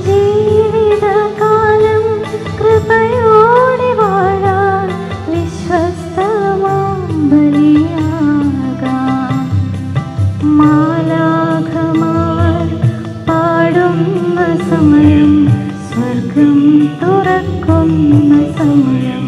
ജീവിതകാലം കൃപയോടെ വാഴാൻ വിശ്വസ്തമാം ബലിയാകാം മാലാഖമാർ പാടുന്ന സമയം സ്വർഗം തുറക്കുന്ന സമയം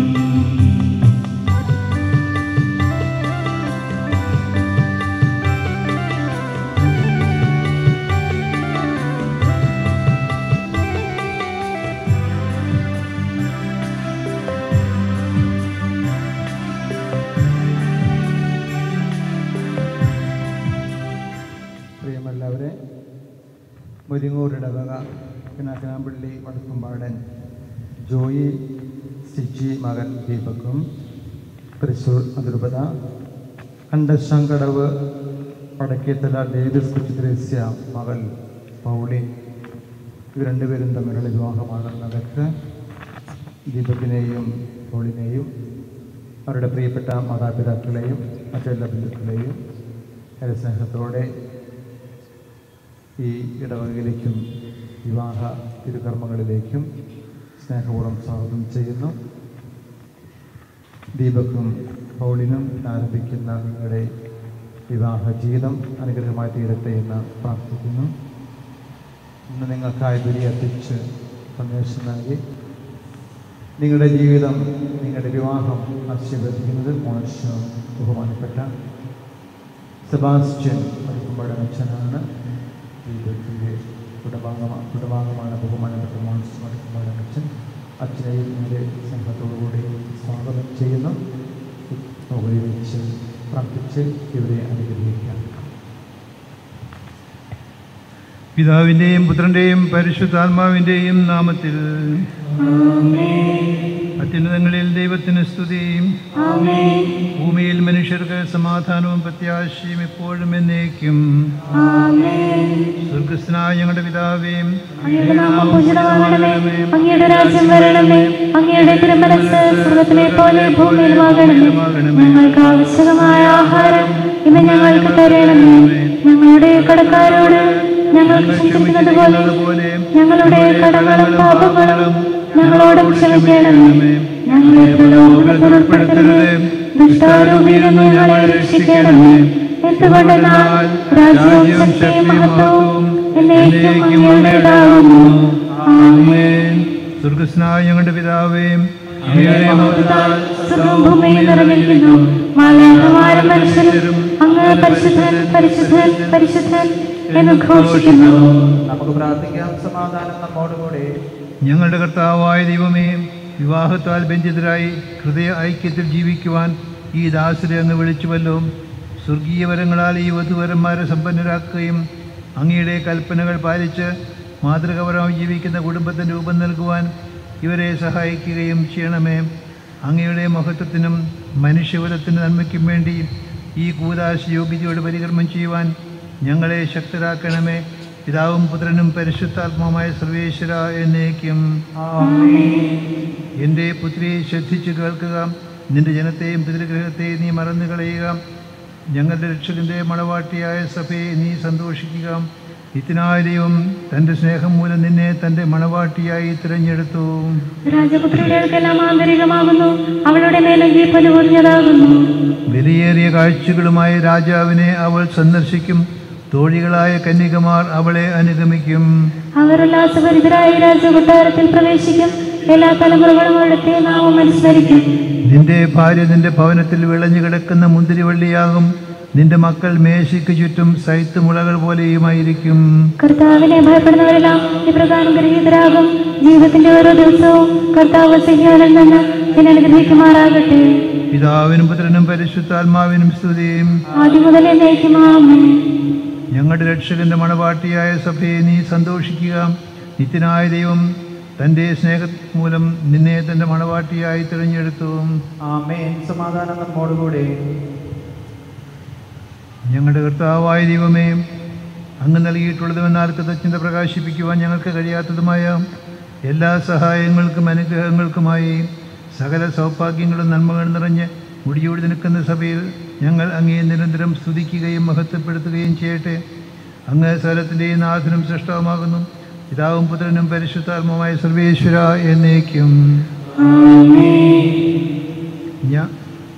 പ്രിയമുള്ളവരെ മുരിങ്ങൂർ ഇടവക കിണക്കിനാമ്പള്ളി വടക്കുംപാടൻ ജോയി സിജി മകൻ ദീപക്കും തൃശ്ശൂർ അതിരൂപത കണ്ടശങ്കടവ് വടക്കേത്തല ഡേവിസ് കുച്ചിത്രേസ്യ മകൾ പൗളി ഇവർ രണ്ടുപേരും തമ്മിലുള്ള വിവാഹമാണ് നടക്ക് ദീപകിനെയും പൗളിനെയും അവരുടെ പ്രിയപ്പെട്ട മാതാപിതാക്കളെയും മറ്റെല്ലാ ബന്ധുക്കളെയും ഏറെ സ്നേഹത്തോടെ ഈ ഇടവകയിലേക്കും വിവാഹ തിരുകർമ്മങ്ങളിലേക്കും സ്നേഹപൂർവ്വം സ്വാഗതം ചെയ്യുന്നു ദീപക്കും പൗളിനും ആരംഭിക്കുന്ന നിങ്ങളുടെ വിവാഹ ജീവിതം അനുഗ്രഹമായി തീരട്ടെ എന്ന് പ്രാർത്ഥിക്കുന്നു ഇന്ന് നിങ്ങൾക്കായി ബലി അർപ്പിച്ച് സന്ദേശം നൽകി നിങ്ങളുടെ ജീവിതം നിങ്ങളുടെ വിവാഹം ആശീർവദിക്കുന്നത് മോണിഷ് ബഹുമാനപ്പെട്ട സെബാസ്റ്റ്യൻ അടുക്കുമ്പോൾ അച്ഛനാണ് ദീപത്തിൻ്റെ കുടഭാഗമാണ് കുടഭാഗമാണ് ബഹുമാനപ്പെട്ട മോൺസ് അടുക്കുമ്പോൾ അച്ഛൻ അച്ഛനെയും എൻ്റെ സ്നേഹത്തോടുകൂടി സ്വാഗതം ചെയ്യുന്നു മുകളിൽ വെച്ച് പ്രാർത്ഥിച്ച് ഇവരെ അനുഗ്രഹിക്കാം പിതാവിൻ്റെയും പുത്രൻ്റെയും പരിശുദ്ധാത്മാവിൻ്റെയും നാമത്തിൽ അത്യുന്നതങ്ങളിൽ ദൈവത്തിന് സ്തുതിയും ഭൂമിയിൽ മനുഷ്യർക്ക് സമാധാനവും പ്രത്യാശയും എപ്പോഴും എന്നേക്കും സ്വർഗസ്നായ ഞങ്ങളുടെ പിതാവേയും അങ്ങയുടെ നാമം പൂജിതമാകണമേ അങ്ങയുടെ രാജ്യം വരണമേ അങ്ങയുടെ തിരുമനസ് സ്വർഗത്തിലെ പോലെ ഭൂമിയിലുമാകണമേ ഞങ്ങൾക്ക് ആവശ്യകമായ ആഹാരം ഇന്ന് ഞങ്ങൾക്ക് തരണമേ ഞങ്ങളുടെ കടക്കാരോട് ഞങ്ങൾക്ക് ക്ഷമിക്കുന്നത് പോലെ ഞങ്ങളുടെ കടങ്ങളും പാപങ്ങളും ഞങ്ങളോട് ക്ഷമിക്കണമേ ഞങ്ങളെ പ്രലോഭനത്തിൽ ഉൾപ്പെടുത്തരുത് ദുഷ്ടാരൂപിയിൽ നിന്ന് ഞങ്ങളെ രക്ഷിക്കണമേ എന്തുകൊണ്ടെന്നാൽ രാജ്യവും ശക്തിയും മഹത്വവും എന്നേക്കും അങ്ങയുടേതാകുന്നു ആമേൻ സ്വർഗസ്നായ ഞങ്ങളുടെ പിതാവേയും അങ്ങയുടെ മൗത്താൽ സർവ്വവും ഭൂമിയിൽ നിറഞ്ഞിരിക്കുന്നു മാലാഖമാരും മനുഷ്യരും അങ്ങ് പരിശുദ്ധൻ പരിശുദ്ധൻ പരിശുദ്ധൻ എന്ന് ഘോഷിക്കുന്നു നമുക്ക് പ്രാർത്ഥിക്കാം സമാധാനം നമ്മോടുകൂടി ഞങ്ങളുടെ കർത്താവായ ദൈവമേ വിവാഹത്താൽ ബന്ധിതരായി ഹൃദയ ഐക്യത്തിൽ ജീവിക്കുവാൻ ഈ ദാസരെ അങ്ങ് വിളിച്ചുവല്ലോ സ്വർഗീയ വരങ്ങളാൽ ഈ വധുവരന്മാരെ സമ്പന്നരാക്കുകയും അങ്ങയുടെ കൽപ്പനകൾ പാലിച്ച് മാതൃകപരമായി ജീവിക്കുന്ന കുടുംബത്തിന് രൂപം നൽകുവാൻ ഇവരെ സഹായിക്കുകയും ചെയ്യണമേ അങ്ങയുടെ മഹത്വത്തിനും മനുഷ്യകുലത്തിൻ്റെ നന്മയ്ക്കും വേണ്ടി ഈ കൂതാശ യോഗ്യതയോട് പരികർമ്മം ചെയ്യുവാൻ ഞങ്ങളെ ശക്തരാക്കണമേ പിതാവും പുത്രനും പരിശുദ്ധാത്മാവുമായ സർവേശ്വര എന്നേക്കും എൻ്റെ പുത്രിയെ ശ്രദ്ധിച്ചു കേൾക്കുക നിന്റെ ജനത്തെയും പിതൃഗ്രഹത്തെയും നീ മറന്നു കളയുക ഞങ്ങളുടെ രക്ഷകന്റെ മണവാട്ടിയായ സഭയെ നീ സന്തോഷിക്കുക നിത്യനായ ദൈവം തൻ്റെ സ്നേഹം മൂലം നിന്നെ തൻ്റെ മണവാട്ടിയായി തിരഞ്ഞെടുത്തു രാജപുത്രികൾക്കെല്ലാം ആന്തരികമാകുന്നു അവളുടെ മേലും ജീപ്പന് കുറിഞ്ഞതാകുന്നു വിലയേറിയ കാഴ്ചകളുമായി രാജാവിനെ അവൾ സന്ദർശിക്കും തോഴികളായ കന്യകമാർ അവളെ അനുഗമിക്കും അവർ ഉല്ലാസഭരിതരായി രാജകൊട്ടാരത്തിൽ പ്രവേശിക്കും എല്ലാ തലമുറകളും അവിടുത്തെ നാമം അനുസ്മരിക്കും നിന്റെ ഭാര്യ നിന്റെ ഭവനത്തിൽ വിളഞ്ഞു കിടക്കുന്ന മുന്തിരിവള്ളിയാകും നിന്റെ മക്കൾ മേശയ്ക്ക് ചുറ്റും സൈത്ത് മുളകൾ പോലെയുമായിരിക്കും കർത്താവിനെ ഭയപ്പെടുന്നവരെല്ലാം ഇപ്രകാരം ഗ്രഹീതരാകും ജീവിതത്തിന്റെ ഓരോ ദിവസവും കർത്താവ് സിഹിയോനിൽ നിന്ന് എന്നെ അനുഗ്രഹിക്കുമാറാകട്ടെ പിതാവിനും പുത്രനും പരിശുദ്ധാത്മാവിനും സ്തുതിയും ആദ്യം മുതലേ നയിക്കുമാമേ ഞങ്ങളുടെ രക്ഷകന്റെ മണവാട്ടിയായ സഭയെ നീ സന്തോഷിക്കുക നിത്യനായ ദൈവം തൻ്റെ സ്നേഹ മൂലം നിന്നെ തൻ്റെ മണവാട്ടിയായി തിരഞ്ഞെടുത്തു ആമേൻ സമാധാനം നമ്മോടുകൂടി ഞങ്ങളുടെ കർത്താവായ ദൈവമേ അങ്ങ് നൽകിയിട്ടുള്ളതുമെന്നാൽ കൃതജ്ഞത പ്രകാശിപ്പിക്കുവാൻ ഞങ്ങൾക്ക് കഴിയാത്തതുമായ എല്ലാ സഹായങ്ങൾക്കും അനുഗ്രഹങ്ങൾക്കുമായി സകല സൗഭാഗ്യങ്ങളും നന്മകളും നിറഞ്ഞ് മുടിയോടി നിൽക്കുന്ന സഭയിൽ ഞങ്ങൾ അങ്ങേ നിരന്തരം സ്തുതിക്കുകയും മഹത്വപ്പെടുത്തുകയും ചെയ്യട്ടെ അങ്ങ് സ്ഥലത്തിൻ്റെയും നാഥനും സൃഷ്ടവുമാകുന്നു പിതാവും പുത്രനും പരിശുദ്ധാത്മമായ സർവേശ്വര എന്നേക്കും ഞാൻ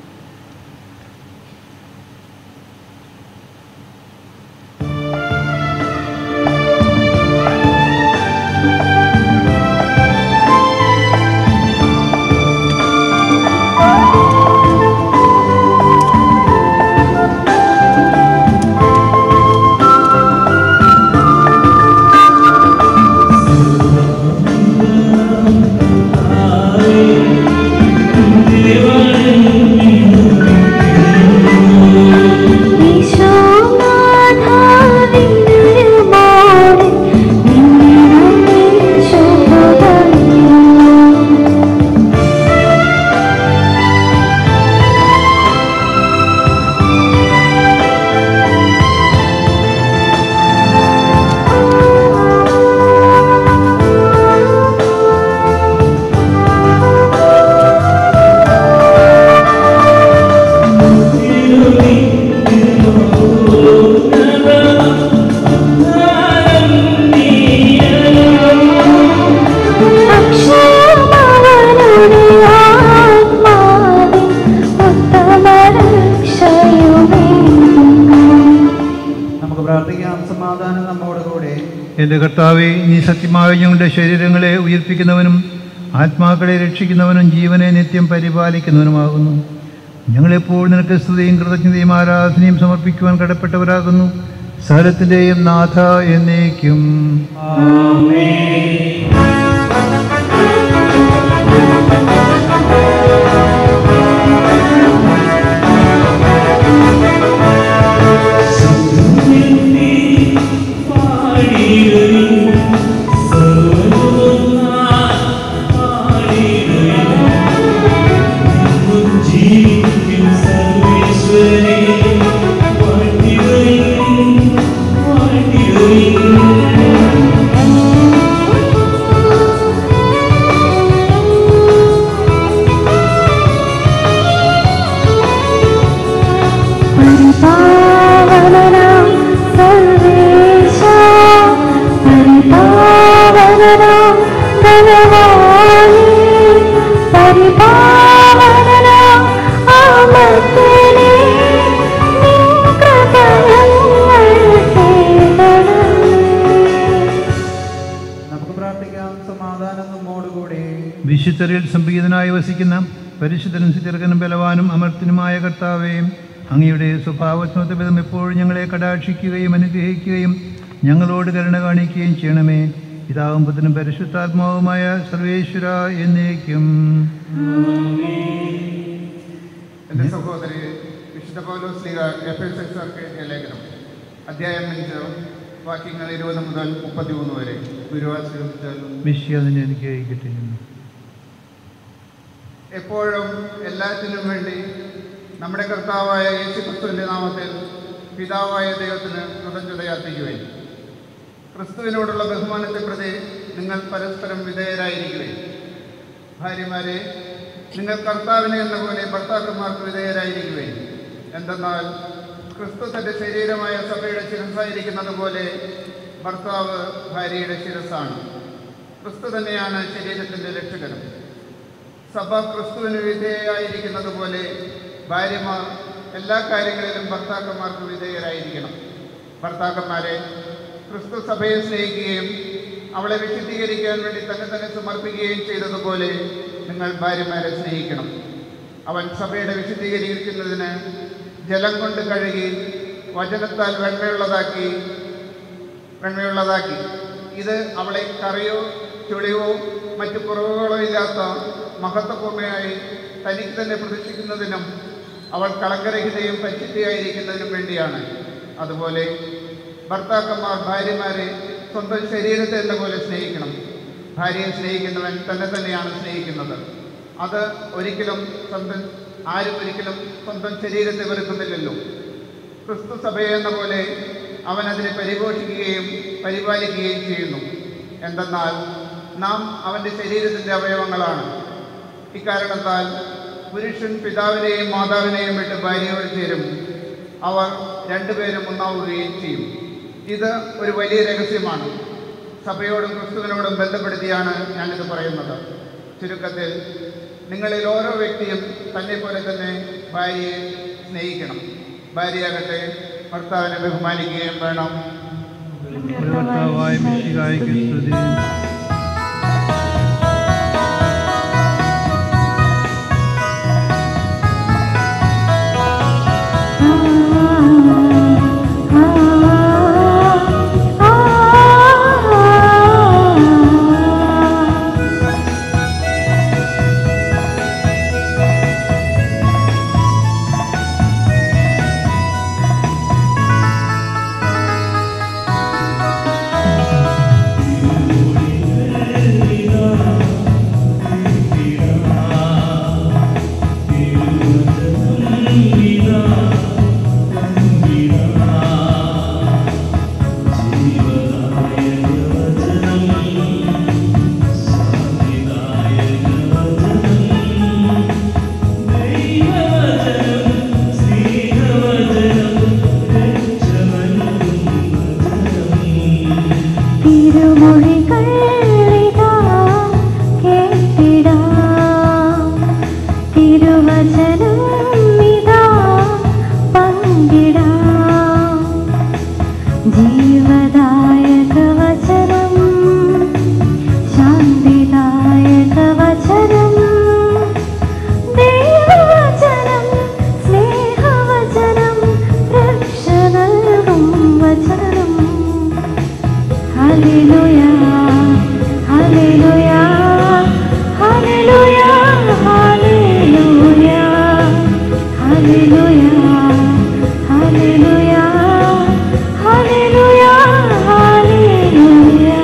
ഈശോനാഥാവിനുരുമോടെ നിന്നിറങ്ങി ശുഭകരൂ അക്ഷരമവനുടെ ആത്മാവിൻ ഉത്തമരക്ഷയുമേ നമുക്ക് പ്രാർത്ഥിക്കാം സമാധാനം നമ്മോട് കൂടെ എൻ്റെ കർത്താവെ നീ സത്യമായ ഞങ്ങളുടെ ശരീരങ്ങളെ ഉയർപ്പിക്കുന്നവനും ആത്മാക്കളെ രക്ഷിക്കുന്നവനും ജീവനെ നിത്യം പരിപാലിക്കുന്നവനുമാകുന്നു ഞങ്ങളെപ്പോൾ നിനക്ക് സ്തുതിയും കൃതജ്ഞതയും ആരാധനയും സമർപ്പിക്കുവാൻ കടപ്പെട്ടവരാകുന്നു സകലത്തിൻ്റെയും നാഥ എന്നേക്കും പരിപാവനനാം സർവേശാ പരിപാവനനാം ധനവാനേ പരിപാവനനാം ആമത്തനേ നിൻ കൃപ ഞങ്ങൾ തേടണമേ നമുക്ക് പ്രാർത്ഥിക്കാം സമാധാനം നമ്മോട് കൂടെ വിശുദ്ധരിൽ സംപ്രീതനായി വസിക്കുന്ന പരിശുദ്ധനും സുചിറകനും ബലവാനും അമർത്തിനുമായ കർത്താവേ അങ്ങയുടെ സ്വഭാവത്തിനൊത്ത വിധം എപ്പോഴും ഞങ്ങളെ കടാക്ഷിക്കുകയും അനുഗ്രഹിക്കുകയും ഞങ്ങളോട് കരുണ കാണിക്കുകയും ചെയ്യണമേ പിതാവും പുത്രനും പരിശുദ്ധാത്മാവുമായ സർവേശ്വര എന്നേക്കും എൻ്റെ സഹോദരി വിശുദ്ധ പൗലോസ് ലീഗ എഫ് എസ് എസ് ആർക്ക് എഴുതിയ ലേഖനം അധ്യായം അഞ്ച് വാക്യങ്ങൾ ഇരുപത് മുതൽ മുപ്പത്തിമൂന്ന് വരെ ഗുരുവാശ്രമിച്ചാലും മിശ്യ അതിനെ അനുഗ്രഹിക്കട്ടെ എപ്പോഴും എല്ലാറ്റിനും വേണ്ടി നമ്മുടെ കർത്താവായ യേശു ക്രിസ്തുവിൻ്റെ നാമത്തിൽ പിതാവായ ദൈവത്തിന് കൃതജ്ഞത അർപ്പിക്കുകയും ക്രിസ്തുവിനോടുള്ള ബഹുമാനത്തെ പ്രതി നിങ്ങൾ പരസ്പരം വിധേയരായിരിക്കുകയും ഭാര്യമാരെ നിങ്ങൾ കർത്താവിനെ എന്ന പോലെ ഭർത്താക്കന്മാർക്ക് വിധേയരായിരിക്കുകയും എന്തെന്നാൽ ക്രിസ്തു തൻ്റെ ശരീരമായ സഭയുടെ ശിരസായിരിക്കുന്നത് പോലെ ഭർത്താവ് ഭാര്യയുടെ ശിരസാണ് ക്രിസ്തു തന്നെയാണ് ശരീരത്തിൻ്റെ രക്ഷകനും സഭ ക്രിസ്തുവിന് വിധേയരായിരിക്കുന്നത് പോലെ ഭാര്യമാർ എല്ലാ കാര്യങ്ങളിലും ഭർത്താക്കന്മാർക്ക് വിധേയരായിരിക്കണം ഭർത്താക്കന്മാരെ ക്രിസ്തു സഭയെ സ്നേഹിക്കുകയും അവളെ വിശുദ്ധീകരിക്കാൻ വേണ്ടി തന്നെ തന്നെ സമർപ്പിക്കുകയും ചെയ്തതുപോലെ നിങ്ങൾ ഭാര്യമാരെ സ്നേഹിക്കണം അവൻ സഭയുടെ വിശുദ്ധീകരിക്കുന്നതിന് ജലം കൊണ്ട് കഴുകി വചനത്താൽ വെണ്മയുള്ളതാക്കി വെണ്മയുള്ളതാക്കി ഇത് അവളെ കറിയോ ചുളിവോ മറ്റു കുറവുകളോ ഇല്ലാത്ത മഹത്വപൂർണ്ണയായി തനിക്ക് തന്നെ പ്രതിഷ്ഠിക്കുന്നതിനും അവൾ കളങ്കരഹിതയും പരിശുദ്ധിയായിരിക്കുന്നതിനും വേണ്ടിയാണ് അതുപോലെ ഭർത്താക്കന്മാർ ഭാര്യമാരെ സ്വന്തം ശരീരത്തെ എന്ന പോലെ സ്നേഹിക്കണം ഭാര്യയെ സ്നേഹിക്കുന്നവൻ തന്നെ തന്നെയാണ് സ്നേഹിക്കുന്നത് അത് ഒരിക്കലും സ്വന്തം ആരും ഒരിക്കലും സ്വന്തം ശരീരത്തെ വെറുക്കുന്നില്ലല്ലോ ക്രിസ്തു സഭയെന്ന പോലെ അവൻ അതിനെ പരിപോഷിക്കുകയും പരിപാലിക്കുകയും ചെയ്യുന്നു എന്തെന്നാൽ നാം അവൻ്റെ ശരീരത്തിൻ്റെ അവയവങ്ങളാണ് ഇക്കാരണത്താൽ പുരുഷൻ പിതാവിനെയും മാതാവിനെയും വിട്ട് ഭാര്യയോട് ചേരും അവർ രണ്ടുപേരും ഒന്നാവുകയും ചെയ്യും ഇത് ഒരു വലിയ രഹസ്യമാണ് സഭയോടും ക്രിസ്തുവിനോടും ബന്ധപ്പെടുത്തിയാണ് ഞാനിത് പറയുന്നത് ചുരുക്കത്തിൽ നിങ്ങളിൽ ഓരോ വ്യക്തിയും തന്നെ പോലെ തന്നെ ഭാര്യയെ സ്നേഹിക്കണം ഭാര്യയാകട്ടെ ഭർത്താവിനെ ബഹുമാനിക്കുകയും വേണം ഒരു കർത്താവായ മിശിഹായ്ക്ക് സ്തുതി തിരുമൊഴികൾ ഇതാ കേട്ടിടാം തിരുവചനം ഇതാ പങ്കിടാം ജീവദായക വചനം ശാന്തിദായക വചനം ദൈവവചനം സ്നേഹവചനം രക്ഷ നൽകും വചനം ഹല്ലേലൂയ ഹല്ലേലൂയ ഹല്ലേലൂയ ഹല്ലേലൂയ ഹല്ലേലൂയ ഹല്ലേലൂയ ഹല്ലേലൂയ ഹല്ലേലൂയ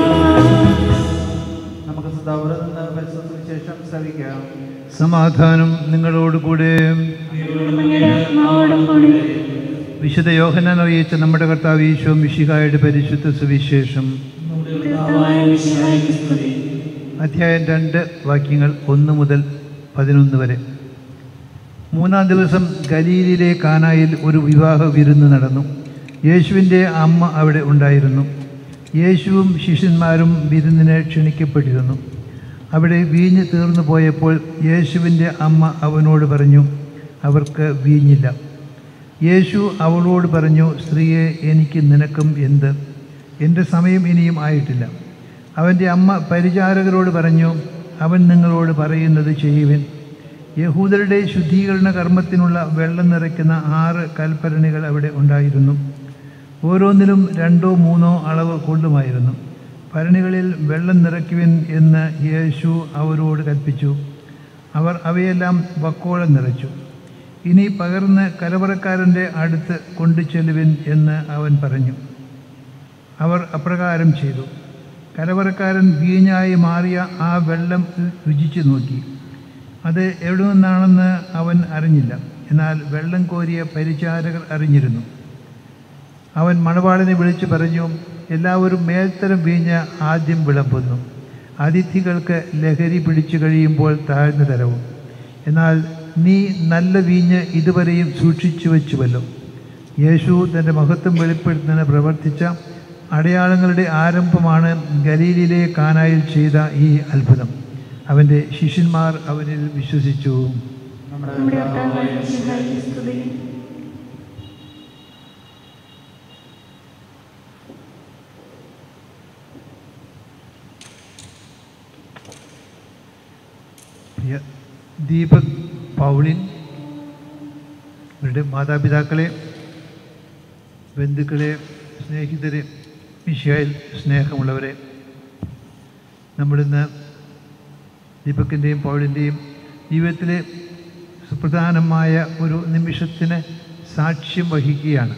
നമുക്ക് സദാപുരം നിന്ന് പരിശുദ്ധ സുവിശേഷം ശ്രവിക്കാം സമാധാനം നിങ്ങളോടുകൂടെ അങ്ങയുടെ ആത്മാവോടും കൂടി വിശുദ്ധ യോഹനാൻ അറിയിച്ച നമ്മുടെ കർത്താവ് ഈശോ മിശിഹായുടെ പരിശുദ്ധ സുവിശേഷം കർത്താവായ മിശിഹായ്ക്ക് സ്തുതി അധ്യായം രണ്ട് വാക്യങ്ങൾ ഒന്ന് മുതൽ പതിനൊന്ന് വരെ മൂന്നാം ദിവസം ഗലീലിലെ കാനായിൽ ഒരു വിവാഹ വിരുന്ന് നടന്നു യേശുവിൻ്റെ അമ്മ അവിടെ ഉണ്ടായിരുന്നു യേശുവും ശിഷ്യന്മാരും വിരുന്നിന് ക്ഷണിക്കപ്പെട്ടിരുന്നു അവിടെ വീഞ്ഞ് തീർന്നു പോയപ്പോൾ യേശുവിൻ്റെ അമ്മ അവനോട് പറഞ്ഞു അവർക്ക് വീഞ്ഞില്ല യേശു അവളോട് പറഞ്ഞു സ്ത്രീയെ എനിക്ക് നിനക്കും എന്ത് എൻ്റെ സമയം ഇനിയും ആയിട്ടില്ല അവൻ്റെ അമ്മ പരിചാരകരോട് പറഞ്ഞു അവൻ നിങ്ങളോട് പറയുന്നത് ചെയ്യുവിൻ യഹൂദരുടെ ശുദ്ധീകരണ കർമ്മത്തിനുള്ള വെള്ളം നിറയ്ക്കുന്ന ആറ് കൽപ്പരണികൾ അവിടെ ഉണ്ടായിരുന്നു ഓരോന്നിലും രണ്ടോ മൂന്നോ അളവ് കൊള്ളുമായിരുന്നു ഭരണികളിൽ വെള്ളം നിറയ്ക്കുവിൻ എന്ന് യേശു അവരോട് കൽപ്പിച്ചു അവർ അവയെല്ലാം വക്കോളം നിറച്ചു ഇനി പകർന്ന് കലവറക്കാരൻ്റെ അടുത്ത് കൊണ്ടു ചെല്ലുവിൻ എന്ന് അവൻ പറഞ്ഞു അവർ അപ്രകാരം ചെയ്തു കലവറക്കാരൻ വീഞ്ഞായി മാറിയ ആ വെള്ളം രുചിച്ചു നോക്കി അത് എവിടെ നിന്നാണെന്ന് അവൻ അറിഞ്ഞില്ല എന്നാൽ വെള്ളം കോരിയ പരിചാരകർ അറിഞ്ഞിരുന്നു അവൻ മണവാളിനെ വിളിച്ചു പറഞ്ഞു എല്ലാവരും മേൽത്തരം വീഞ്ഞ് ആദ്യം വിളമ്പുന്നു അതിഥികൾക്ക് ലഹരി പിടിച്ചു കഴിയുമ്പോൾ താഴ്ന്ന തരവും എന്നാൽ നീ നല്ല വീഞ്ഞ് ഇതുവരെയും സൂക്ഷിച്ചു വെച്ചുവല്ലോ യേശു തൻ്റെ മഹത്വം വെളിപ്പെടുത്തുന്നതിന് പ്രവർത്തിച്ച അടയാളങ്ങളുടെ ആരംഭമാണ് ഗലീലിലെ കാനായിൽ ചെയ്ത ഈ അത്ഭുതം അവൻ്റെ ശിഷ്യന്മാർ അവനിൽ വിശ്വസിച്ചു നമ്മുടെ നമ്മുടെ കർത്താവായ മിശിഹായ്ക്ക് സ്തുതി പ്രിയ ദീപക് പൗളിൻ ഇവരുടെ മാതാപിതാക്കളെ ബന്ധുക്കളെ സ്നേഹിതരെ മിഷായിൽ സ്നേഹമുള്ളവരെ നമ്മളിന്ന് ദീപക്കിൻ്റെയും പൗളിൻ്റെയും ജീവിതത്തിലെ സുപ്രധാനമായ ഒരു നിമിഷത്തിന് സാക്ഷ്യം വഹിക്കുകയാണ്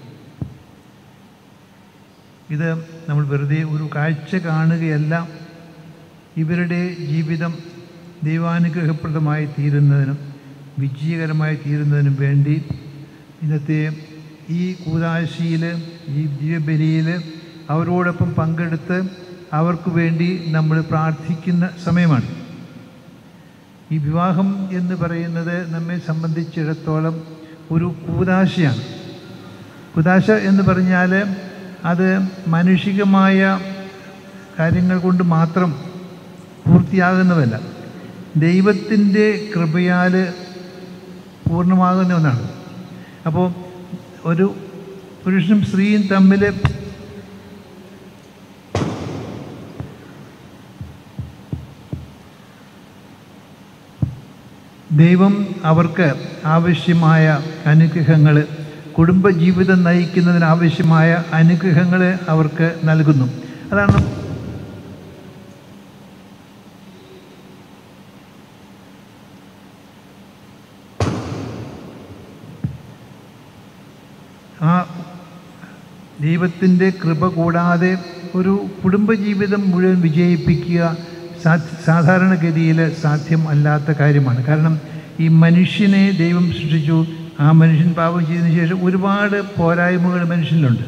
ഇത് നമ്മൾ വെറുതെ ഒരു കാഴ്ച കാണുകയല്ല ഇവരുടെ ജീവിതം ദൈവാനുഗ്രഹപ്രദമായി തീരുന്നതിനും വിജയകരമായി തീരുന്നതിനും വേണ്ടി ഇന്നത്തെ ഈ കൂതാശിയിൽ ഈ ദിവ്യബലിയിൽ അവരോടൊപ്പം പങ്കെടുത്ത് അവർക്ക് വേണ്ടി നമ്മൾ പ്രാർത്ഥിക്കുന്ന സമയമാണ് ഈ വിവാഹം എന്ന് പറയുന്നത് നമ്മെ സംബന്ധിച്ചിടത്തോളം ഒരു കൂതാശയാണ് കുതാശ എന്ന് പറഞ്ഞാൽ അത് മാനുഷികമായ കാര്യങ്ങൾ കൊണ്ട് മാത്രം പൂർത്തിയാകുന്നതല്ല ദൈവത്തിൻ്റെ കൃപയാൽ പൂർണ്ണമാകുന്ന ഒന്നാണ് അപ്പോൾ ഒരു പുരുഷനും സ്ത്രീയും തമ്മിൽ ദൈവം അവർക്ക് ആവശ്യമായ അനുഗ്രഹങ്ങൾ കുടുംബജീവിതം നയിക്കുന്നതിന് ആവശ്യമായ അനുഗ്രഹങ്ങൾ അവർക്ക് നൽകുന്നു അതാണ് ആ ദൈവത്തിൻ്റെ കൃപ കൂടാതെ ഒരു കുടുംബജീവിതം മുഴുവൻ വിജയിപ്പിക്കുക സാ- സാധാരണഗതിയിൽ സാധ്യം അല്ലാത്ത കാര്യമാണ് കാരണം ഈ മനുഷ്യനെ ദൈവം സൃഷ്ടിച്ചു ആ മനുഷ്യൻ പാപം ചെയ്തതിന് ശേഷം ഒരുപാട് പോരായ്മകൾ മനുഷ്യനിലുണ്ട്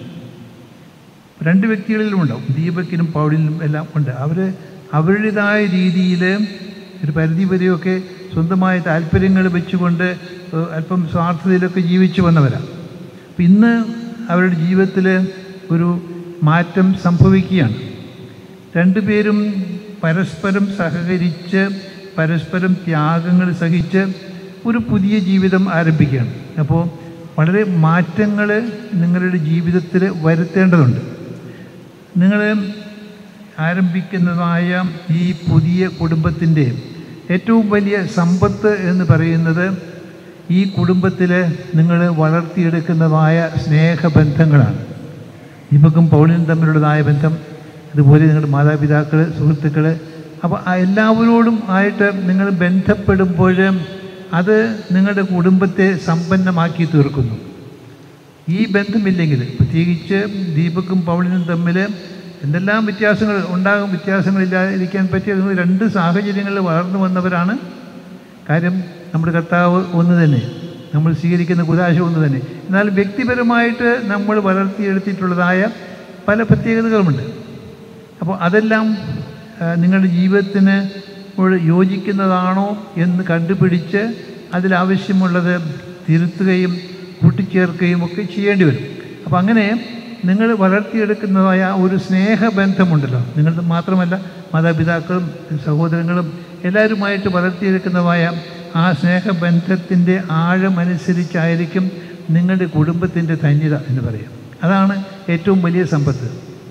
രണ്ട് വ്യക്തികളിലും ഉണ്ടാവും ദീപക്കിനും പൗളിനും എല്ലാം ഉണ്ട് അവർ അവരുടേതായ രീതിയിൽ ഒരു പരിധി വരെയൊക്കെ സ്വന്തമായ താല്പര്യങ്ങൾ വെച്ചുകൊണ്ട് ഏഹ്, അല്പം സ്വാർത്ഥതയിലൊക്കെ ജീവിച്ചു വന്നവരാണ് അപ്പം ഇന്ന് അവരുടെ ജീവിതത്തിൽ ഒരു മാറ്റം സംഭവിക്കുകയാണ് രണ്ടുപേരും പരസ്പരം സഹകരിച്ച് പരസ്പരം ത്യാഗങ്ങൾ സഹിച്ച് ഒരു പുതിയ ജീവിതം ആരംഭിക്കുകയാണ് അപ്പോൾ വളരെ മാറ്റങ്ങൾ നിങ്ങളുടെ ജീവിതത്തിൽ വരുത്തേണ്ടതുണ്ട് നിങ്ങൾ ആരംഭിക്കുന്നതായ ഈ പുതിയ കുടുംബത്തിൻ്റെ ഏറ്റവും വലിയ സമ്പത്ത് എന്ന് പറയുന്നത് ഈ കുടുംബത്തിൽ നിങ്ങൾ വളർത്തിയെടുക്കുന്നതായ സ്നേഹബന്ധങ്ങളാണ് ദീപക്കും പൗളിനും തമ്മിലുള്ളതായ ബന്ധം അതുപോലെ നിങ്ങളുടെ മാതാപിതാക്കൾ സുഹൃത്തുക്കൾ അപ്പോൾ ആ എല്ലാവരോടും ആയിട്ട് നിങ്ങൾ ബന്ധപ്പെടുമ്പോൾ അത് നിങ്ങളുടെ കുടുംബത്തെ സമ്പന്നമാക്കി തീർക്കുന്നു ഈ ബന്ധമില്ലെങ്കിൽ പ്രത്യേകിച്ച് ദീപക്കും പൗളിനും തമ്മിൽ എന്തെല്ലാം വ്യത്യാസങ്ങൾ ഉണ്ടാകും വ്യത്യാസങ്ങളില്ലാതിരിക്കാൻ പറ്റിയ രണ്ട് സാഹചര്യങ്ങളിൽ വളർന്നു വന്നവരാണ് കാര്യം നമ്മുടെ കർത്താവ് ഒന്ന് തന്നെ നമ്മൾ സ്വീകരിക്കുന്ന കുതാശ ഒന്ന് തന്നെ എന്നാൽ വ്യക്തിപരമായിട്ട് നമ്മൾ വളർത്തിയെടുത്തിട്ടുള്ളതായ പല പ്രത്യേകതകളുമുണ്ട് അപ്പോൾ അതെല്ലാം ആ, നിങ്ങളുടെ ജീവിതത്തിന് ോട് യോജിക്കുന്നതാണോ എന്ന് കണ്ടുപിടിച്ച് അതിലാവശ്യമുള്ളത് തിരുത്തുകയും കൂട്ടിച്ചേർക്കുകയും ഒക്കെ ചെയ്യേണ്ടി വരും അപ്പോൾ അങ്ങനെ നിങ്ങൾ വളർത്തിയെടുക്കുന്നതായ ആ ഒരു സ്നേഹബന്ധമുണ്ടല്ലോ നിങ്ങൾ മാത്രമല്ല മാതാപിതാക്കളും സഹോദരങ്ങളും എല്ലാവരുമായിട്ട് വളർത്തിയെടുക്കുന്നതായ ആ സ്നേഹബന്ധത്തിൻ്റെ ആഴമനുസരിച്ചായിരിക്കും നിങ്ങളുടെ കുടുംബത്തിൻ്റെ ധന്യത എന്ന് പറയാം അതാണ് ഏറ്റവും വലിയ സമ്പത്ത്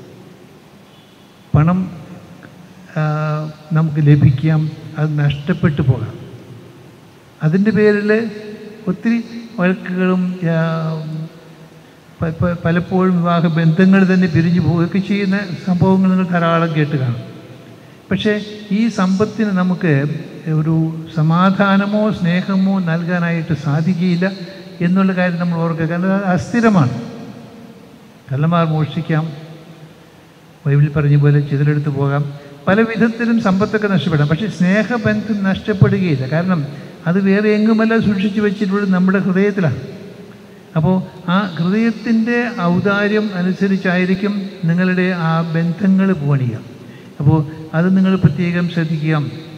പണം ആ, നമുക്ക് ലഭിക്കാം അത് നഷ്ടപ്പെട്ടു പോകാം അതിൻ്റെ പേരിൽ ഒത്തിരി വഴക്കുകളും ആ, പ- പ- പലപ്പോഴും വിവാഹ ബന്ധങ്ങൾ തന്നെ പിരിഞ്ഞു പോവുകയൊക്കെ ചെയ്യുന്ന സംഭവങ്ങൾ നിങ്ങൾ ധാരാളം കേട്ട് കാണും പക്ഷേ ഈ സമ്പത്തിന് നമുക്ക് ഒരു സമാധാനമോ സ്നേഹമോ നൽകാനായിട്ട് സാധിക്കുകയില്ല എന്നുള്ള കാര്യം നമ്മൾ ഓർക്കുക കാരണം അത് അസ്ഥിരമാണ് കള്ളന്മാർ മോഷ്ടിക്കാം ബൈബിളിൽ പറഞ്ഞ പോലെ ചിതലെടുത്ത് പോകാം പല വിധത്തിലും സമ്പത്തൊക്കെ നഷ്ടപ്പെടാം പക്ഷേ സ്നേഹബന്ധം നഷ്ടപ്പെടുകയില്ല കാരണം അത് വേറെ എങ്ങുമല്ല സൂക്ഷിച്ചു വെച്ചിട്ടുള്ളത് നമ്മുടെ ഹൃദയത്തിലാണ് അപ്പോൾ ആ ഹൃദയത്തിൻ്റെ ഔദാര്യം അനുസരിച്ചായിരിക്കും നിങ്ങളുടെ ആ ബന്ധങ്ങൾ പോണിയ അപ്പോൾ അത് നിങ്ങൾ പ്രത്യേകം ശ്രദ്ധിക്കുക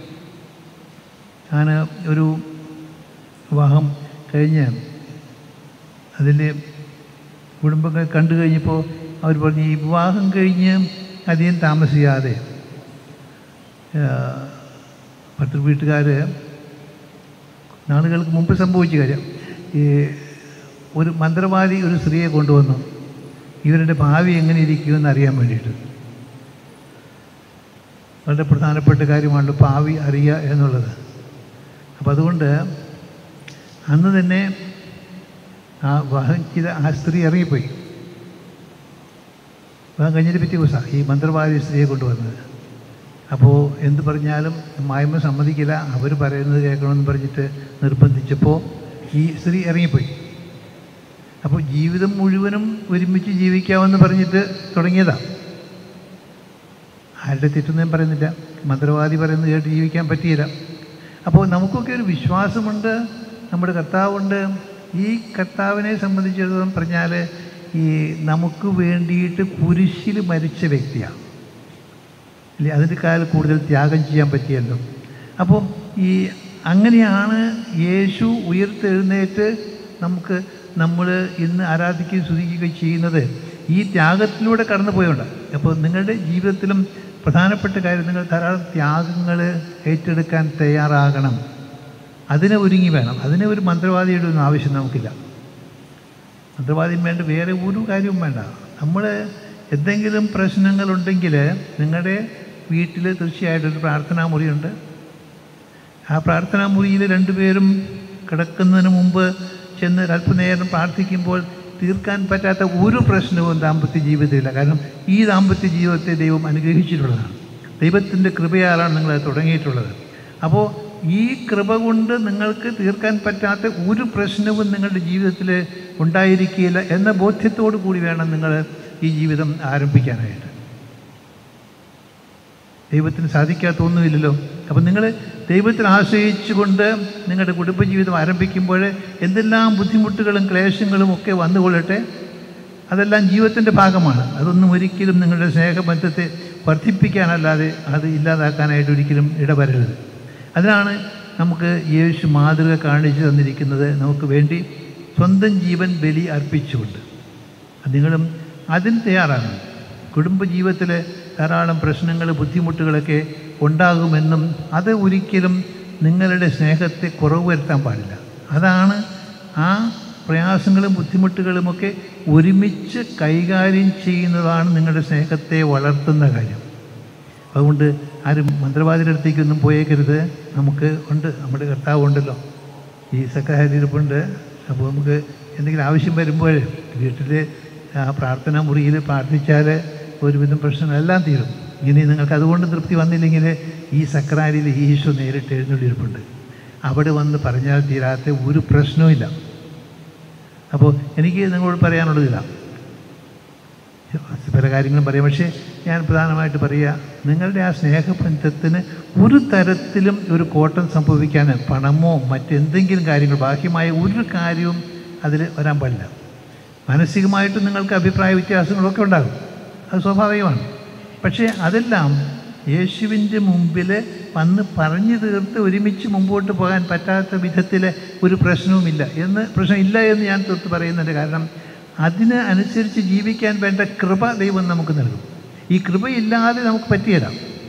ഞാൻ ഒരു വിവാഹം കഴിഞ്ഞ് അതിൽ കുടുംബങ്ങൾ കണ്ടു കഴിഞ്ഞപ്പോൾ അവർ പറഞ്ഞു ഈ വിവാഹം കഴിഞ്ഞ് അധികം താമസിയാതെ ഭർത്തൃ വീട്ടുകാർ നാളുകൾക്ക് മുമ്പ് സംഭവിച്ച കാര്യം ഈ ഒരു മന്ത്രവാദി ഒരു സ്ത്രീയെ കൊണ്ടുവന്നു ഇവരുടെ ഭാവി എങ്ങനെ ഇരിക്കുമെന്ന് അറിയാൻ വേണ്ടിയിട്ട് വളരെ പ്രധാനപ്പെട്ട കാര്യമാണ് ഭാവി അറിയുക എന്നുള്ളത് അപ്പം അതുകൊണ്ട് അന്ന് തന്നെ ആ വിവാഹം ചെയ്ത ആ സ്ത്രീ ഇറങ്ങിപ്പോയി വിവാഹം കഴിഞ്ഞിട്ട് പിറ്റേ ദിവസമാണ് ഈ മന്ത്രവാദി സ്ത്രീയെ കൊണ്ടുവന്നത് അപ്പോൾ എന്ത് പറഞ്ഞാലും മായ്മ സമ്മതിക്കില്ല അവർ പറയുന്നത് കേൾക്കണമെന്ന് പറഞ്ഞിട്ട് നിർബന്ധിച്ചപ്പോൾ ഈ സ്ത്രീ ഇറങ്ങിപ്പോയി അപ്പോൾ ജീവിതം മുഴുവനും ഒരുമിച്ച് ജീവിക്കാമെന്ന് പറഞ്ഞിട്ട് തുടങ്ങിയതാണ് ആരുടെ തെറ്റൊന്നും ഞാൻ പറയുന്നില്ല മന്ത്രവാദി പറയുന്നത് കേട്ട് ജീവിക്കാൻ പറ്റിയില്ല അപ്പോൾ നമുക്കൊക്കെ ഒരു വിശ്വാസമുണ്ട് നമ്മുടെ കർത്താവുണ്ട് ഈ കർത്താവിനെ സംബന്ധിച്ചിടത്തോളം പറഞ്ഞാൽ ഈ നമുക്ക് വേണ്ടിയിട്ട് കുരിശിൽ മരിച്ച വ്യക്തിയാണ് ഇല്ലേ അതിനേക്കാൾ കൂടുതൽ ത്യാഗം ചെയ്യാൻ പറ്റിയല്ലോ അപ്പോൾ ഈ അങ്ങനെയാണ് യേശു ഉയർത്തെഴുന്നേറ്റ് നമുക്ക് നമ്മൾ ഇന്ന് ആരാധിക്കുകയും സ്തുതിക്കുകയും ചെയ്യുന്നത് ഈ ത്യാഗത്തിലൂടെ കടന്നു പോയോണ്ട് അപ്പോൾ നിങ്ങളുടെ ജീവിതത്തിലും പ്രധാനപ്പെട്ട കാര്യം നിങ്ങൾ ധാരാളം ത്യാഗങ്ങൾ ഏറ്റെടുക്കാൻ തയ്യാറാകണം അതിന് ഒരുങ്ങി വേണം അതിന് ഒരു മന്ത്രവാദിയുടെ ഒന്നും ആവശ്യം നമുക്കില്ല മന്ത്രവാദിയും വേണ്ട വേറെ ഒരു കാര്യവും വേണ്ട നമ്മൾ എന്തെങ്കിലും പ്രശ്നങ്ങളുണ്ടെങ്കിൽ നിങ്ങളുടെ വീട്ടിൽ തീർച്ചയായിട്ടും ഒരു പ്രാർത്ഥനാ മുറിയുണ്ട് ആ പ്രാർത്ഥനാ മുറിയിൽ രണ്ടുപേരും കിടക്കുന്നതിന് മുമ്പ് ചെന്ന് അല്പനേരം പ്രാർത്ഥിക്കുമ്പോൾ തീർക്കാൻ പറ്റാത്ത ഒരു പ്രശ്നവും ദാമ്പത്യ ജീവിതത്തിലില്ല കാരണം ഈ ദാമ്പത്യ ജീവിതത്തെ ദൈവം അനുഗ്രഹിച്ചിട്ടുള്ളതാണ് ദൈവത്തിൻ്റെ കൃപയാലാണ് നിങ്ങൾ തുടങ്ങിയിട്ടുള്ളത് അപ്പോൾ ഈ കൃപ കൊണ്ട് നിങ്ങൾക്ക് തീർക്കാൻ പറ്റാത്ത ഒരു പ്രശ്നവും നിങ്ങളുടെ ജീവിതത്തിൽ ഉണ്ടായിരിക്കുകയില്ല എന്ന ബോധ്യത്തോടു കൂടി വേണം നിങ്ങൾ ഈ ജീവിതം ആരംഭിക്കാനായിട്ട് ദൈവത്തിന് സാധിക്കാത്ത ഒന്നുമില്ലല്ലോ അപ്പം നിങ്ങൾ ദൈവത്തിൽ ആശ്രയിച്ചുകൊണ്ട് നിങ്ങളുടെ കുടുംബജീവിതം ആരംഭിക്കുമ്പോൾ എന്തെല്ലാം ബുദ്ധിമുട്ടുകളും ക്ലേശങ്ങളും ഒക്കെ വന്നുകൊള്ളട്ടെ അതെല്ലാം ജീവിതത്തിൻ്റെ ഭാഗമാണ് അതൊന്നും ഒരിക്കലും നിങ്ങളുടെ സ്നേഹബന്ധത്തെ വർദ്ധിപ്പിക്കാനല്ലാതെ അത് ഇല്ലാതാക്കാനായിട്ട് ഒരിക്കലും ഇടവരരുത് അതിനാണ് നമുക്ക് യേശു മാതൃക കാണിച്ചു തന്നിരിക്കുന്നത് നമുക്ക് വേണ്ടി സ്വന്തം ജീവൻ ബലി അർപ്പിച്ചുകൊണ്ട് നിങ്ങളും അതിന് തയ്യാറാകണം കുടുംബജീവിതത്തിൽ ധാരാളം പ്രശ്നങ്ങൾ ബുദ്ധിമുട്ടുകളൊക്കെ ഉണ്ടാകുമെന്നും അത് ഒരിക്കലും നിങ്ങളുടെ സ്നേഹത്തെ കുറവ് വരുത്താൻ പാടില്ല അതാണ് ആ പ്രയാസങ്ങളും ബുദ്ധിമുട്ടുകളുമൊക്കെ ഒരുമിച്ച് കൈകാര്യം ചെയ്യുന്നതാണ് നിങ്ങളുടെ സ്നേഹത്തെ വളർത്തുന്ന കാര്യം അതുകൊണ്ട് ആരും മന്ത്രവാദിയുടെ അടുത്തേക്കൊന്നും പോയേക്കരുത് നമുക്ക് ഉണ്ട് നമ്മുടെ കർത്താവ് ഉണ്ടല്ലോ ഈ സക്കാരിപ്പുണ്ട് അപ്പോൾ നമുക്ക് എന്തെങ്കിലും ആവശ്യം വരുമ്പോൾ വീട്ടിൽ ആ പ്രാർത്ഥനാ മുറിയിൽ പ്രാർത്ഥിച്ചാൽ ഒരുവിധം പ്രശ്നങ്ങളെല്ലാം തീരും ഇനി നിങ്ങൾക്ക് അതുകൊണ്ട് തൃപ്തി വന്നില്ലെങ്കിൽ ഈ സക്രാരിയിൽ ഈശോ നേരിട്ട് എഴുന്നള്ളിയിരിപ്പുണ്ട് അവിടെ വന്ന് പറഞ്ഞാൽ തീരാത്ത ഒരു പ്രശ്നവുമില്ല അപ്പോൾ എനിക്ക് നിങ്ങളോട് പറയാനുള്ളത് ഇതാണ് പല കാര്യങ്ങളും പറയാം പക്ഷേ ഞാൻ പ്രധാനമായിട്ട് പറയുക നിങ്ങളുടെ ആ സ്നേഹബന്ധത്തിന് ഒരു തരത്തിലും ഒരു കോട്ടം സംഭവിക്കാൻ പണമോ മറ്റെന്തെങ്കിലും കാര്യങ്ങൾ ബാഹ്യമായ ഒരു കാര്യവും അതിൽ വരാൻ പാടില്ല മാനസികമായിട്ട് നിങ്ങൾക്ക് അഭിപ്രായ വ്യത്യാസങ്ങളൊക്കെ ഉണ്ടാകും അത് സ്വാഭാവികമാണ് പക്ഷേ അതെല്ലാം യേശുവിൻ്റെ മുമ്പിൽ വന്ന് പറഞ്ഞു തീർത്ത് ഒരുമിച്ച് മുമ്പോട്ട് പോകാൻ പറ്റാത്ത വിധത്തിൽ ഒരു പ്രശ്നവുമില്ല എന്ന് പ്രശ്നമില്ല എന്ന് ഞാൻ തീർത്ത് പറയുന്നുണ്ട് കാരണം അതിന് അനുസരിച്ച് ജീവിക്കാൻ വേണ്ട കൃപ ദൈവം നമുക്ക് നൽകും ഈ കൃപയില്ലാതെ നമുക്ക് പറ്റിയല്ല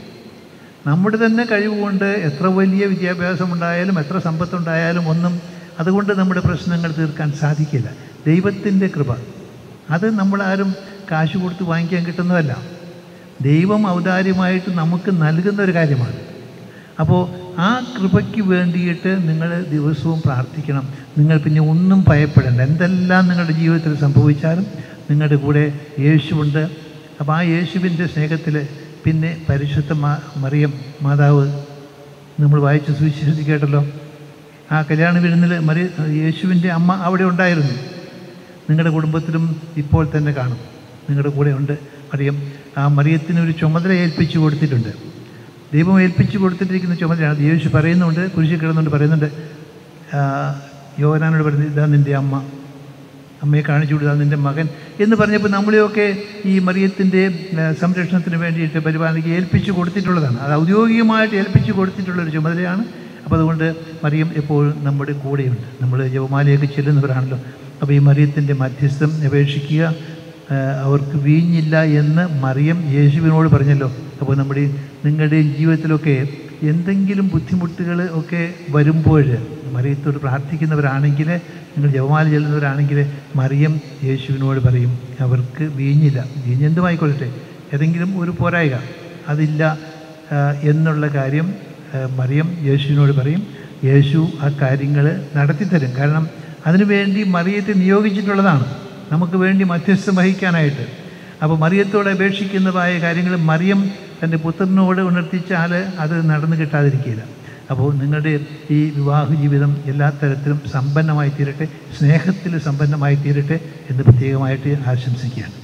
നമ്മുടെ തന്നെ കഴിവുകൊണ്ട് എത്ര വലിയ വിദ്യാഭ്യാസം ഉണ്ടായാലും എത്ര സമ്പത്തുണ്ടായാലും ഒന്നും അതുകൊണ്ട് നമ്മുടെ പ്രശ്നങ്ങൾ തീർക്കാൻ സാധിക്കില്ല ദൈവത്തിൻ്റെ കൃപ അത് നമ്മളാരും കാശ് കൊടുത്ത് വാങ്ങിക്കാൻ കിട്ടുന്നതല്ല ദൈവം ഔദാര്യമായിട്ട് നമുക്ക് നൽകുന്ന ഒരു കാര്യമാണ് അപ്പോൾ ആ കൃപയ്ക്ക് വേണ്ടിയിട്ട് നിങ്ങൾ ദിവസവും പ്രാർത്ഥിക്കണം നിങ്ങൾ പിന്നെ ഒന്നും ഭയപ്പെടേണ്ട എന്തെല്ലാം നിങ്ങളുടെ ജീവിതത്തിൽ സംഭവിച്ചാലും നിങ്ങളുടെ കൂടെ യേശുവുണ്ട് അപ്പോൾ ആ യേശുവിൻ്റെ സ്നേഹത്തിൽ പിന്നെ പരിശുദ്ധ മാ മറിയം മാതാവ് നമ്മൾ വായിച്ച സുവിശേഷത്തിൽ കേട്ടല്ലോ ആ കല്യാണ വിരുന്നിൽ മറി യേശുവിൻ്റെ അമ്മ അവിടെ ഉണ്ടായിരുന്നു നിങ്ങളുടെ കുടുംബത്തിലും ഇപ്പോൾ തന്നെ കാണും നിങ്ങളുടെ കൂടെ ഉണ്ട് മറിയം ആ മറിയത്തിന് ഒരു ചുമതല ഏൽപ്പിച്ചു കൊടുത്തിട്ടുണ്ട് ദൈവം ഏൽപ്പിച്ചു കൊടുത്തിട്ടിരിക്കുന്ന ചുമതലയാണ് അത് യേശു പറയുന്നുണ്ട് കുരിശിൽ കിടന്നുകൊണ്ട് പറയുന്നുണ്ട് ആ, യോഹനാനോട് പറയുന്നത് ഇതാ നിൻ്റെ അമ്മ അമ്മയെ കാണിച്ചു കൊടുത്താ നിൻ്റെ മകൻ എന്ന് പറഞ്ഞപ്പോൾ നമ്മളെയൊക്കെ ഈ മറിയത്തിൻ്റെ ആ, സംരക്ഷണത്തിന് വേണ്ടിയിട്ട് പരിപാലനയ്ക്ക് ഏൽപ്പിച്ചു കൊടുത്തിട്ടുള്ളതാണ് അത് ഔദ്യോഗികമായിട്ട് ഏൽപ്പിച്ചു കൊടുത്തിട്ടുള്ളൊരു ചുമതലയാണ് അപ്പോൾ അതുകൊണ്ട് മറിയം എപ്പോഴും നമ്മുടെ കൂടെയുണ്ട് നമ്മൾ ജവമാലയൊക്കെ ചെല്ലുന്നവരാണല്ലോ അപ്പോൾ ഈ മറിയത്തിൻ്റെ മധ്യസ്ഥം അപേക്ഷിക്കുക ആ, അവർക്ക് വീഞ്ഞില്ല എന്ന് മറിയം യേശുവിനോട് പറഞ്ഞല്ലോ അപ്പോൾ നമ്മുടെ നിങ്ങളുടെയും ജീവിതത്തിലൊക്കെ എന്തെങ്കിലും ബുദ്ധിമുട്ടുകൾ ഒക്കെ വരുമ്പോൾ മറിയത്തോട് പ്രാർത്ഥിക്കുന്നവരാണെങ്കിൽ നിങ്ങൾ ജപമാല ചെല്ലുന്നവരാണെങ്കിൽ മറിയം യേശുവിനോട് പറയും അവർക്ക് വീഞ്ഞില്ല വീഞ്ഞ് എന്തുമായിക്കൊള്ളട്ടെ ഏതെങ്കിലും ഒരു പോരായിക അതില്ല ആ, എന്നുള്ള കാര്യം ആ, മറിയം യേശുവിനോട് പറയും യേശു ആ കാര്യങ്ങൾ നടത്തിത്തരും കാരണം അതിനുവേണ്ടി മറിയത്തെ നിയോഗിച്ചിട്ടുള്ളതാണ് നമുക്ക് വേണ്ടി മധ്യസ്ഥം വഹിക്കാനായിട്ട് അപ്പോൾ മറിയത്തോട് അപേക്ഷിക്കുന്നതായ കാര്യങ്ങൾ മറിയം തൻ്റെ പുത്രനോട് ഉണർത്തിച്ചാൽ അത് നടന്നു കിട്ടാതിരിക്കില്ല അപ്പോൾ നിങ്ങളുടെ ഈ വിവാഹ ജീവിതം എല്ലാ തരത്തിലും സമ്പന്നമായി തീരട്ടെ സ്നേഹത്തിൽ സമ്പന്നമായി തീരട്ടെ എന്ന് പ്രത്യേകമായിട്ട് ആശംസിക്കുകയാണ്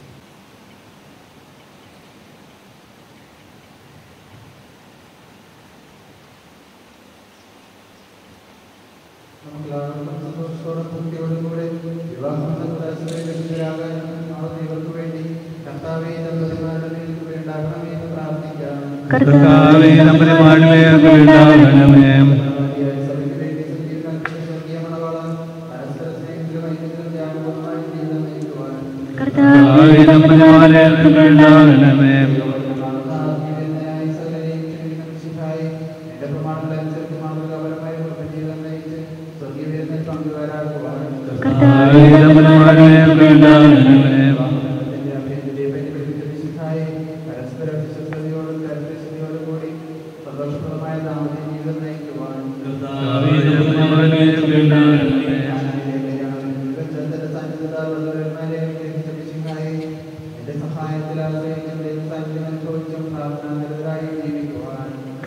കർത്താവേ നമ്മുടെ വാഴ്വേർക്ക് ഉണ്ടാകണമേ കർത്താവേ നമ്മുടെ വാഴ്വേർക്ക് ഉണ്ടാകണമേ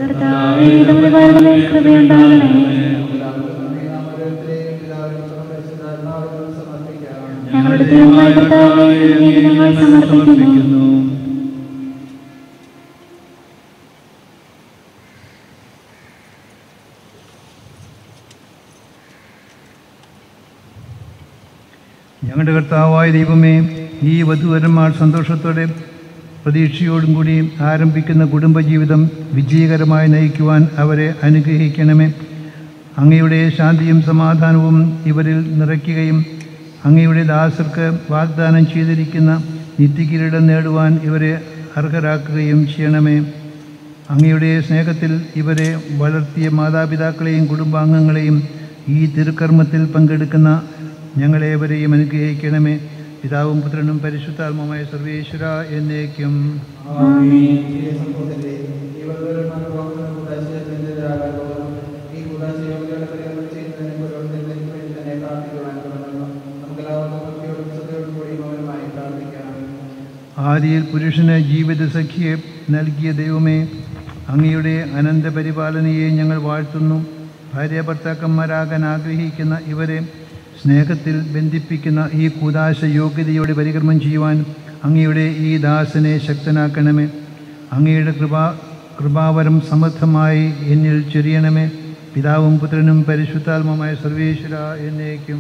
കർത്താവേ നമ്മുടെ ഭാരതമേ കൃപയുണ്ടാകണമേ ഞങ്ങളുടെ ദൈവമായ കർത്താവേ അങ്ങേക്ക് ഞങ്ങൾ സമർപ്പിക്കുന്നു ഞങ്ങളുടെ കർത്താവായ ദൈവമേ ഈ വധുവരന്മാർ സന്തോഷത്തോടെ പ്രതീക്ഷയോടും കൂടി ആരംഭിക്കുന്ന കുടുംബജീവിതം വിജയകരമായി നയിക്കുവാൻ അവരെ അനുഗ്രഹിക്കണമേ അങ്ങയുടെ ശാന്തിയും സമാധാനവും ഇവരിൽ നിറയ്ക്കുകയും അങ്ങയുടെ ദാസർക്ക് വാഗ്ദാനം ചെയ്തിരിക്കുന്ന നിത്യകിരീടം നേടുവാൻ ഇവരെ അർഹരാക്കുകയും ചെയ്യണമേ അങ്ങയുടെ സ്നേഹത്തിൽ ഇവരെ വളർത്തിയ മാതാപിതാക്കളെയും കുടുംബാംഗങ്ങളെയും ഈ തിരുക്കർമ്മത്തിൽ പങ്കെടുക്കുന്ന ഞങ്ങളേവരെയും അനുഗ്രഹിക്കണമേ പിതാവും പുത്രനും പരിശുദ്ധാത്മമായ സർവേശ്വര എന്നേക്കും ആദിയിൽ പുരുഷന് ജീവിത സഖിയെ നൽകിയ ദൈവമേ അങ്ങയുടെ അനന്ത പരിപാലനയെ ഞങ്ങൾ വാഴ്ത്തുന്നു ഭാര്യ ഭർത്താക്കന്മാരാകാൻ ആഗ്രഹിക്കുന്ന ഇവരെ സ്നേഹത്തിൽ ബന്ധിപ്പിക്കുന്ന ഈ കൂതാശ യോഗ്യതയോടെ പരികർമ്മം ചെയ്യുവാൻ അങ്ങയുടെ ഈ ദാസനെ ശക്തനാക്കണമേ അങ്ങയുടെ കൃപാ കൃപാവരം സമൃദ്ധമായി എന്നിൽ ചൊരിയണമേ പിതാവും പുത്രനും പരിശുദ്ധാത്മമായ സർവേശ്വര എന്നേക്കും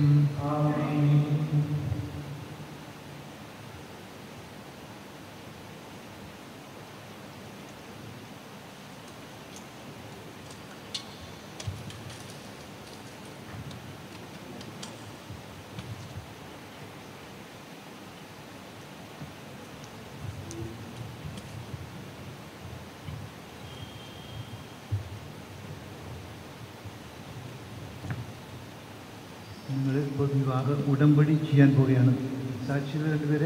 നിങ്ങൾ ഇപ്പോൾ വിവാഹ ഉടമ്പടി ചെയ്യാൻ പോവുകയാണ് സാക്ഷികൾ രണ്ടുപേരെ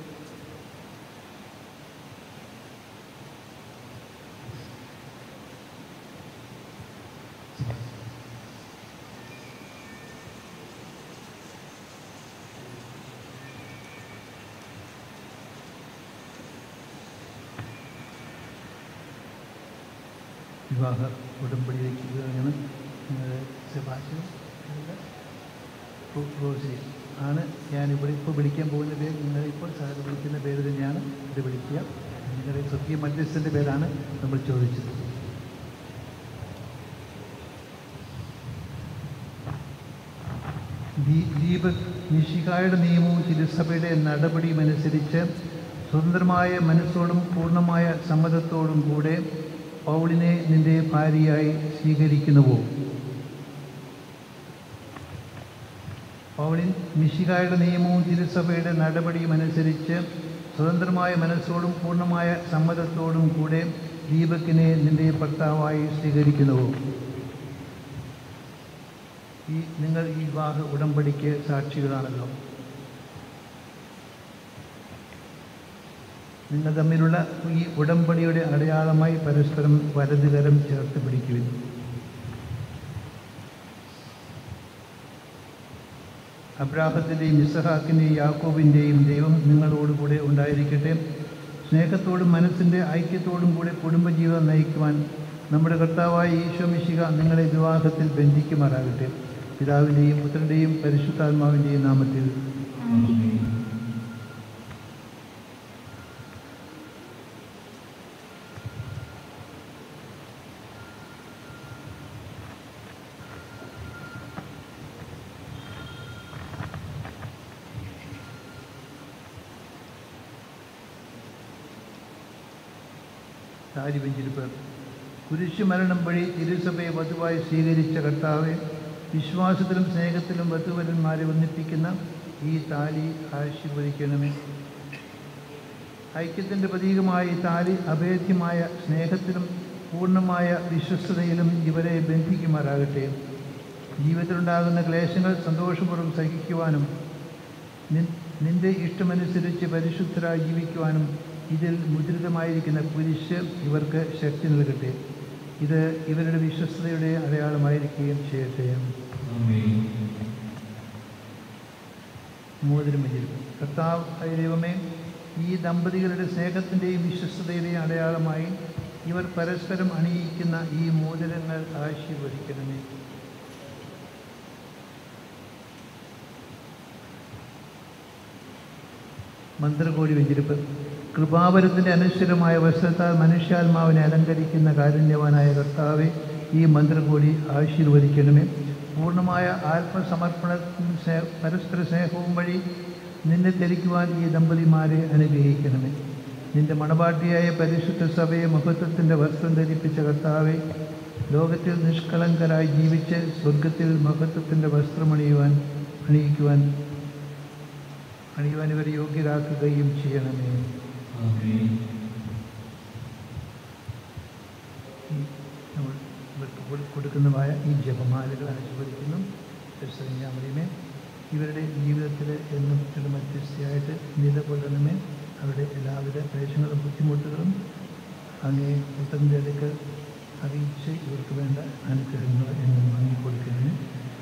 വിവാഹ ഉടമ്പടിയിലേക്ക് കയറുകയാണ് നിങ്ങളുടെ സെബാസ്റ്റ്യൻ റോസി ആണ് ഞാനിവിടെ ഇപ്പോൾ വിളിക്കാൻ പോകുന്ന പേര് നിങ്ങൾ ഇപ്പോൾ സാർ വിളിക്കുന്ന പേര് തന്നെയാണ് ഇത് വിളിക്കുക നിങ്ങളുടെ സത്യ മധ്യസ്ഥൻ്റെ പേരാണ് നമ്മൾ ചോദിച്ചത് ദീ- ദീപക് നിഷികായുടെ നിയമവും തിരുസഭയുടെ നടപടിയും അനുസരിച്ച് സ്വതന്ത്രമായ മനസ്സോടും പൂർണ്ണമായ സമ്മതത്തോടും കൂടെ പൗളിനെ നിന്റെ ഭാര്യയായി സ്വീകരിക്കുന്നുവോ പൗളിൻ മിശികായുടെ നിയമവും തിരുസഭയുടെ നടപടിയും അനുസരിച്ച് സ്വതന്ത്രമായ മനസ്സോടും പൂർണ്ണമായ സമ്മതത്തോടും കൂടെ ദീപക്കിനെ നിന്റെ ഭർത്താവായി സ്വീകരിക്കുന്നുവോ ഈ നിങ്ങൾ ഈ വിവാഹ ഉടമ്പടിക്ക് സാക്ഷികളാണല്ലോ നിങ്ങൾ തമ്മിലുള്ള ഈ ഉടമ്പടിയുടെ അടയാളമായി പരസ്പരം വലതുകരം ചേർത്ത് പിടിക്കുവിൻ അബ്രാഹത്തിൻ്റെയും ഇസഹാക്കിൻ്റെയും യാക്കോബിൻ്റെയും ദൈവം നിങ്ങളോടുകൂടെ ഉണ്ടായിരിക്കട്ടെ സ്നേഹത്തോടും മനസ്സിൻ്റെ ഐക്യത്തോടും കൂടെ കുടുംബജീവിതം നയിക്കുവാൻ നമ്മുടെ കർത്താവായ ഈശോ മിശിക നിങ്ങളെ വിവാഹത്തിൽ ബന്ധിക്കുമാറാകട്ടെ പിതാവിൻ്റെയും പുത്രൻ്റെയും പരിശുദ്ധാത്മാവിൻ്റെയും നാമത്തിൽ താരി വെഞ്ചിരിപ്പ് കുരിശു മരണം വഴി തിരുസഭയെ വധുവായി സ്വീകരിച്ച കർത്താവെ വിശ്വാസത്തിലും സ്നേഹത്തിലും വധുവരന്മാരെ ഒന്നിപ്പിക്കുന്ന ഈ താലി ആശീർവദിക്കണമേ ഐക്യത്തിൻ്റെ പ്രതീകമായ ഈ താലി അഭേദ്യമായ സ്നേഹത്തിലും പൂർണ്ണമായ വിശ്വസ്തതയിലും ഇവരെ ബന്ധിക്കുമാറാകട്ടെ ജീവിതത്തിലുണ്ടാകുന്ന ക്ലേശങ്ങൾ സന്തോഷപൂർവ്വം സഹിക്കുവാനും നിൻ- നിന്റെ ഇഷ്ടമനുസരിച്ച് പരിശുദ്ധരായി ജീവിക്കുവാനും ഇതിൽ മുദ്രിതമായിരിക്കുന്ന കുരിശ് ഇവർക്ക് ശക്തി നൽകട്ടെ ഇത് ഇവരുടെ വിശ്വസ്തയുടെ അടയാളമായിരിക്കുകയും ചെയ്യട്ടെ മോതിരം വെച്ചിരിക്കും കർത്താവ് ആയ ദൈവമേ ഈ ദമ്പതികളുടെ സ്നേഹത്തിൻ്റെയും വിശ്വസ്തതയുടെയും അടയാളമായി ഇവർ പരസ്പരം അണിയിക്കുന്ന ഈ മോതിരങ്ങൾ ആശീർവദിക്കണമേ മന്ത്രകോടി വെഞ്ചിരിപ്പ് കൃപാവരത്തിൻ്റെ അനശ്വരമായ വസ്ത്രത്താൽ മനുഷ്യാത്മാവിനെ അലങ്കരിക്കുന്ന കാരുണ്യവാനായ കർത്താവെ ഈ മന്ത്രകോടി ആശീർവദിക്കണമേ പൂർണ്ണമായ ആത്മസമർപ്പണത്തിനും സ്നേഹ പരസ്പര സ്നേഹവും വഴി നിന്നെ ധരിക്കുവാൻ ഈ ദമ്പതിമാരെ അനുഗ്രഹിക്കണമേ നിന്റെ മണവാട്ടിയായ പരിശുദ്ധ സഭയെ മഹത്വത്തിൻ്റെ വസ്ത്രം ധരിപ്പിച്ച കർത്താവെ ലോകത്തിൽ നിഷ്കളങ്കരായി ജീവിച്ച് സ്വർഗത്തിൽ മഹത്വത്തിൻ്റെ വസ്ത്രമണിയുവാൻ അണിയിക്കുവാൻ അണിയുവാൻ ഇവരെ യോഗ്യരാക്കുകയും ചെയ്യണമേ ഈ നമ്മൾ ഇവർക്ക് കൊടു- കൊടുക്കുന്നതായ ഈ ജപമാലകൾ അനുസ്മരിക്കുന്നു പരിസരഞ്ഞാമറിയുമേ ഇവരുടെ ജീവിതത്തിൽ എന്നും ചില മധ്യസ്ഥയായിട്ട് നിലകൊള്ളണമേ അവരുടെ എല്ലാവിധ ക്ലേശങ്ങളും ബുദ്ധിമുട്ടുകളും അങ്ങേ പുത്രൻ്റെ അടുക്കൽ അറിയിച്ച് ഇവർക്ക് വേണ്ട അനുഗ്രഹങ്ങൾ എന്നും വാങ്ങിക്കൊടുക്കണമേ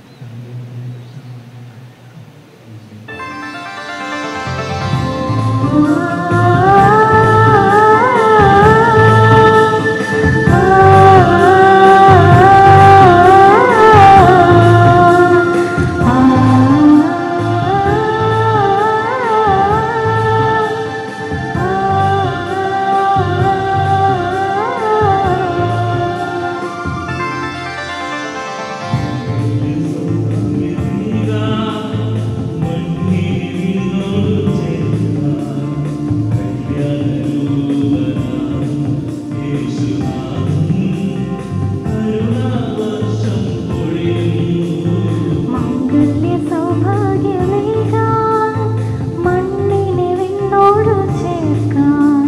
മംഗല്യ സൗഭാഗ്യമേകാൻ മണ്ണിനെ വിണ്ണോടു ചേർക്കാൻ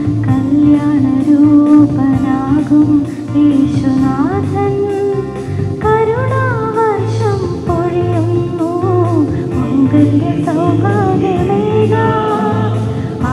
കല്യാണരൂപനാകും യേശുനാഥൻ കരുണാവർഷം പൊഴിയുന്നു മംഗല്യ സൗഭാഗ്യമേകാൻ ആ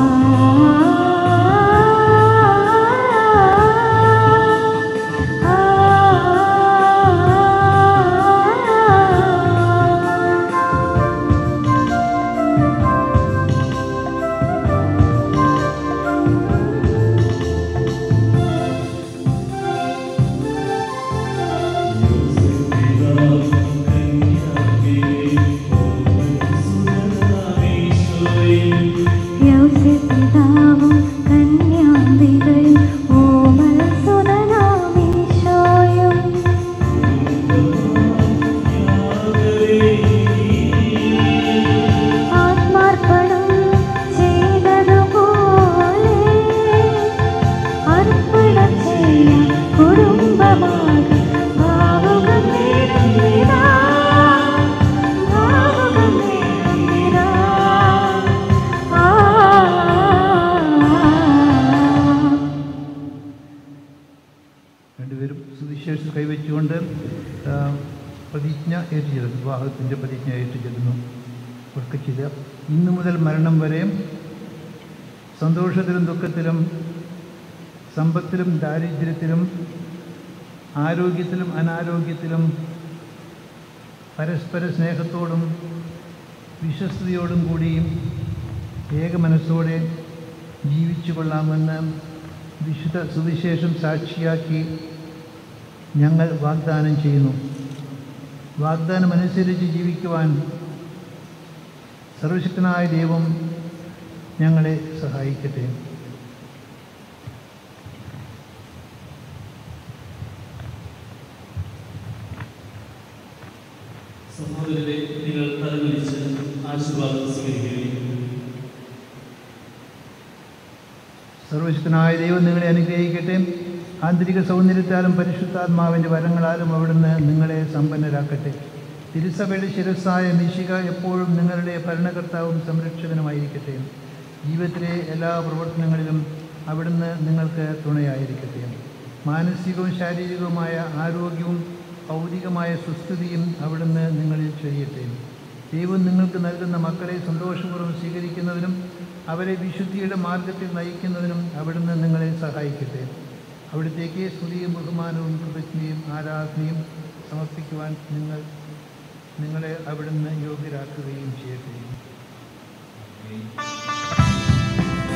യൗസിപിതാവും കന്യാംബികയും ഓമൽ സുതനാമീശോയും ആത്മാർപ്പണം ചെയ്തതുപോലെ അർപ്പണം ചെയ്യാൻ കുടുംബമാകെ ഭാവുകം നേരുന്നിതാ ഭാവുകം നേരുന്നിതാ ആ രണ്ടുപേരും സുവിശേഷം കൈവച്ചുകൊണ്ട് ആ, പ്രതിജ്ഞ ഏറ്റുചെല്ലുന്നു വിവാഹത്തിൻ്റെ പ്രതിജ്ഞ ഏറ്റുചെല്ലുന്നു ഒക്കെ ചെയ്ത് ഇന്നു മുതൽ മരണം വരെ സന്തോഷത്തിലും ദുഃഖത്തിലും സമ്പത്തിലും ദാരിദ്ര്യത്തിലും ആരോഗ്യത്തിലും അനാരോഗ്യത്തിലും പരസ്പര സ്നേഹത്തോടും വിശ്വസ്തയോടും കൂടിയും ഏക മനസ്സോടെ ജീവിച്ചു കൊള്ളാമെന്ന് വിശുദ്ധ സുവിശേഷം സാക്ഷിയാക്കി ഞങ്ങൾ വാഗ്ദാനം ചെയ്യുന്നു വാഗ്ദാനം അനുസരിച്ച് ജീവിക്കുവാൻ സർവശക്തനായ ദൈവം ഞങ്ങളെ സഹായിക്കട്ടെ സഹോദരരെ നിങ്ങൾ തലകുലിച്ച് ആശീർവാദം സ്വീകരിക്കുകയും സർവശക്തനായ ദൈവം നിങ്ങളെ അനുഗ്രഹിക്കട്ടെ ആന്തരിക സൗന്ദര്യത്താലും പരിശുദ്ധാത്മാവിൻ്റെ വരങ്ങളാലും അവിടുന്ന് നിങ്ങളെ സമ്പന്നരാക്കട്ടെ തിരുസഭയുടെ ശിരസ്സായ മിശിക എപ്പോഴും നിങ്ങളുടെ ഭരണകർത്താവും സംരക്ഷകനുമായിരിക്കട്ടെ ജീവിതത്തിലെ എല്ലാ പ്രവർത്തനങ്ങളിലും അവിടുന്ന് നിങ്ങൾക്ക് തുണയായിരിക്കട്ടെ മാനസികവും ശാരീരികവുമായ ആരോഗ്യവും ഭൗതികമായ സുസ്ഥിതിയും അവിടുന്ന് നിങ്ങളിൽ ചൊരിയട്ടെ ദൈവം നിങ്ങൾക്ക് നൽകുന്ന മക്കളെ സന്തോഷപൂർവ്വം സ്വീകരിക്കുന്നതിനും അവരെ വിശുദ്ധിയുടെ മാർഗത്തിൽ നയിക്കുന്നതിനും അവിടുന്ന് നിങ്ങളെ സഹായിക്കട്ടെ അവിടത്തേക്ക് സ്തുതിയും ബഹുമാനവും കൃതജ്ഞയും ആരാധനയും സമർപ്പിക്കുവാൻ നിങ്ങൾ നിങ്ങളെ അവിടുന്ന് യോഗ്യരാക്കുകയും ചെയ്യട്ടെ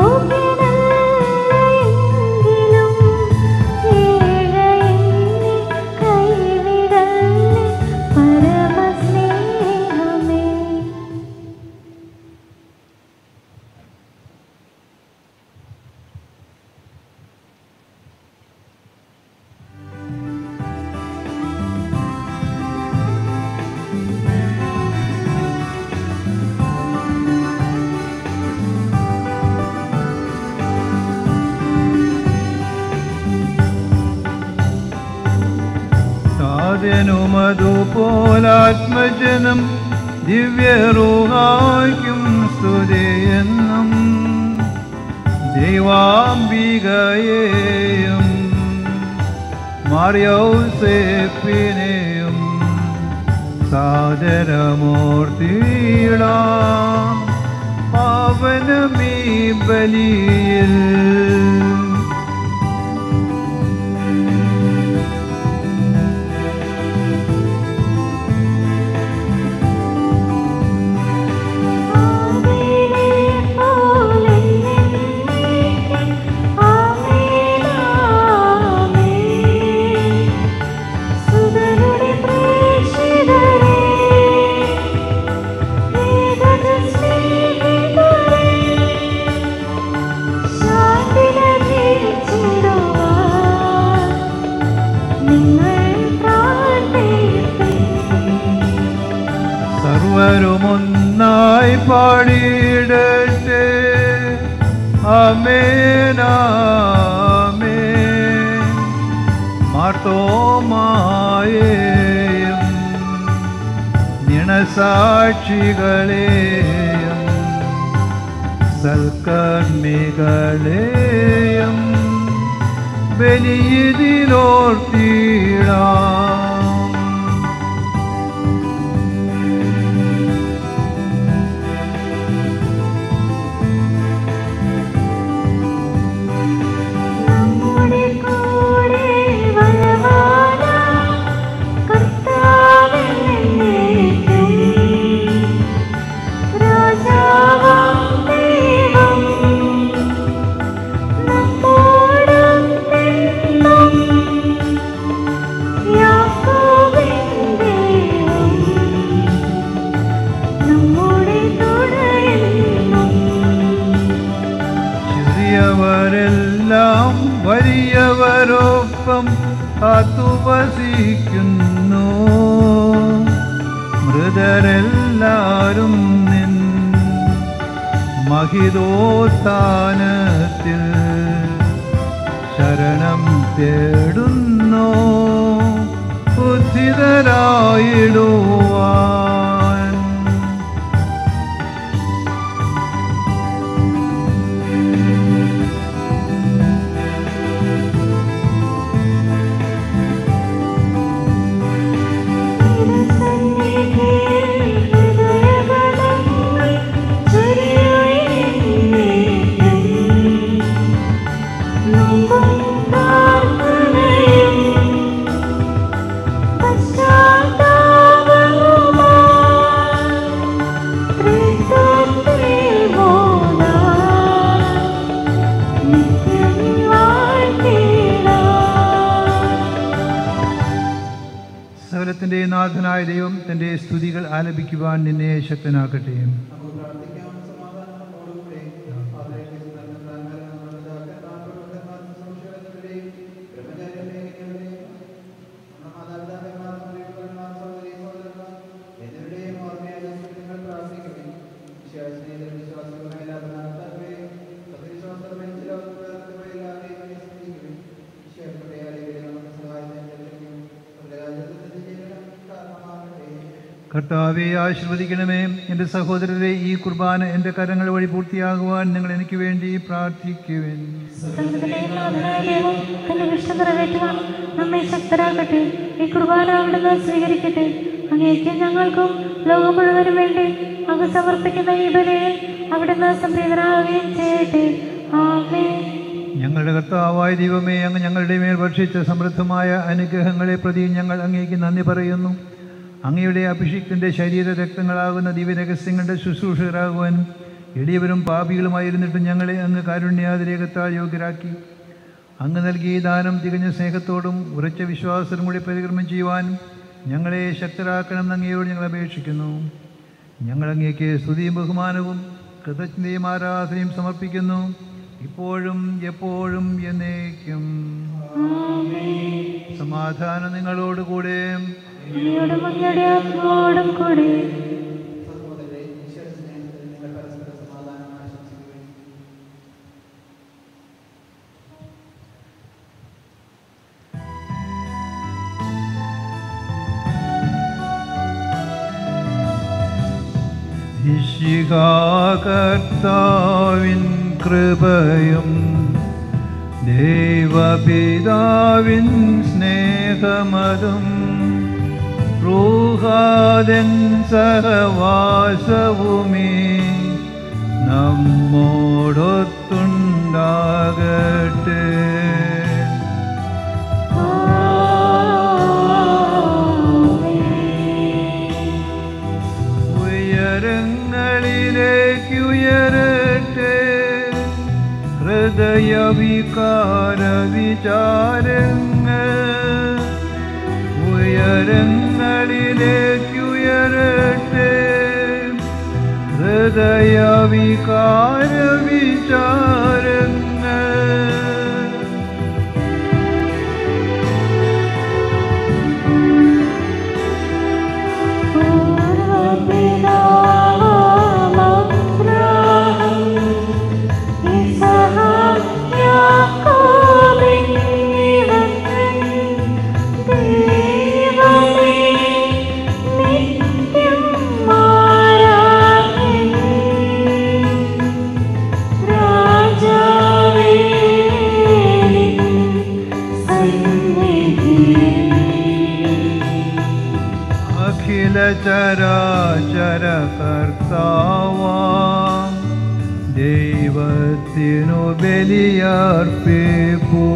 യോഗ്യനല്ലെങ്കിലും ഏഴ എന്നെ കൈവിടല്ലേ പരമസ്നേഹമേ സാധനുമതുപോലാത്മജനം ദിവ്യറുഹായ്ക്കും സ്തുതിയെന്നും ദൈവാംബികയെയും മാറിയൗസേപ്പിനെയും സാദരമൂർത്തിയിടാം പാവനമീ ബലിയിൽ ആമേനെ പോലെ ആമേൻ ആമേൻ സുതരുടെ പ്രേക്ഷിതരേ ഏകജ സ്നേഹിതരേ ശാന്തി ലഭിച്ചിടുവാൻ നിങ്ങൾ പ്രാർത്ഥിപ്പീൻ സർവരുമൊന്നായി പാടിയിടട്ടെ അമേനാമേ മാർത്തോമായേയും നിണസാക്ഷികളെയും സൽക്കർമ്മികളെയും ബലിയിലോർത്തിടാം നമ്മുടെ കൂടെ വരവാന കർത്താവെന്നേക്കും രാജാവാം ദൈവം നമ്മോടൊത്തെന്നും യാക്കോബിൻ ദൈവം നമ്മുടെ തുടയെന്നും ചെറിയവരെല്ലാം വലിയവരൊപ്പം കാത്തുവസിക്കുന്നു മൃതരെല്ലാരും നിൻ മഹിതോത്ഥാനത്തിൽ ശരണം തേടുന്നു ഉദ്ധിതരായിടുവാൻ സകലത്തിൻ്റെ നാഥനായ ദൈവം തൻ്റെ സ്തുതികൾ ആലപിക്കുവാൻ നിന്നെ ശക്തനാക്കട്ടെ കർത്താവെ ആശീർവദിക്കണമേ എൻ്റെ സഹോദരരെ ഈ കുർബാന എൻ്റെ കരങ്ങൾ വഴി പൂർത്തിയാകുവാൻ നിങ്ങൾ എനിക്ക് വേണ്ടി പ്രാർത്ഥിക്കുവേൻ സകലത്തിലെ നാഥനായ ദൈവം തന്റെ ഇഷ്ടം നിറവേറ്റുവാൻ നമ്മെ ശക്തരാക്കട്ടെ ഈ കുർബാന അവിടുന്ന് സ്വീകരിക്കട്ടെ അങ്ങേക്ക് ഞങ്ങൾക്കും ലോകം മുഴുവനും വേണ്ടി അങ്ങ് സമർപ്പിക്കുന്ന ഈ ബലിയിൽ അവിടുന്ന് സംപ്രീതനാവുകയും ചെയ്യട്ടെ ആമേ ഞങ്ങളുടെ കർത്താവായ ദൈവമേ അങ്ങ് ഞങ്ങളുടെ മേൽ ഭക്ഷിച്ച സമൃദ്ധമായ അനുഗ്രഹങ്ങളെ പ്രതി ഞങ്ങൾ അങ്ങേക്ക് നന്ദി പറയുന്നു അങ്ങയുടെ അഭിഷിക്തൻ്റെ ശരീര രക്തങ്ങളാകുന്ന ദിവ്യരഹസ്യങ്ങളുടെ ശുശ്രൂഷകരാകുവാൻ എളിയവരും പാപികളുമായിരുന്നിട്ടും ഞങ്ങളെ അങ്ങ് കാരുണ്യാതിരേകത്താൽ യോഗ്യരാക്കി അങ്ങ് നൽകിയ ഈ ദാനം തികഞ്ഞ സ്നേഹത്തോടും ഉറച്ച വിശ്വാസവും കൂടി പരിക്രമം ചെയ്യുവാനും ഞങ്ങളെ ശക്തരാക്കണം അങ്ങയോട് ഞങ്ങൾ അപേക്ഷിക്കുന്നു ഞങ്ങൾ അങ്ങേക്ക് സ്തുതിയും ബഹുമാനവും കൃതജ്ഞതയും ആരാധനയും സമർപ്പിക്കുന്നു ഇപ്പോഴും എപ്പോഴും എന്നേക്കും സമാധാനം നിങ്ങളോടുകൂടെ അങ്ങയോടും അങ്ങയുടെ ആത്മാവോടും കൂടി സഹോദരരെ വിശ്വാസസ്നേഹത്തിൽ നിങ്ങൾ പരസ്പര സമാധാനം ആശംസിക്കുകയും കർത്താവിൻ കൃപയും ദൈവപിതാവിൻ സ്നേഹമതും റൂഹാദൻ സഹവാസവുമേ നമ്മോടൊത്തുണ്ടാകട്ടെ ഉയരങ്ങളിലേക്ക് ഉയരട്ടെ ഹൃദയവികാര വിചാരങ്ങൾ ഉയരങ്ങളിലേക്ക് ഉയരട്ടെ ഹൃദയവികാര വിചാരങ്ങൾ അഖില ചരാചര കർത്താവാം ദൈവത്തിനു ബലിയർപ്പിപ്പൂ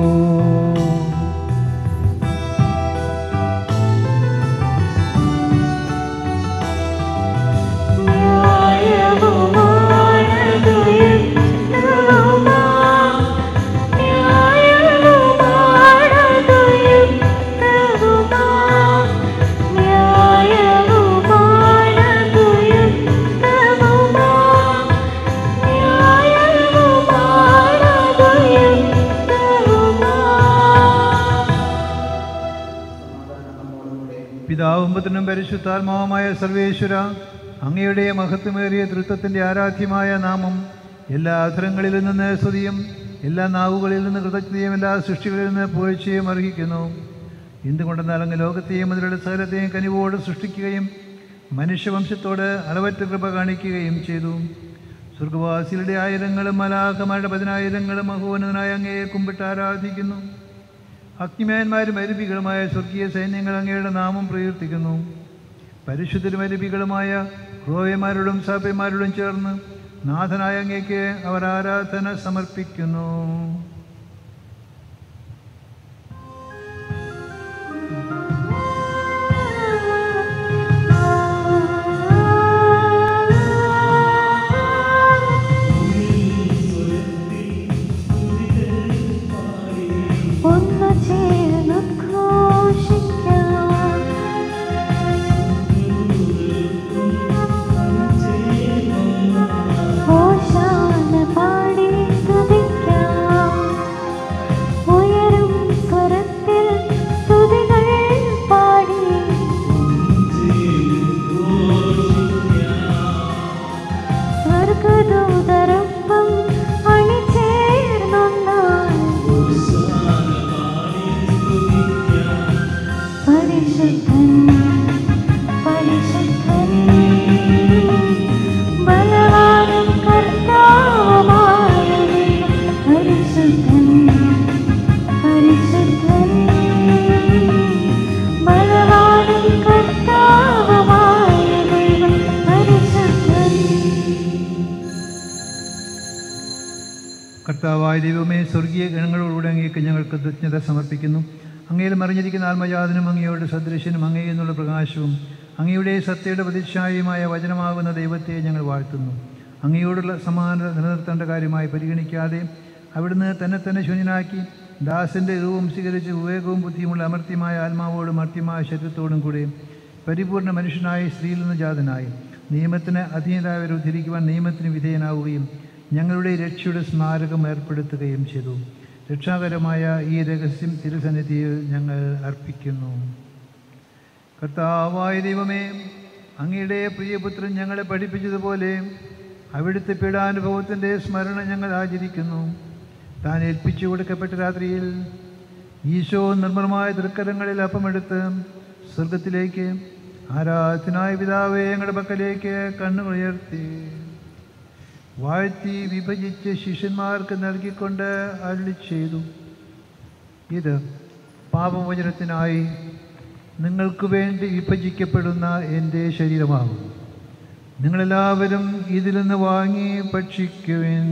സമാധാനം നമ്മോടുകൂടെ പിതാവും പുത്രനും പരിശുദ്ധാത്മാവുമായ സർവേശ്വര അങ്ങയുടെ മഹത്വമേറിയ തൃത്വത്തിൻ്റെ ആരാധ്യമായ നാമം എല്ലാ അധരങ്ങളിൽ നിന്ന് സ്തുതിയും എല്ലാ നാവുകളിൽ നിന്ന് കൃതജ്ഞതയും എല്ലാ സൃഷ്ടികളിൽ നിന്ന് പുകഴ്ചയും അർഹിക്കുന്നു എന്തുകൊണ്ടെന്നാൽ അങ്ങ് ലോകത്തെയും അതിലുള്ള സകലത്തെയും കനിവോട് സൃഷ്ടിക്കുകയും മനുഷ്യവംശത്തോട് അളവറ്റ കൃപ കാണിക്കുകയും ചെയ്തു സ്വർഗവാസികളുടെ ആയിരങ്ങളും മലാഹമാരുടെ പതിനായിരങ്ങളും മഹോന്നതനായ അങ്ങയെ കുമ്പിട്ട് ആരാധിക്കുന്നു അഗ്നിമയന്മാരും അരുവികളുമായ സ്വർഗീയ സൈന്യങ്ങൾ അങ്ങയുടെ നാമം പ്രകീർത്തിക്കുന്നു പരിശുദ്ധരും അരുവികളുമായ ക്രോയന്മാരോടും സഭയന്മാരോടും ചേർന്ന് നാഥനായ അങ്ങേക്ക് അവർ ആരാധന സമർപ്പിക്കുന്നു ഒന്ന് ചേർന്ന് ഘോഷിക്കാം ഓശാന പാടി സ്തുതിക്കാം ഉയരും സ്വരത്തിൽ സ്തുതികൾ പാടി സ്വർഗദൂതരൊപ്പം അണിചേർന്നൊന്നായി പരിശുദ്ധൻ പരിശുദ്ധൻ ബലവാനും കർത്താവുമായ ദൈവം. പരിശുദ്ധൻ പരിശുദ്ധൻ ബലവാനും കർത്താവുമായ ദൈവം. പരിശുദ്ധൻ കർത്താവായ ദൈവമേ സ്വർഗീയ ഗണങ്ങളോടുകൂടെ അങ്ങേക്ക് ഞങ്ങൾ കൃതജ്ഞത സമർപ്പിക്കുന്നു അങ്ങയിൽ മറിഞ്ഞിരിക്കുന്ന ആത്മജാതനും അങ്ങയോട് സദൃശ്യനും അങ്ങേ എന്നുള്ള പ്രകാശവും അങ്ങയുടെ സത്യയുടെ പ്രതിച്ഛായയുമായ വചനമാകുന്ന ദൈവത്തെ ഞങ്ങൾ വാഴ്ത്തുന്നു അങ്ങയോടുള്ള സമാനത നിലനിർത്തേണ്ട കാര്യമായി പരിഗണിക്കാതെ അവിടുന്ന് തന്നെ തന്നെ ശൂന്യനാക്കി ദാസന്റെ രൂപം സ്വീകരിച്ച് വിവേകവും ബുദ്ധിയുമുള്ള അമർത്യമായ ആത്മാവോടും മർത്യമായ ശരീരത്തോടും കൂടി പരിപൂർണ മനുഷ്യനായി സ്ത്രീയിൽ നിന്ന് ജാതനായി നിയമത്തിന് അധീനരായവരെ ഉദ്ധരിക്കുവാൻ നിയമത്തിന് വിധേയനാവുകയും ഞങ്ങളുടെ രക്ഷയുടെ സ്മാരകം ഏർപ്പെടുത്തുകയും ചെയ്തു രക്ഷാകരമായ ഈ രഹസ്യം തിരുസന്നിധിയിൽ ഞങ്ങൾ അർപ്പിക്കുന്നു കർത്താവായ ദൈവമേ അങ്ങയുടെ പ്രിയപുത്രൻ ഞങ്ങളെ പഠിപ്പിച്ചതുപോലെ അവിടുത്തെ പീഡാനുഭവത്തിൻ്റെ സ്മരണ ഞങ്ങൾ ആചരിക്കുന്നു താൻ ഏൽപ്പിച്ചു കൊടുക്കപ്പെട്ട രാത്രിയിൽ ഈശോ നിർമ്മലമായ തൃക്കരങ്ങളിൽ അപ്പമെടുത്ത് സ്വർഗത്തിലേക്ക് ആരാധനായ പിതാവേ ഞങ്ങളുടെ പക്കലേക്ക് കണ്ണുകൾ ഉയർത്തി വാഴ്ത്തി വിഭജിച്ച് ശിഷ്യന്മാർക്ക് നൽകിക്കൊണ്ട് അരുളി ചെയ്തു ഇത് പാപമോചനത്തിനായി നിങ്ങൾക്ക് വേണ്ടി വിഭജിക്കപ്പെടുന്ന എൻ്റെ ശരീരമാകും നിങ്ങളെല്ലാവരും ഇതിൽ നിന്ന് വാങ്ങി ഭക്ഷിക്കുവിൻ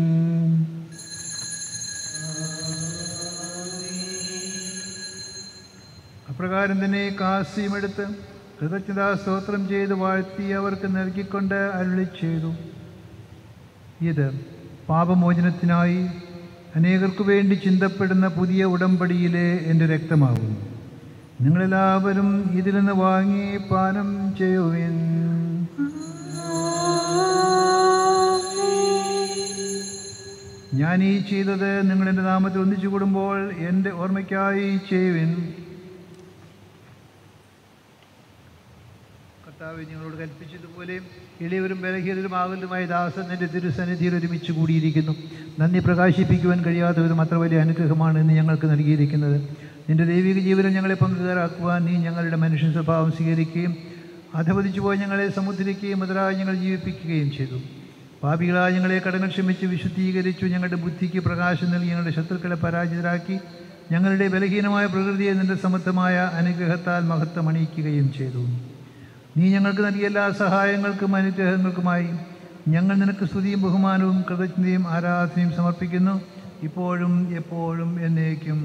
അപ്രകാരം തന്നെ കാസിയുമെടുത്ത് കൃതജ്ഞതാ സ്തോത്രം ചെയ്ത് വാഴ്ത്തി അവർക്ക് നൽകിക്കൊണ്ട് അരുളി ചെയ്തു ഇത് പാപമോചനത്തിനായി അനേകർക്കു വേണ്ടി ചിന്തപ്പെടുന്ന പുതിയ ഉടമ്പടിയിലെ എൻ്റെ രക്തമാകുന്നു നിങ്ങളെല്ലാവരും ഇതിൽ നിന്ന് വാങ്ങി പാനം ചെയ്യുവിൻ ഞാൻ ഈ ചെയ്തത് നിങ്ങൾ എൻ്റെ നാമത്തിൽ ഒന്നിച്ചു കൂടുമ്പോൾ എൻ്റെ ഓർമ്മയ്ക്കായി ചെയ്യുവിൻ കർത്താവ് ഞങ്ങളോട് കൽപ്പിച്ചതുപോലെ എളിയവരും ബലഹീനരും ആകുന്നതുമായ ദാസൻ എൻ്റെ തിരുസന്നിധിയിൽ ഒരുമിച്ച് കൂടിയിരിക്കുന്നു നന്ദി പ്രകാശിപ്പിക്കുവാൻ കഴിയാത്ത വിധം അത്ര വലിയ അനുഗ്രഹമാണ് ഇന്ന് ഞങ്ങൾക്ക് നൽകിയിരിക്കുന്നത് നിന്റെ ദൈവിക ജീവനം ഞങ്ങളെ പങ്കുകാരാക്കുവാൻ നീ ഞങ്ങളുടെ മനുഷ്യൻ സ്വഭാവം സ്വീകരിക്കുകയും അധപതിച്ചു പോയി ഞങ്ങളെ സമുദ്രിക്കുകയും മുതലായി ഞങ്ങൾ ജീവിപ്പിക്കുകയും ചെയ്തു പാപികളായ ഞങ്ങളെ കടങ്ങൾ ക്ഷമിച്ച് വിശുദ്ധീകരിച്ചു ഞങ്ങളുടെ ബുദ്ധിക്ക് പ്രകാശം നൽകി ഞങ്ങളുടെ ശത്രുക്കളെ പരാജിതരാക്കി ഞങ്ങളുടെ ബലഹീനമായ പ്രകൃതിയെ നിന്റെ സമത്വമായ അനുഗ്രഹത്താൽ മഹത്വം അണിയിക്കുകയും ചെയ്തു നീ ഞങ്ങൾക്ക് നൽകിയ എല്ലാ സഹായങ്ങൾക്കും അനുഗ്രഹങ്ങൾക്കുമായി ഞങ്ങൾ നിനക്ക് സ്തുതിയും ബഹുമാനവും കൃതജ്ഞതയും ആരാധനയും സമർപ്പിക്കുന്നു ഇപ്പോഴും എപ്പോഴും എന്നേക്കും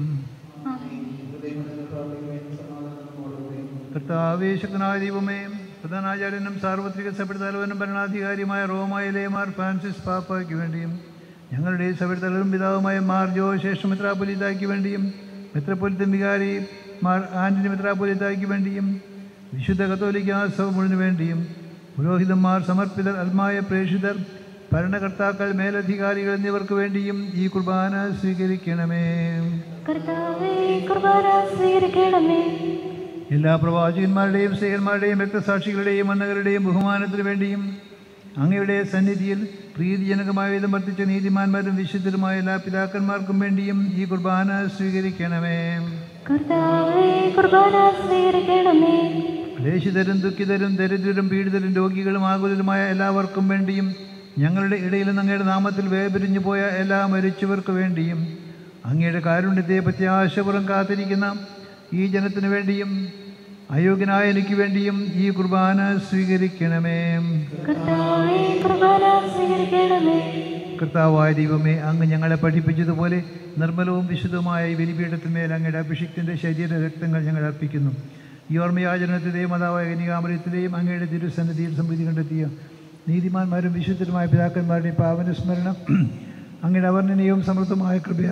കർത്താവേ ശക്തനായ ദൈവമേ പ്രധാനാചാര്യനും സാർവത്രിക സഭയുടെ തലവനും ഭരണാധികാരിയുമായ റോമായിലെ മാർ ഫ്രാൻസിസ് പാപ്പയ്ക്ക് വേണ്ടിയും ഞങ്ങളുടെ സഭയുടെ തലവനും പിതാവുമായ മാർ ജോ ശേഷം മിത്രാപൊലിതായ്ക്ക് വേണ്ടിയും മിത്രപൊലിത്തൻ വികാരി മാർ ആന്റണി മിത്രാപൊലിതായ്ക്ക് വേണ്ടിയും വിശുദ്ധ കത്തോലിക്ക സഭ മുഴുവന് വേണ്ടിയും പുരോഹിതന്മാർ സമർപ്പിതർ അൽമായ പ്രേക്ഷിതർ ഭരണകർത്താക്കൾ മേലധികാരികൾ എന്നിവർക്ക് വേണ്ടിയും ഈ കുർബാന സ്വീകരിക്കണമേ കർത്താവേ കുർബാന സ്വീകരിക്കണമേ എല്ലാ പ്രവാചകന്മാരുടെയും സേകന്മാരുടെയും രക്തസാക്ഷികളുടെയും വന്നകരുടെയും ബഹുമാനത്തിനു വേണ്ടിയും അങ്ങയുടെ സന്നിധിയിൽ പ്രീതിജനകമായ വിധം വർദ്ധിച്ച നീതിമാന്മാരും വിശുദ്ധരുമായ എല്ലാ പിതാക്കന്മാർക്കും വേണ്ടിയും ഈ കുർബാന സ്വീകരിക്കണമേ കർത്താവേ കുർബാന സ്വീകരിക്കണമേ ക്ലേശിതരും ദുഃഖിതരും ദരിദ്രരും പീഡിതരും രോഗികളും ആകുലരുമായ എല്ലാവർക്കും വേണ്ടിയും ഞങ്ങളുടെ ഇടയിൽ നിന്ന് അങ്ങയുടെ നാമത്തിൽ വേപരിഞ്ഞു പോയ എല്ലാ മരിച്ചവർക്ക് വേണ്ടിയും അങ്ങയുടെ കാരുണ്യത്തെ പ്രത്യാശപുറം കാത്തിരിക്കുന്ന ഈ ജനത്തിനു വേണ്ടിയും അയോഗ്യനായ എനിക്ക് വേണ്ടിയും ഈ കുർബാന സ്വീകരിക്കണമേ കർത്താവേ കുർബാന സ്വീകരിക്കണമേ കർത്താവായ ദൈവമേ അങ്ങ് ഞങ്ങളെ പഠിപ്പിച്ചതുപോലെ നിർമ്മലവും വിശുദ്ധവുമായ ഈ ബലിപീഠത്തിന്മേൽ അങ്ങയുടെ അഭിഷിക്തിൻ്റെ ശരീര രക്തങ്ങൾ ഞങ്ങൾ അർപ്പിക്കുന്നു ഈ ഓർമ്മയാചരണത്തിലെയും മാതാവായ കനികാമരത്തിലെയും അങ്ങയുടെ തിരുസന്നിധിയിൽ സമൃദ്ധി കണ്ടെത്തിയ നീതിമാന്മാരും വിശുദ്ധരുമായ പിതാക്കന്മാരുടെയും പാവന സ്മരണം അങ്ങയുടെ അവർണ്ണനീയവും സമൃദ്ധമായ കൃപയ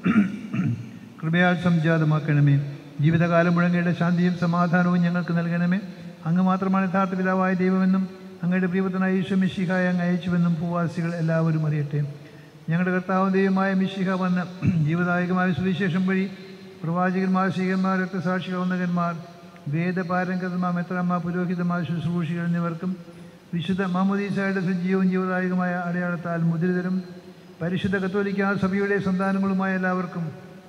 കൃപയാൽ സംജാതമാക്കണമേ ജീവിതകാലം മുഴങ്ങയുടെ ശാന്തിയും സമാധാനവും ഞങ്ങൾക്ക് നൽകണമേ അങ്ങ് മാത്രമാണ് യഥാർത്ഥ പിതാവായ ദൈവമെന്നും അങ്ങയുടെ പ്രിയപുത്രനായ ഈശോ മിശിഹായ അങ്ങ് അയച്ചുവെന്നും ഭൂവാസികൾ എല്ലാവരും അറിയട്ടെ ഞങ്ങളുടെ കർത്താവും ദൈവമായ മിശിഹ വന്ന് ജീവദായകമായ സുവിശേഷം വഴി പ്രവാചകന്മാർ ശീകന്മാർ രക്തസാക്ഷികൾ വന്നകന്മാർ വേദപാരംഗതന്മാർ മെത്രമ്മ പുരോഹിതന്മാർ ശുശ്രൂഷികൾ എന്നിവർക്കും വിശുദ്ധ മാമുദീസയുടെ സജീവവും ജീവദായകമായ അടയാളത്താൽ മുദ്രിതരും പരിശുദ്ധ കത്തോലിക്ക സഭയുടെ സന്താനങ്ങളുമായ എല്ലാവർക്കും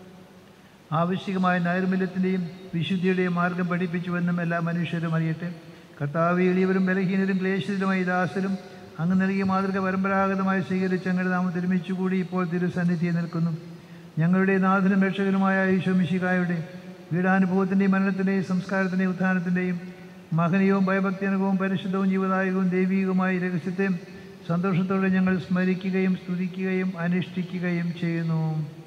ആവശ്യമായ നൈർമല്യത്തിൻ്റെയും വിശുദ്ധിയുടെയും മാർഗം പഠിപ്പിച്ചുവെന്നും എല്ലാ മനുഷ്യരും അറിയട്ടെ കർത്താവ് എളിയവരും ബലഹീനരും ക്ലേശിതരുമായി ദാസരും അങ്ങ് നൽകിയ മാതൃക പരമ്പരാഗതമായി സ്വീകരിച്ച് അങ്ങയുടെ നാമം ഒരുമിച്ചുകൂടി ഇപ്പോൾ തിരുസന്നിധിയിൽ നിൽക്കുന്നു ഞങ്ങളുടെ നാഥനും രക്ഷകനുമായ ഈശോ മിശികായുടെ പീഡാനുഭവത്തിൻ്റെയും മരണത്തിൻ്റെയും സംസ്കാരത്തിൻ്റെയും ഉത്ഥാനത്തിൻ്റെയും മഹനീയവും ഭയഭക്തിയനകവും പരിശുദ്ധവും ജീവദായകവും ദൈവീകവുമായ ഈ രഹസ്യത്തെ സന്തോഷത്തോടെ ഞങ്ങൾ സ്മരിക്കുകയും സ്തുതിക്കുകയും അനുഷ്ഠിക്കുകയും ചെയ്യുന്നു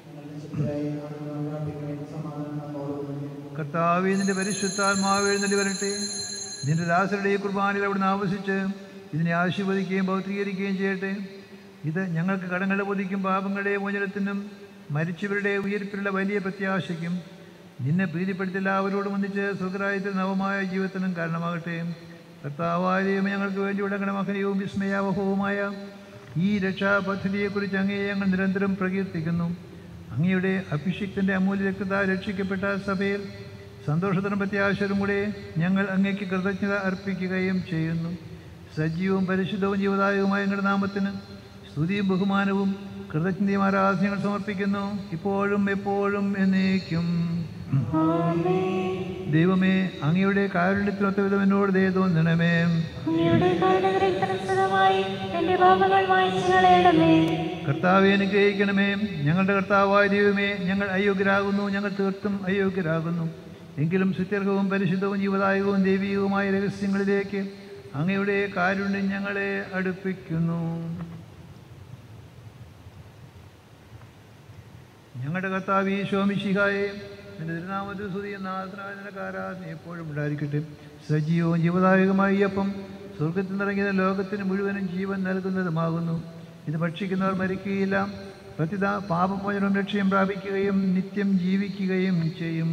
കർത്താവേ നിന്റെ പരിശുദ്ധാത്മാവ് എഴുന്നള്ളി വരട്ടെ നിന്റെ ദാസരുടെ ഈ കുർബാനയിൽ അവിടുന്ന് ആവശ്യിച്ച് ഇതിനെ ആശീർവദിക്കുകയും പൗത്രീകരിക്കുകയും ചെയ്യട്ടെ ഇത് ഞങ്ങൾക്ക് കടങ്ങളുടെ പൊതിക്കും പാപങ്ങളുടെ മോചനത്തിനും മരിച്ചവരുടെ ഉയർപ്പിലുള്ള വലിയ പ്രത്യാശയ്ക്കും നിന്നെ പ്രീതിപ്പെടുത്തി എല്ലാവരോടും ഒന്നിച്ച് സുഖരായത്തിൽ നവമായ ജീവിതത്തിനും കാരണമാകട്ടെ കർത്താവായ ദൈവമേ, ഞങ്ങൾക്ക് വേണ്ടി ഉടകണമഹനീയവും വിസ്മയാവഹവുമായ ഈ രക്ഷാപദ്ധതിയെക്കുറിച്ച് അങ്ങേ ഞങ്ങൾ നിരന്തരം പ്രകീർത്തിക്കുന്നു അങ്ങയുടെ അഭിഷിക്തൻ്റെ അമൂല്യ രക്തത്താൽ രക്ഷിക്കപ്പെട്ട സഭയിൽ സന്തോഷത്തിനും പ്രത്യാശരും കൂടെ ഞങ്ങൾ അങ്ങേക്ക് കൃതജ്ഞത അർപ്പിക്കുകയും ചെയ്യുന്നു സജീവവും പരിശുദ്ധവും ജീവദായകവുമായ ഞങ്ങളുടെ നാമത്തിന് സ്തുതിയും ബഹുമാനവും കൃതജ്ഞതയും ആരാധനകൾ സമർപ്പിക്കുന്നു ഇപ്പോഴും എപ്പോഴും എന്നേക്കും ദൈവമേ അങ്ങയുടെ കാരുണ്യത്തിനൊത്ത വിധം എന്നോട് ദയ തോന്നണമേ അങ്ങയുടെ കാരണഗ്രഹിതനുസൃതമായി എന്റെ പാപങ്ങൾ മായ്ച്ചു കളയണമേ കർത്താവെ അനുഗ്രഹിക്കണമേ ഞങ്ങളുടെ കർത്താവായ ദൈവമേ ഞങ്ങൾ അയോഗ്യരാകുന്നു ഞങ്ങൾ തീർത്തും അയോഗ്യരാകുന്നു എങ്കിലും സുത്യർഹവും പരിശുദ്ധവും ജീവദായകവും ദൈവീകവുമായ രഹസ്യങ്ങളിലേക്ക് അങ്ങയുടെ കാരുണ്യം ഞങ്ങളെ അടുപ്പിക്കുന്നു ഞങ്ങളുടെ കർത്താവ് ഈശോമിശിഹായെ നിന്റെ തിരുനാമത്തിൽ സ്തുതി നാഥനാരാധന എപ്പോഴും ഉണ്ടായിരിക്കട്ടെ സജീവവും ജീവദായകമായ ഈ അപ്പം സ്വർഗത്തിൽ നിറങ്ങിയ ലോകത്തിന് മുഴുവനും ജീവൻ നൽകുന്നതുമാകുന്നു ഇത് ഭക്ഷിക്കുന്നവർ മരിക്കുകയില്ല പ്രത്യുത പാപമോചനവും രക്ഷയും പ്രാപിക്കുകയും നിത്യം ജീവിക്കുകയും ചെയ്യും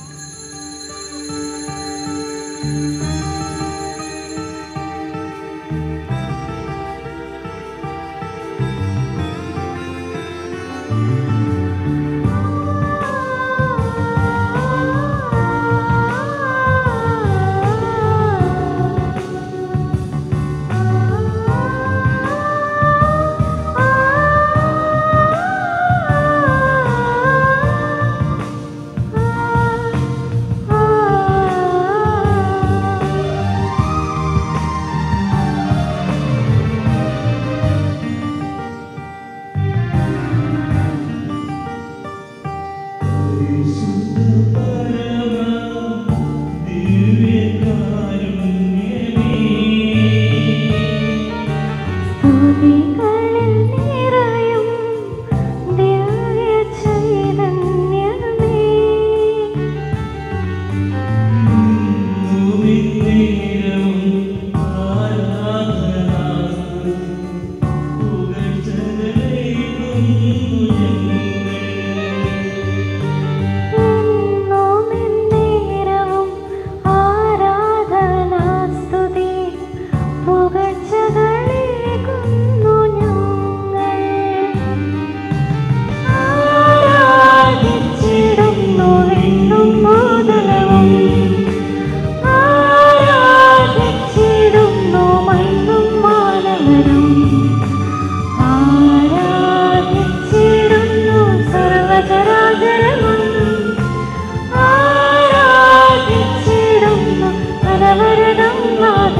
സ്തുതികളിൽ നിറയും ദിവ്യ ചൈതന്യമേ എന്നും എന്നേരവും ആരാധനാ സ്തുതി പുകഴ്ചകളേകുന്നു ഞങ്ങൾ ആരാധിച്ചിടുന്നു എന്നും മുതലവും ആരാധിച്ചിടുന്നു മണ്ണും മാനവരും ആരാധിച്ചിടുന്നു സർവചരാചരവും ആരാധിച്ചിടുന്നു പരവരതം നാഥ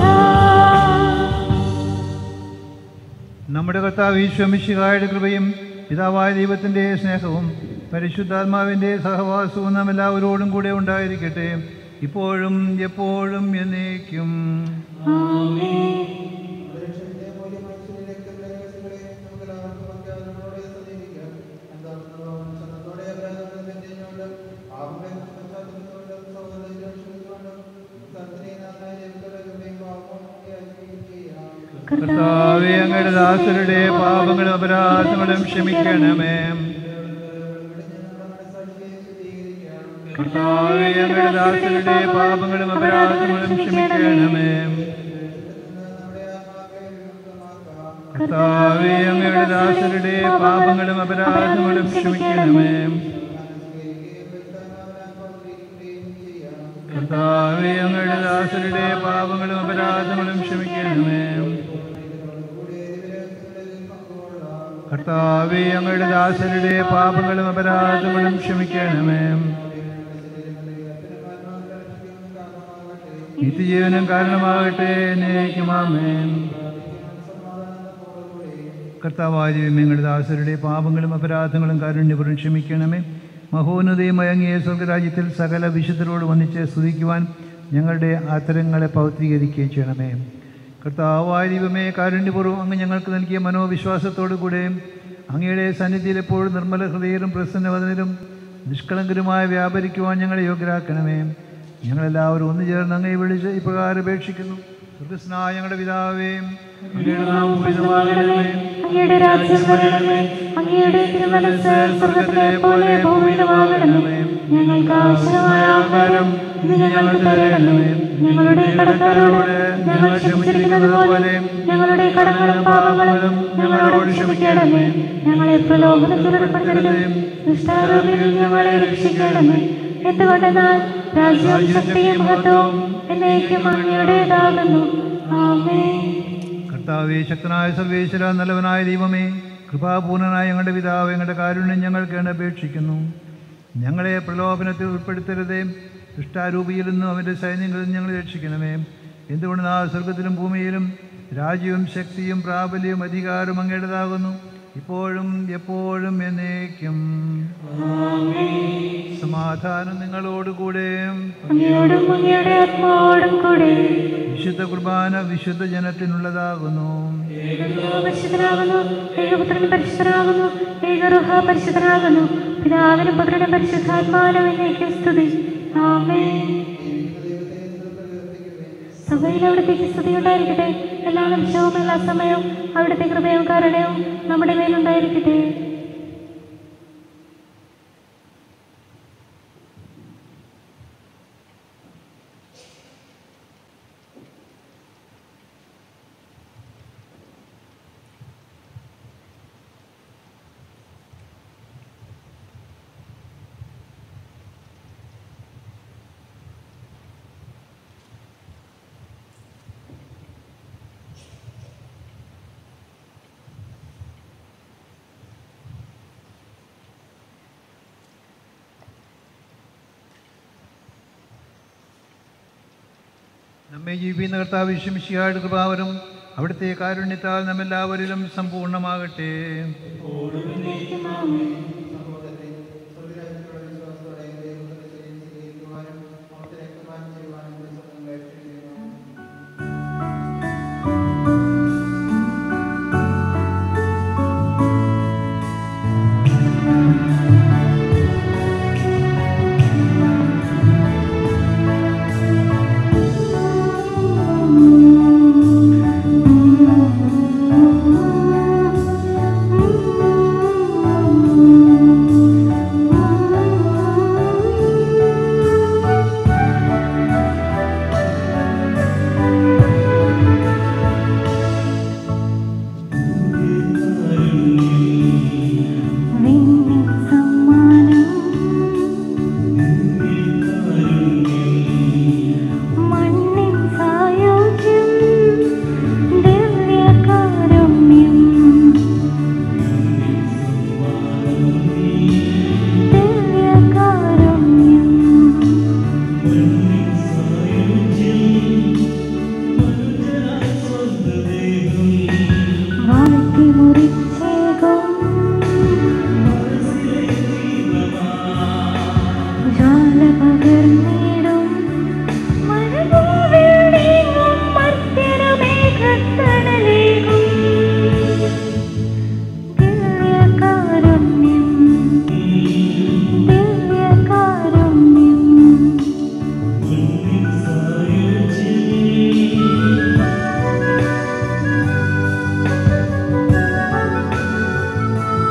നമ്മുടെ കർത്താവ് ഈശ്വമിശിഹായുടെ കൃപയും പിതാവായ ദൈവത്തിൻ്റെ സ്നേഹവും പരിശുദ്ധാത്മാവിൻ്റെ സഹവാസവും നാം എല്ലാവരോടും കൂടെ ഉണ്ടായിരിക്കട്ടെ ഇപ്പോഴും എപ്പോഴും എന്നേക്കും അന്തരീക്ഷത്തിന്റെ മൂല്യമായി ശരീരത്തിന്റെ രഹസ്യങ്ങളെ നമുക്ക് എല്ലാവർക്കും അത്യാവശ്യങ്ങളോടെ സ്തുതിക്കാം. എന്താണെന്നുള്ളവൻ സന്നദ്ധോടെ അപരാധങ്ങൾ തെറ്റിച്ചുകൊണ്ട് പാപങ്ങളെ പശ്ചാത്തലത്തോടും സഹോദരനെ രക്ഷിച്ചുകൊണ്ടും സത്യനാഥായ ദൈവത്തിന്റെ പാപവും യാചിക്കുകയും ചെയ്യാം. കർത്താവെ അങ്ങയുടെ ദാസരുടെ പാപങ്ങളും അപരാധങ്ങളും ക്ഷമിക്കണമേ കർത്താവെ അങ്ങയുടെ ദാസരുടെ പാപങ്ങളും അപരാധങ്ങളും ക്ഷമിക്കണമേ കർത്താവെ അങ്ങയുടെ ദാസരുടെ പാപങ്ങളും അപരാധങ്ങളും ക്ഷമിക്കണമേ കർത്താവെ അങ്ങയുടെ ദാസരുടെ പാപങ്ങളും അപരാധങ്ങളും ക്ഷമിക്കണമേ കർത്താവെ അങ്ങയുടെ ദാസരുടെ പാപങ്ങളും അപരാധങ്ങളും ക്ഷമിക്കണമേ നിത്യജീവനം കാരണമാകട്ടെ എന്നേക്കുമാമേൻ കർത്താവായ ഞങ്ങളുടെ ദാസരുടെ പാപങ്ങളും അപരാധങ്ങളും കാരുണ്യപുരം ക്ഷമിക്കണമേ മഹോന്നതയും മയങ്ങിയ സ്വർഗരാജ്യത്തിൽ സകല വിശുദ്ധരോട് വന്നിച്ച് സ്തുതിക്കുവാൻ ഞങ്ങളുടെ ആത്തരങ്ങളെ പൗത്രീകരിക്കുകയും ചെയ്യണമേ കർത്താവായ ദൈവമേ കാരുണ്യപൂർവ്വം അങ്ങ് ഞങ്ങൾക്ക് നൽകിയ മനോവിശ്വാസത്തോടു കൂടെ അങ്ങയുടെ സന്നിധിയിൽ എപ്പോഴും നിർമ്മല ഹൃദയരും പ്രസന്നവദനരും നിഷ്കളങ്കരുമായി വ്യാപരിക്കുവാൻ ഞങ്ങളെ യോഗ്യരാക്കണമേ ഞങ്ങളെല്ലാവരും ഒന്നു ചേർന്ന് അങ്ങയെ വിളിച്ച് ഇപ്രകാരം അപേക്ഷിക്കുന്നു സ്വർഗസ്നായ ഞങ്ങളുടെ പിതാവേ അങ്ങയുടെ നാമം പൂജിതമാകണമേ അങ്ങയുടെ രാജ്യം വരണമേ അങ്ങയുടെ തിരുമനസ് സ്വർഗത്തിലെ പോലെ ഭൂമിയിലുമാകണമേ ഞങ്ങൾക്ക് ആവശ്യമായ ആഹാരം ഇന്ന് ഞങ്ങൾക്ക് തരണമേ ഞങ്ങളുടെ കടക്കാരോട് ഞങ്ങൾ ക്ഷമിച്ചിരിക്കുന്നത് പോലെ ഞങ്ങളുടെ കടങ്ങളും പാപങ്ങളും ഞങ്ങളോട് ക്ഷമിക്കണമേ ഞങ്ങളെ പ്രലോഭനത്തിൽ ഉൾപ്പെടുത്തരുതേ ദുഷ്ടാരോപിയിൽ ഞങ്ങളെ രക്ഷിക്കണമേ എന്തുകൊണ്ടെന്നാൽ രാജ്യവും ശക്തിയും മഹത്വവും എന്നേക്കും അങ്ങയുടേതാകുന്നു ആമേൻ കർത്താവേ ശക്തനായ സർവേശ്വര നല്ലവനായ ദൈവമേ കൃപാപൂർണനായ ഞങ്ങളുടെ പിതാവ് ഞങ്ങളുടെ കാരുണ്യം ഞങ്ങൾക്ക് വേണ്ടി അപേക്ഷിക്കുന്നു ഞങ്ങളെ പ്രലോഭനത്തിൽ ഉൾപ്പെടുത്തരുതേ ദുഷ്ടാരൂപിയിൽ നിന്നും അവൻ്റെ സൈന്യങ്ങളിൽ നിന്ന് ഞങ്ങളെ രക്ഷിക്കണമേ എന്തുകൊണ്ട് ആ സ്വർഗത്തിലും ഭൂമിയിലും രാജ്യവും ശക്തിയും പ്രാബല്യവും അധികാരവും അങ്ങയുടേതാകുന്നു ഇപ്പോഴും എപ്പോഴും എന്നേക്കും സമാധാനം നിങ്ങളോടുകൂടെ അങ്ങയോടും അങ്ങയുടെ ആത്മാവോടും കൂടെ വിശുദ്ധ കുർബാന വിശുദ്ധ ജനത്തിനുള്ളതാകുന്നു പരിശുദ്ധനാകുന്നു ഏകപുത്രൻ പരിശുദ്ധനാകുന്നു ഏകറുഹ പരിശുദ്ധനാകുന്നു പിതാവിനും പുത്രനും പരിശുദ്ധാത്മാവിനും എന്നേക്കും സ്തുതി ആമേൻ സഭയിൽ അവിടുത്തേക്ക് സ്തുതി ഉണ്ടായിരിക്കട്ടെ എല്ലാ നിമിഷവും എല്ലാ സമയവും അവിടുത്തെ കൃപയും കാരുണ്യവും നമ്മുടെ മേലുണ്ടായിരിക്കട്ടെ നമ്മെ ജീവിക്കുന്ന കർത്താവ് വിശ്വമിശിയായുടെ കൃപാവരും അവിടുത്തെ കാരുണ്യത്താൽ നമ്മെല്ലാവരിലും സമ്പൂർണ്ണമാകട്ടെ നിന്നെ സമ്മാനം മണ്ണിൻ സായോജ്യം ദിവ്യകാരുണ്യം ദിവ്യകാരുണ്യം വാഴ്ത്തി മുറിച്ചേകും ജാലപകർന്നിടും മരുഭൂവിൽ നീങ്ങും മർത്യനുമേഘത്തണലേകും ദിവ്യകാരുണ്യം ദിവ്യകാരുണ്യം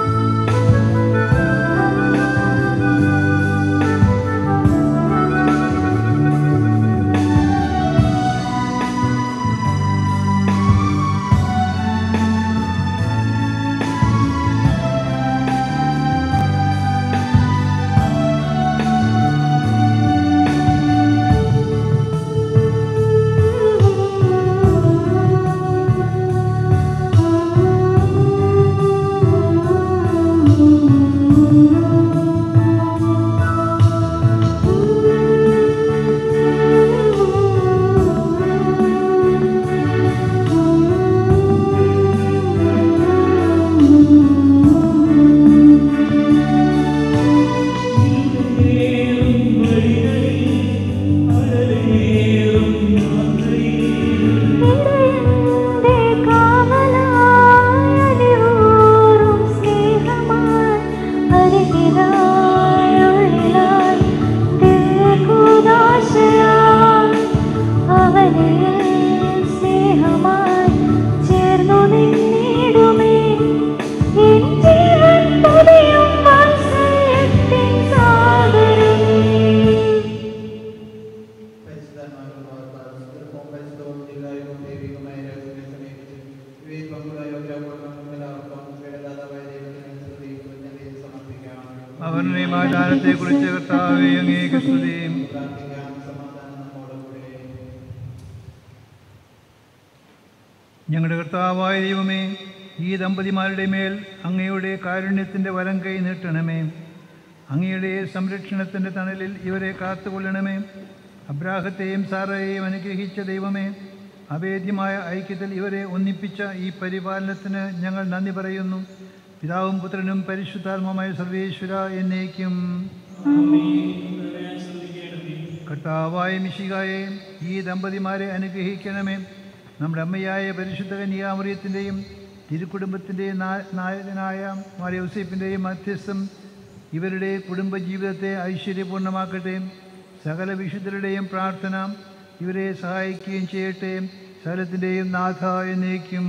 ും സമാധാനത്തെക്കുറിച്ച് കർത്താവെ അങ്ങേക്ക് സ്തുതിയും പ്രാർത്ഥിക്കാം സമാധാനം നമ്മോടുകൂടെ ഞങ്ങളുടെ കർത്താവായ ദൈവമേ ഈ ദമ്പതിമാരുടെ മേൽ അങ്ങയുടെ കാരുണ്യത്തിൻ്റെ വലം കൈ നീട്ടണമേ അങ്ങയുടെ സംരക്ഷണത്തിൻ്റെ തണലിൽ ഇവരെ കാത്തുകൊള്ളണമേ അബ്രാഹത്തെയും സാറയെയും അനുഗ്രഹിച്ച ദൈവമേ അവേദ്യമായ ഐക്യത്തിൽ ഇവരെ ഒന്നിപ്പിച്ച ഈ പരിപാലനത്തിന് ഞങ്ങൾ നന്ദി പറയുന്നു പിതാവും പുത്രനും പരിശുദ്ധാത്മമായ സർവേശ്വര എന്നേക്കും കർത്താവായ മിശികായെ ഈ ദമ്പതിമാരെ അനുഗ്രഹിക്കണമേ നമ്മുടെ അമ്മയായ പരിശുദ്ധ കന്യാമറിയത്തിൻ്റെയും തിരുക്കുടുംബത്തിൻ്റെയും നായകനായ മാരിയൗസേപ്പിൻ്റെയും മധ്യസ്ഥം ഇവരുടെ കുടുംബജീവിതത്തെ ഐശ്വര്യപൂർണ്ണമാക്കട്ടെ സകല വിശുദ്ധരുടെയും പ്രാർത്ഥന ഇവരെ സഹായിക്കുകയും ചെയ്യട്ടെ സകലത്തിൻ്റെയും നാഥ എന്നേക്കും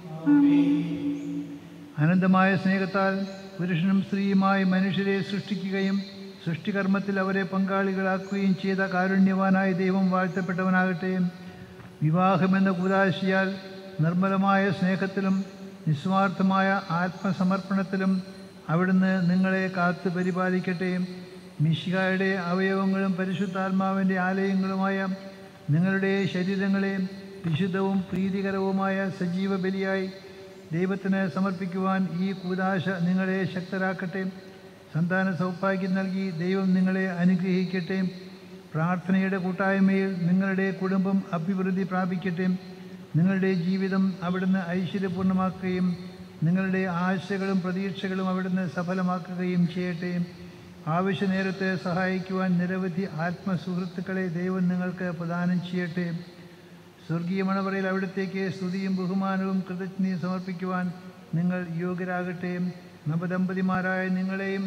അനന്തമായ സ്നേഹത്താൽ പുരുഷനും സ്ത്രീയുമായി മനുഷ്യരെ സൃഷ്ടിക്കുകയും സൃഷ്ടികർമ്മത്തിൽ അവരെ പങ്കാളികളാക്കുകയും ചെയ്ത കാരുണ്യവാനായ ദൈവം വാഴ്ത്തപ്പെട്ടവനാകട്ടെ വിവാഹമെന്ന കുതാശിയാൽ നിർമ്മലമായ സ്നേഹത്തിലും നിസ്വാർത്ഥമായ ആത്മസമർപ്പണത്തിലും അവിടുന്ന് നിങ്ങളെ കാത്തു പരിപാലിക്കട്ടെ മിശികായുടെ അവയവങ്ങളും പരിശുദ്ധാത്മാവിൻ്റെ ആലയങ്ങളുമായ നിങ്ങളുടെ ശരീരങ്ങളെ വിശുദ്ധവും പ്രീതികരവുമായ സജീവ ബലിയായി ദൈവത്തിന് സമർപ്പിക്കുവാൻ ഈ കൂതാശ നിങ്ങളെ ശക്തരാക്കട്ടെ സന്താന സൗഭാഗ്യം നൽകി ദൈവം നിങ്ങളെ അനുഗ്രഹിക്കട്ടെ പ്രാർത്ഥനയുടെ കൂട്ടായ്മയിൽ നിങ്ങളുടെ കുടുംബം അഭിവൃദ്ധി പ്രാപിക്കട്ടെ നിങ്ങളുടെ ജീവിതം അവിടുന്ന് ഐശ്വര്യപൂർണ്ണമാക്കുകയും നിങ്ങളുടെ ആശകളും പ്രതീക്ഷകളും അവിടുന്ന് സഫലമാക്കുകയും ചെയ്യട്ടെ ആവശ്യ നേരത്തെ സഹായിക്കുവാൻ നിരവധി ആത്മസുഹൃത്തുക്കളെ ദൈവം നിങ്ങൾക്ക് പ്രദാനം ചെയ്യട്ടെ സ്വർഗീയ മണവറയിൽ അവിടത്തേക്ക് സ്തുതിയും ബഹുമാനവും കൃതജ്ഞയും സമർപ്പിക്കുവാൻ നിങ്ങൾ യോഗ്യരാകട്ടെ നവദമ്പതിമാരായ നിങ്ങളെയും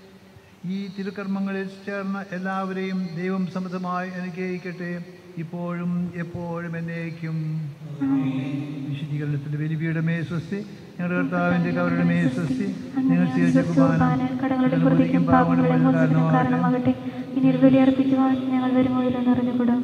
ഈ തിരുക്കർമ്മങ്ങളിൽ ചേർന്ന എല്ലാവരെയും ദൈവം സമൃദ്ധമായി അനുഗ്രഹിക്കട്ടെ ഇപ്പോഴും എപ്പോഴും എന്നേക്കും വിശുദ്ധീകരണത്തിൻ്റെ ബലിപിയുടെ മേ സ്വസ്തി ഞങ്ങളുടെ കർത്താവിൻ്റെ കവരുടെ മേ സ്വസ്തി നിങ്ങൾ സ്വീകരിച്ച കുർബാന കടങ്ങളുടെ പ്രതിക്കും പാപങ്ങളുടെ മോചനത്തിനും കാരണമാകട്ടെ ഇനി ഒരു ബലി അർപ്പിക്കുവാൻ ഞങ്ങൾ വരുമോ ഇല്ലെന്ന് അറിഞ്ഞുകൂടാം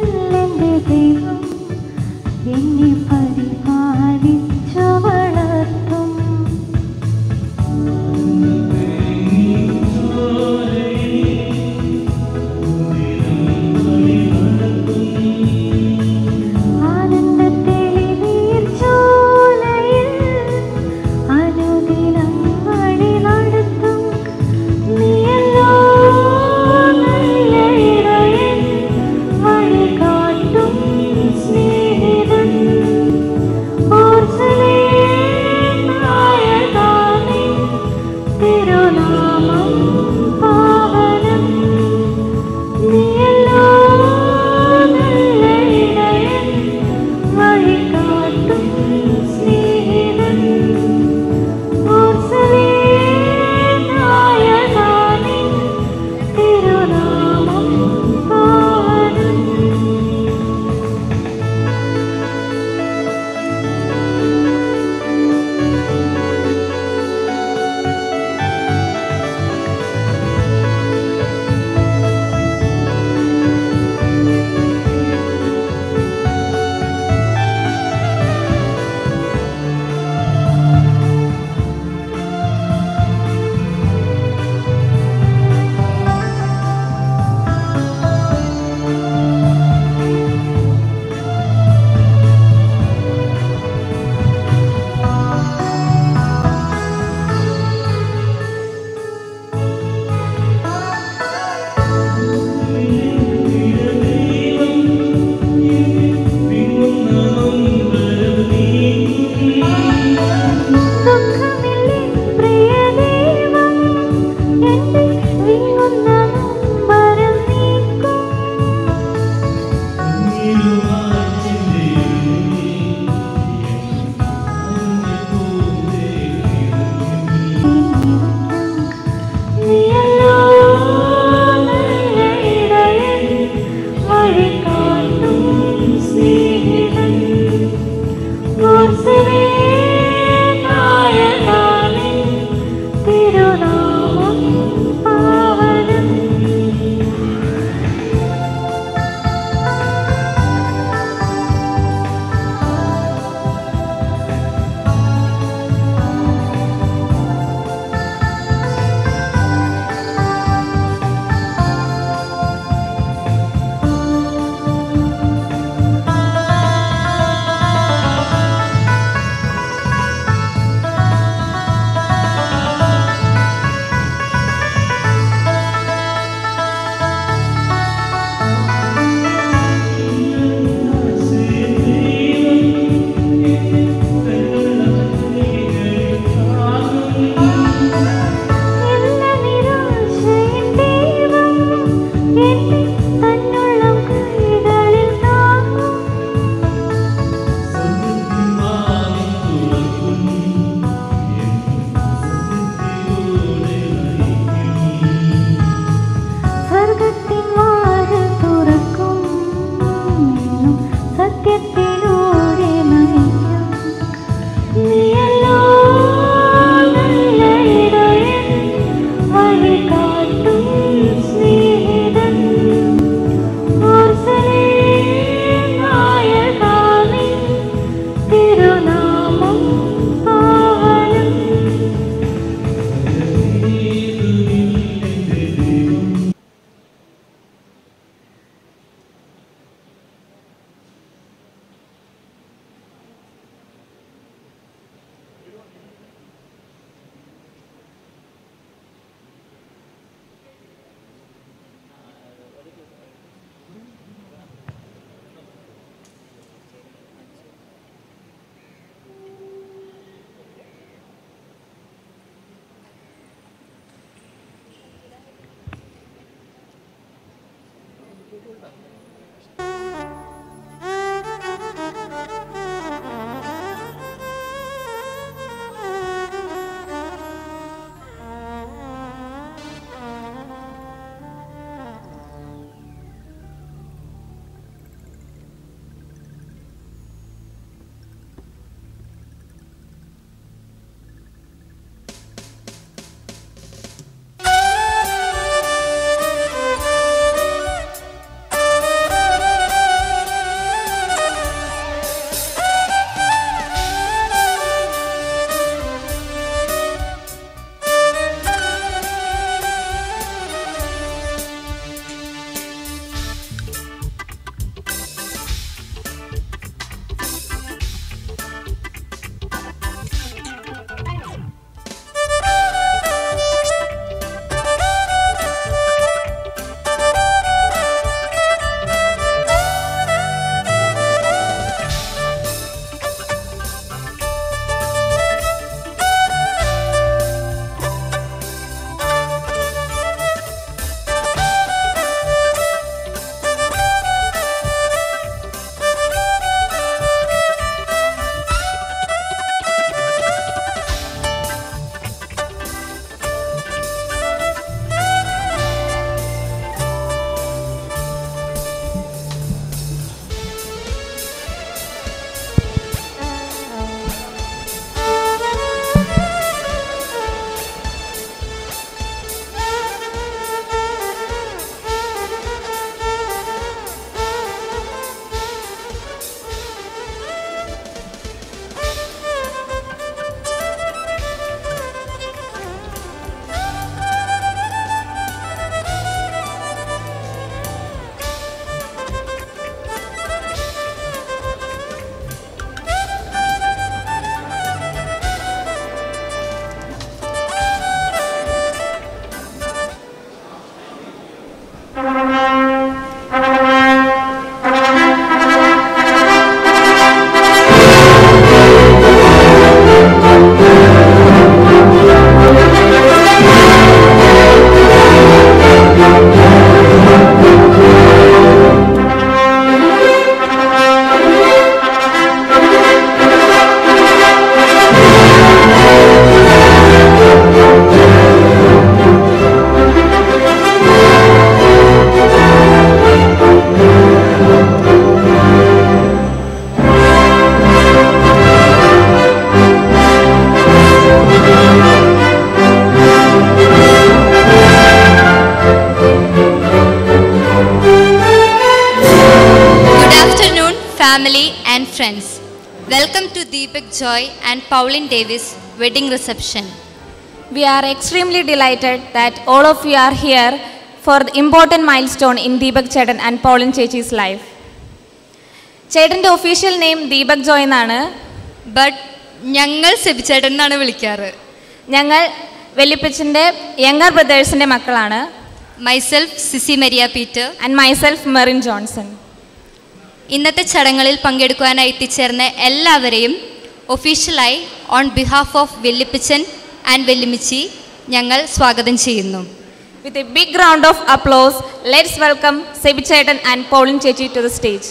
ഭയമേതുമില്ലെന്റെ ദൈവം എന്നെ പരിപാലിച്ചു വളർത്തും തിരുനാമം പാവനം ും friends, welcome to Deepak Joy and Pauline Davis wedding reception. We are extremely delighted that all of you are here for the important milestone in Deepak Chetan and Pauline Chechi's life. ചേട്ടൻ്റെ official name Deepak Joy എന്നാണ് but ഞങ്ങൾ സെബിച്ചേട്ടൻ എന്നാണ് വിളിക്കാറ് ഞങ്ങൾ വെല്ലിപ്പച്ചൻ്റെ younger ബ്രദേഴ്സിൻ്റെ മക്കളാണ് myself Sisi Maria Peter and myself Merin Johnson ഇന്നത്തെ ചടങ്ങുകളിൽ പങ്കെടുക്കുവാനായി എത്തിച്ചേർന്ന എല്ലാവരെയും ഒഫീഷ്യലായി ഓൺ ബിഹാഫ് ഓഫ് വെല്ലിപ്പിച്ചൻ ആൻഡ് വെല്ലിമിച്ചി ഞങ്ങൾ സ്വാഗതം ചെയ്യുന്നു with a big round of applause let's welcome സെബിച്ചേട്ടൻ ആൻഡ് പോളിൻ ചേച്ചി ടു ദ സ്റ്റേജ്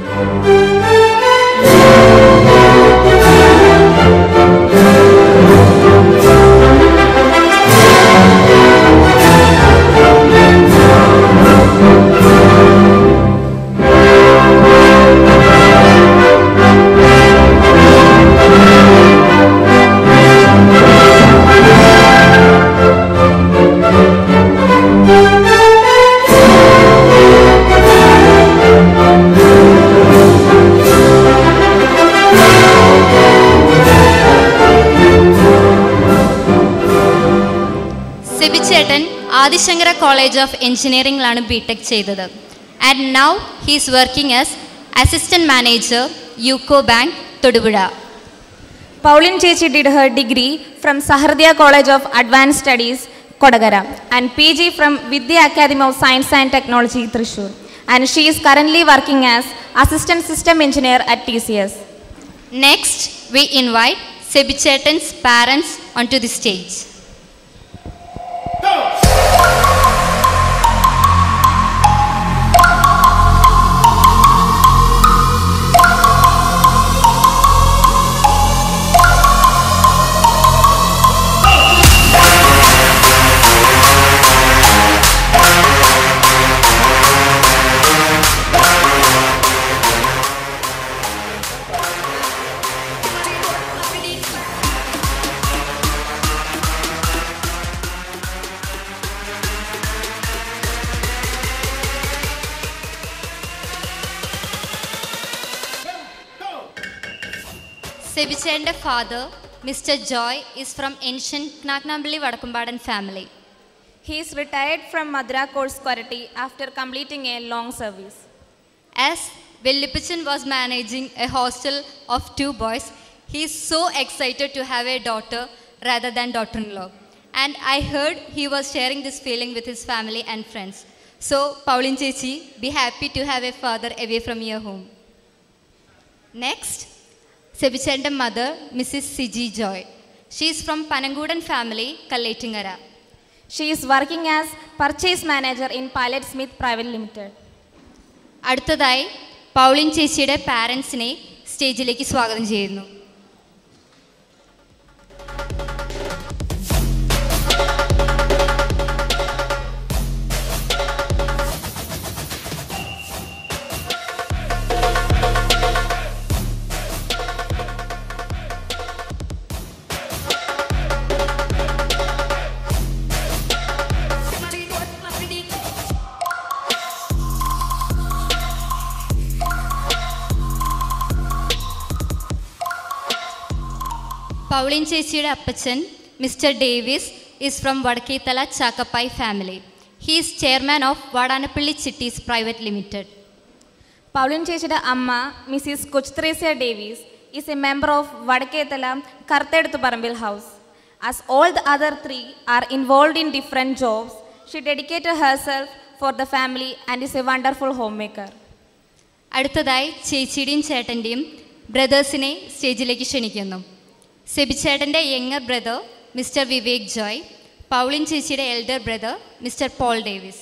സെബിച്ചേട്ടൻ ആദിശങ്കര കോളേജ് ഓഫ് എഞ്ചിനീയറിംഗിലാണ് ബി ടെക് ചെയ്തത് and now he's working as assistant manager UCO bank Thodupuzha Pauline Chechi did her degree from Sahardya College of Advanced Studies, Kodagara, and PG from Vidya Academy of Science and Technology, Thrissur. And she is currently working as Assistant System Engineer at TCS. Next, we invite Sebichetan's parents onto the stage. Sebichende father, Mr. Joy, is from ancient Knaknambali Vadakumbadan family. He is retired from Madra Course Quarity after completing a long service. As Vellipichan was managing a hostel of two boys, he is so excited to have a daughter rather than daughter-in-law. And I heard he was sharing this feeling with his family and friends. So, Pauline Chechi, be happy to have a father away from your home. Next, Sebichanda mother, Mrs. Siji Joy. She is from Panangudan family, Kalletingara. She is working as Purchase Manager in Pilot Smith Private Limited. അടുത്തതായി പൗളിൻ ചേച്ചിയുടെ പാരൻസിനെ സ്റ്റേജിലേക്ക് സ്വാഗതം ചെയ്യുന്നു പൗളിൻ ചേച്ചിയുടെ അപ്പച്ചൻ mister Davis is from Vadakkethala Chakkappai family he is chairman of Vadanappally chitties private limited Pauline ചേച്ചിയുടെ അമ്മ Mrs Kochuthresia Davis is a member of Vadakkethala Karuthedathu Parambil house as all the other three are involve in different jobs she dedicated herself for the family and is a wonderful home maker അടുത്തതായി ചേച്ചിയുടെയും ചേട്ടൻ്റെയും ബ്രദേഴ്സിനെ സ്റ്റേജിലേക്ക് ക്ഷണിക്കുന്നു സെബിച്ചേട്ടൻ്റെ younger brother mister Vivek Joy Pauline ചേച്ചിയുടെ elder brother mister Paul Davis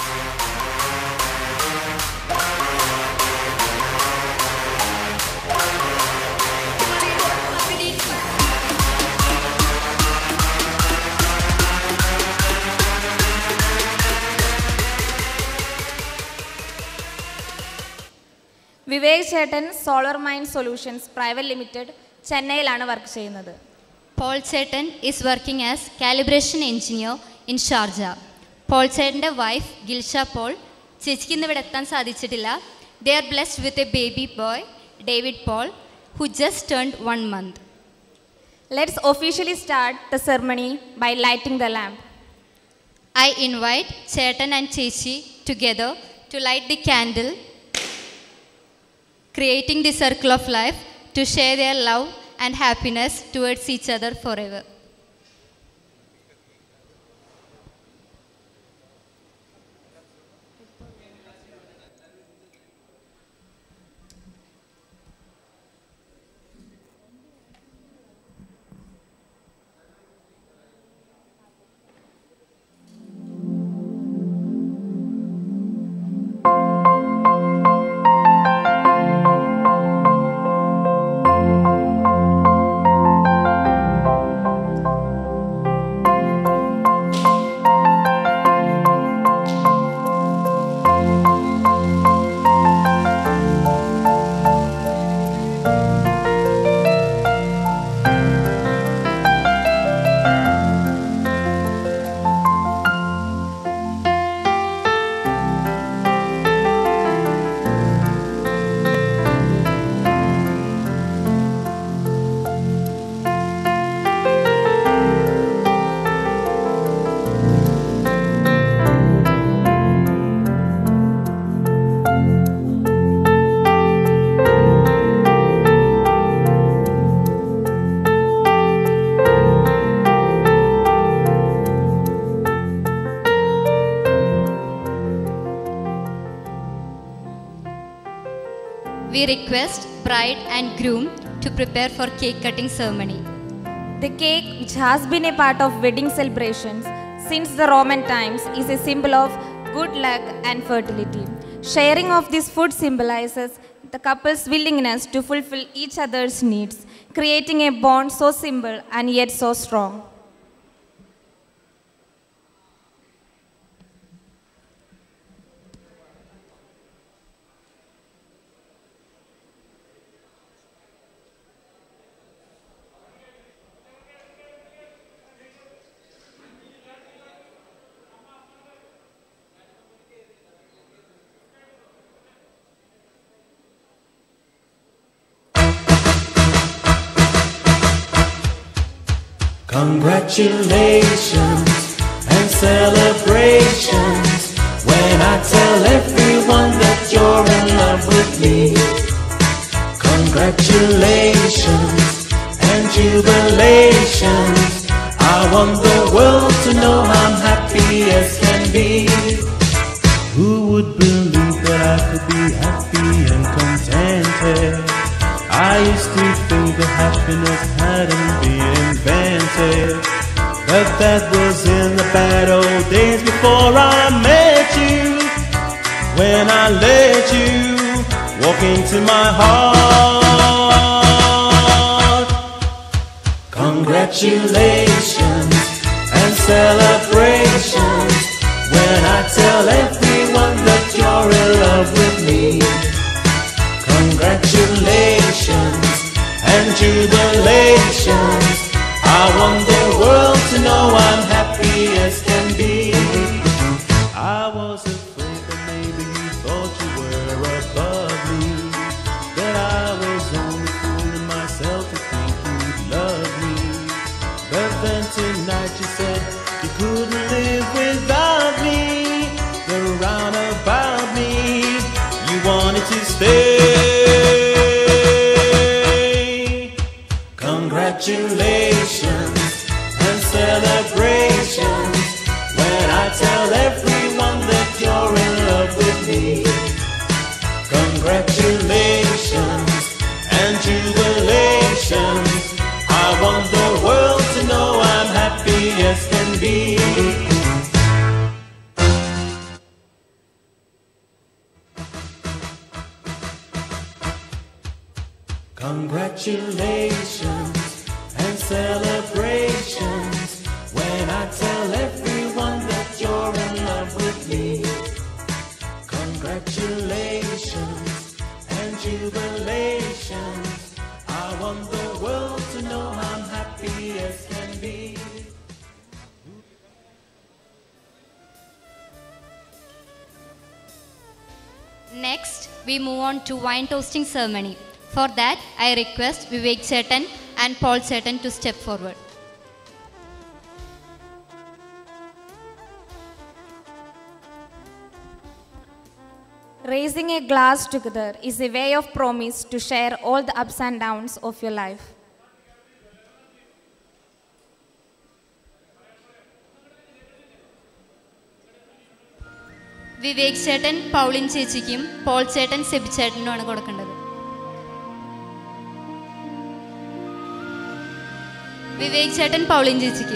Vivek ചേട്ടൻ solar mine solutions private limited ചെന്നൈയിലാണ് വർക്ക് ചെയ്യുന്നത് പോൾ ചേട്ടൻ is working as calibration engineer in Sharjah Paul ചേട്ടൻ്റെ വൈഫ് ഗിൽഷ പോൾ ചേച്ചിക്ക് ഇന്ന് ഇവിടെ എത്താൻ സാധിച്ചിട്ടില്ല they are blessed with a baby boy David Paul who just turned one month. Let's officially start the ceremony by lighting the lamp. I invite Chetan and Chechi together to light the candle, creating the circle of life to share their love and happiness towards each other forever. We request bride and groom to prepare for cake cutting ceremony. The cake, which has been a part of wedding celebrations since the Roman times, is a symbol of good luck and fertility. Sharing of this food symbolizes the couple's willingness to fulfill each other's needs, creating a bond so simple and yet so strong. Congratulations and celebrations when I tell everyone that you're in love with me. Congratulations and jubilations. I want the world to know I'm happy as can be. Who would believe that I could be happy and contented? I used to think that happiness hadn't been invented. But that was in the bad old days before I met you. When I let you walk into my heart. Congratulations and celebrations when I tell everyone that you're in love with me. Congratulations and jubilations. I want the world to know I'm happy as can be. I was afraid that maybe you thought you were above me. That I was only fooling myself to think you'd love me. But then tonight you said you couldn't live without me. The roundabout me, you wanted to stay. Congratulations and celebrations when I tell everyone that you're in love with me. Congratulations and jubilations. I want the world to know I'm happy as can be. Congratulations and celebrations when I tell everyone that you're in love with me. Congratulations and jubilations. I want the world to know I'm happy as can be. Next, we move on to wine toasting ceremony. For that, I request Vivek Chetan and Paul Chetan to step forward. Raising a glass together is a way of promise to share all the ups and downs of your life. Vivek ചേട്ടൻ പൗളിൻ ചേച്ചിക്കും Paul ചേട്ടൻ സെബി ചേട്ടനുമാണ് കൊടുക്കേണ്ടത് വിവേക് ചേട്ടൻ പൗളിൻ ചേച്ചിക്ക്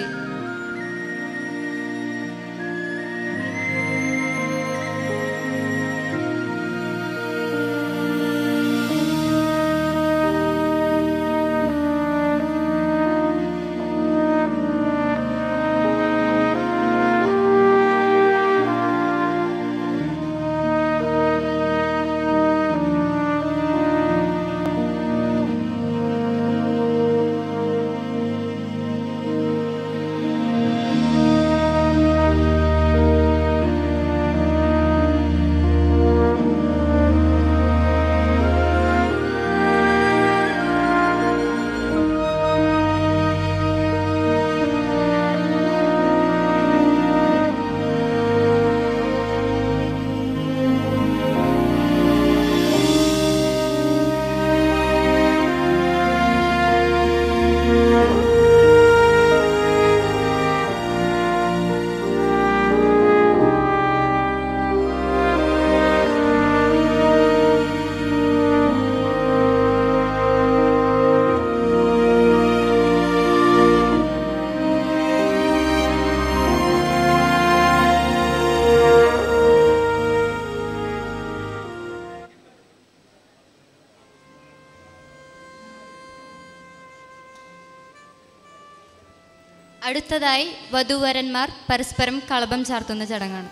അടുത്തതായി വധൂവരന്മാർ പരസ്പരം കളഭം ചാർത്തുന്ന ചടങ്ങാണ്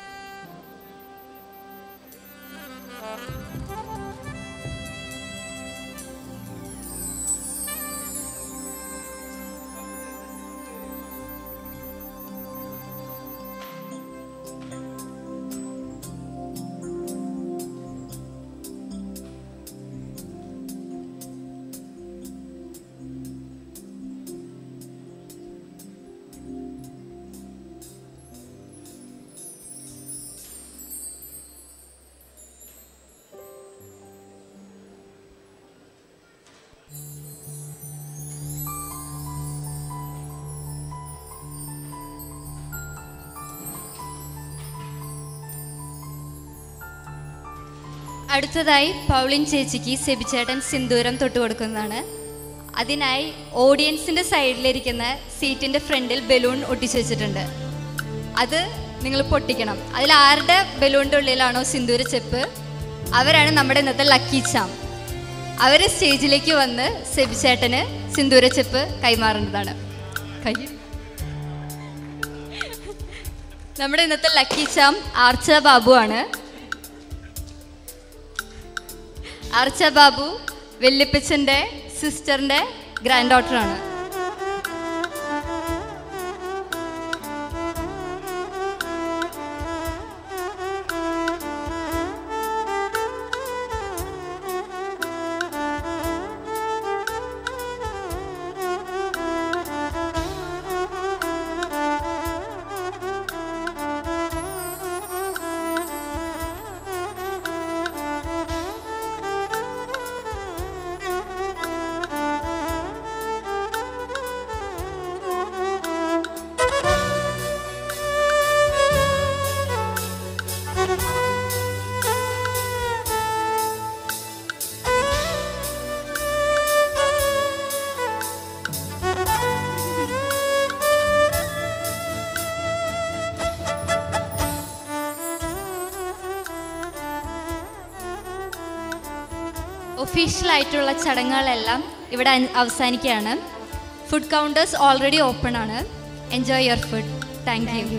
അടുത്തതായി പൗളിൻ ചേച്ചിക്ക് സെബിച്ചേട്ടൻ സിന്ദൂരം തൊട്ട് കൊടുക്കുന്നതാണ് അതിനായി ഓഡിയൻസിൻ്റെ സൈഡിലിരിക്കുന്ന സീറ്റിൻ്റെ ഫ്രണ്ടിൽ ബലൂൺ ഒട്ടിച്ചു വെച്ചിട്ടുണ്ട് അത് നിങ്ങൾ പൊട്ടിക്കണം അതിൽ ആരുടെ ബലൂണിൻ്റെ ഉള്ളിലാണോ സിന്ദൂര ചെപ്പ് അവരാണ് നമ്മുടെ ഇന്നത്തെ ലക്കി ചാം അവർ സ്റ്റേജിലേക്ക് വന്ന് സെബിച്ചേട്ടന് സിന്ദൂര ചെപ്പ് കൈമാറേണ്ടതാണ് കൈ നമ്മുടെ ഇന്നത്തെ ലക്കി ചാം ആർച്ച ബാബു ആണ് ആർച്ച ബാബു വെല്ലിപ്പച്ചൻ്റെ സിസ്റ്ററിൻ്റെ ഗ്രാൻഡ് ഡോട്ടറാണ് ഒഫീഷ്യലായിട്ടുള്ള ചടങ്ങുകളെല്ലാം ഇവിടെ അൻ- അവസാനിക്കുകയാണ് ഫുഡ് കൗണ്ടേഴ്സ് ഓൾറെഡി ഓപ്പൺ ആണ് enjoy your food thank you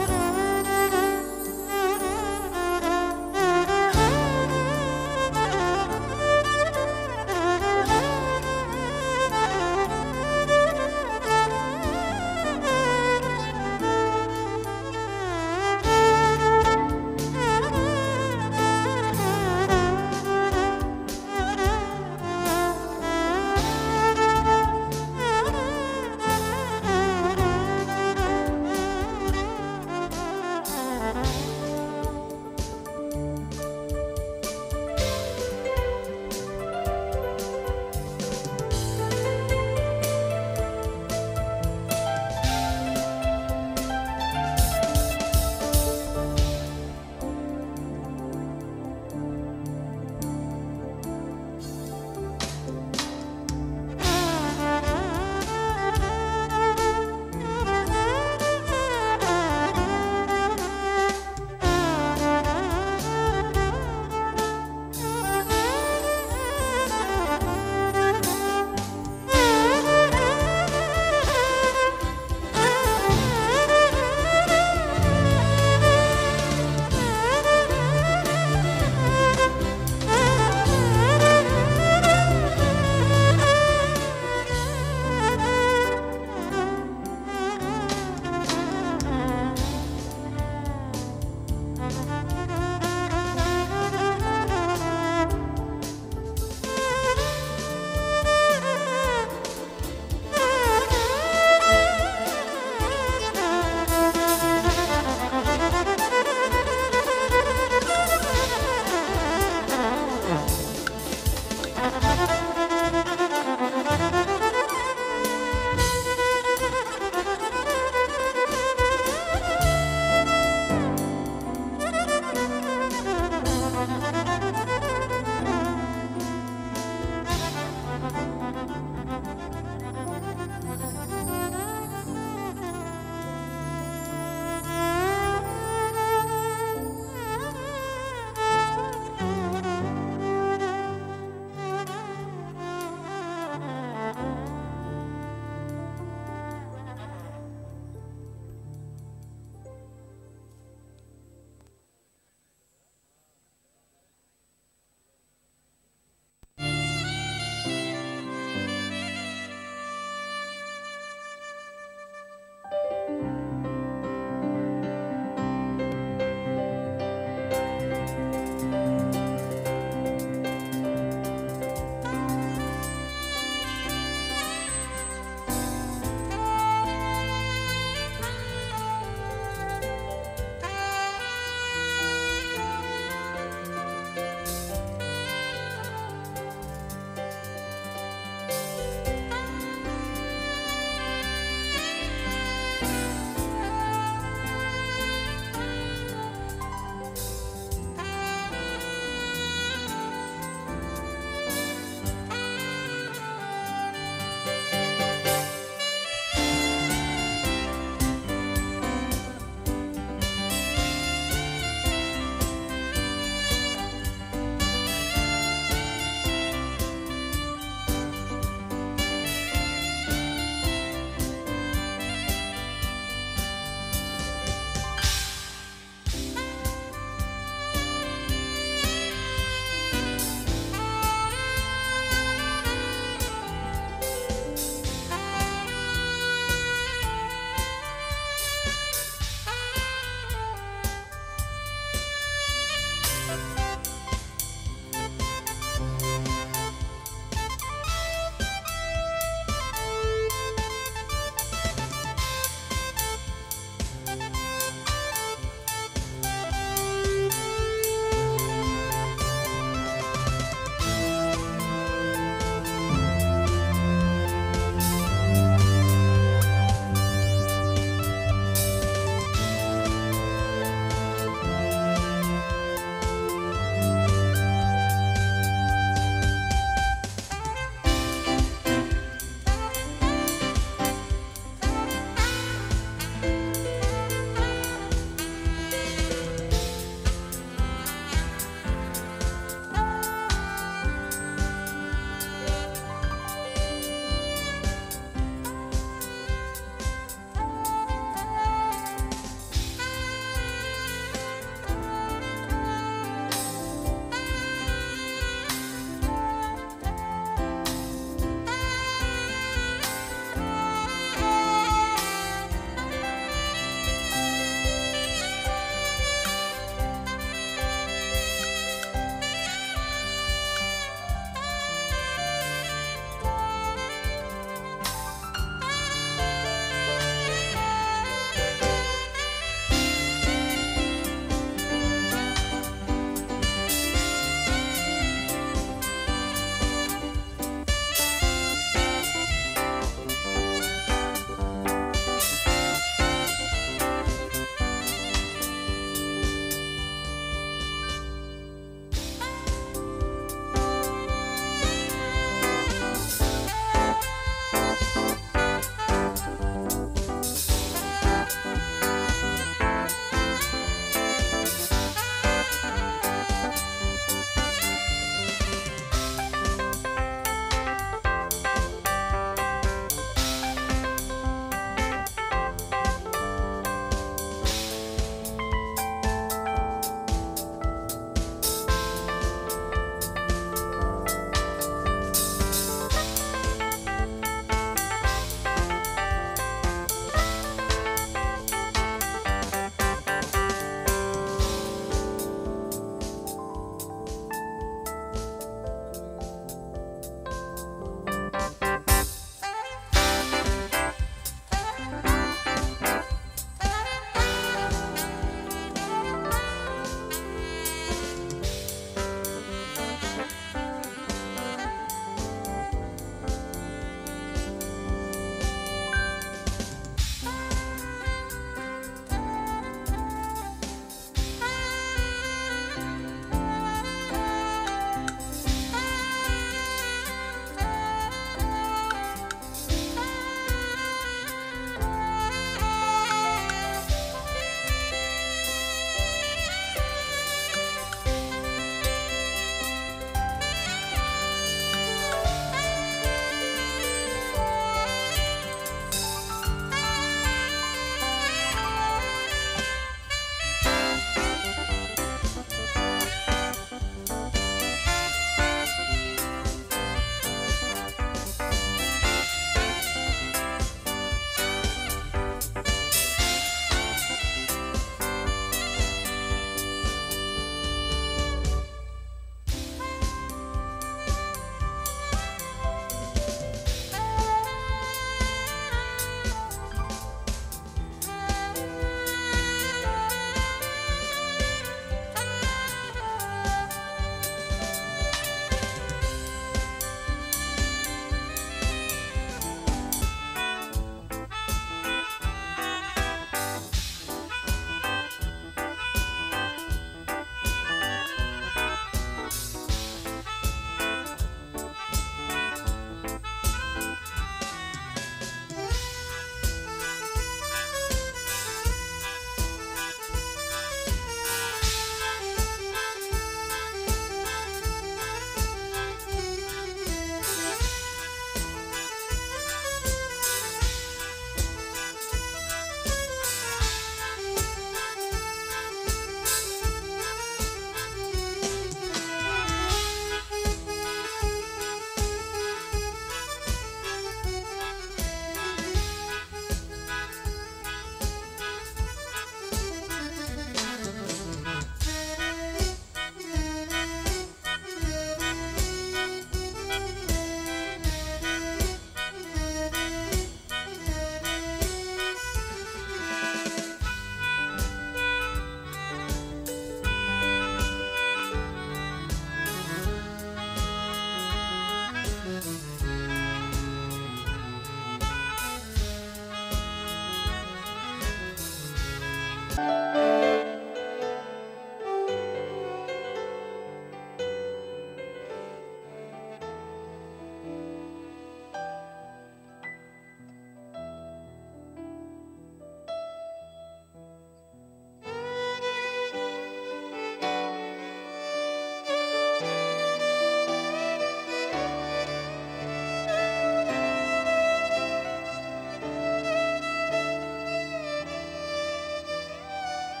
ും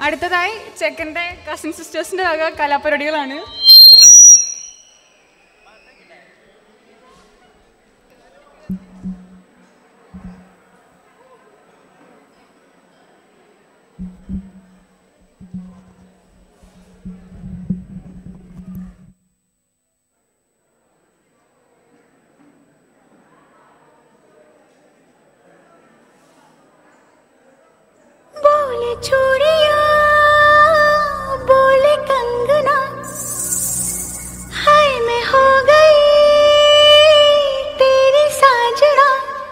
അടുത്തതായി ചെക്കൻ്റെ കസിൻ സിസ്റ്റേഴ്സിൻ്റെ വക കലാപരിപാടികളാണ് बोले चूड़िया बोले कंगना हाय मैं हो गई तेरी साजना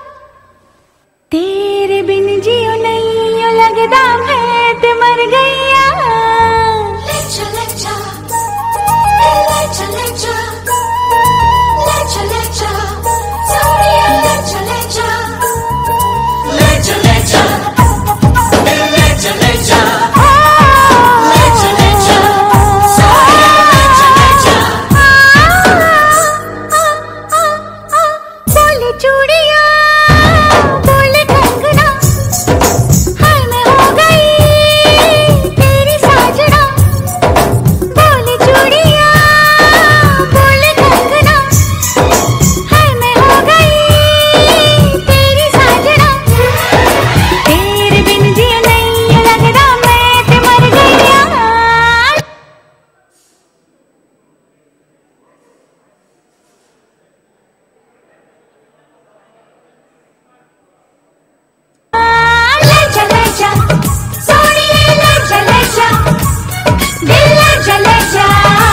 तेरे बिन जियो नहीं लगदा मैं ते मर गईया लेचा लेचा लेचा लेचा लेचा लेचा चूड़िया लेचा लेचा लेचा लेचा लेचा लेचा लेचा लेचा बोले चूड़िया बोले कंगना हाय मैं हो गई तेरी साजना बोले चूड़िया बोले कंगना हाय मैं हो गई तेरी साजना तेरे बिन जिया नहीं लगदा मैं ते मर गईया लेचा लेचा सोनिए लेचा लेचा दिल लेचा लेचा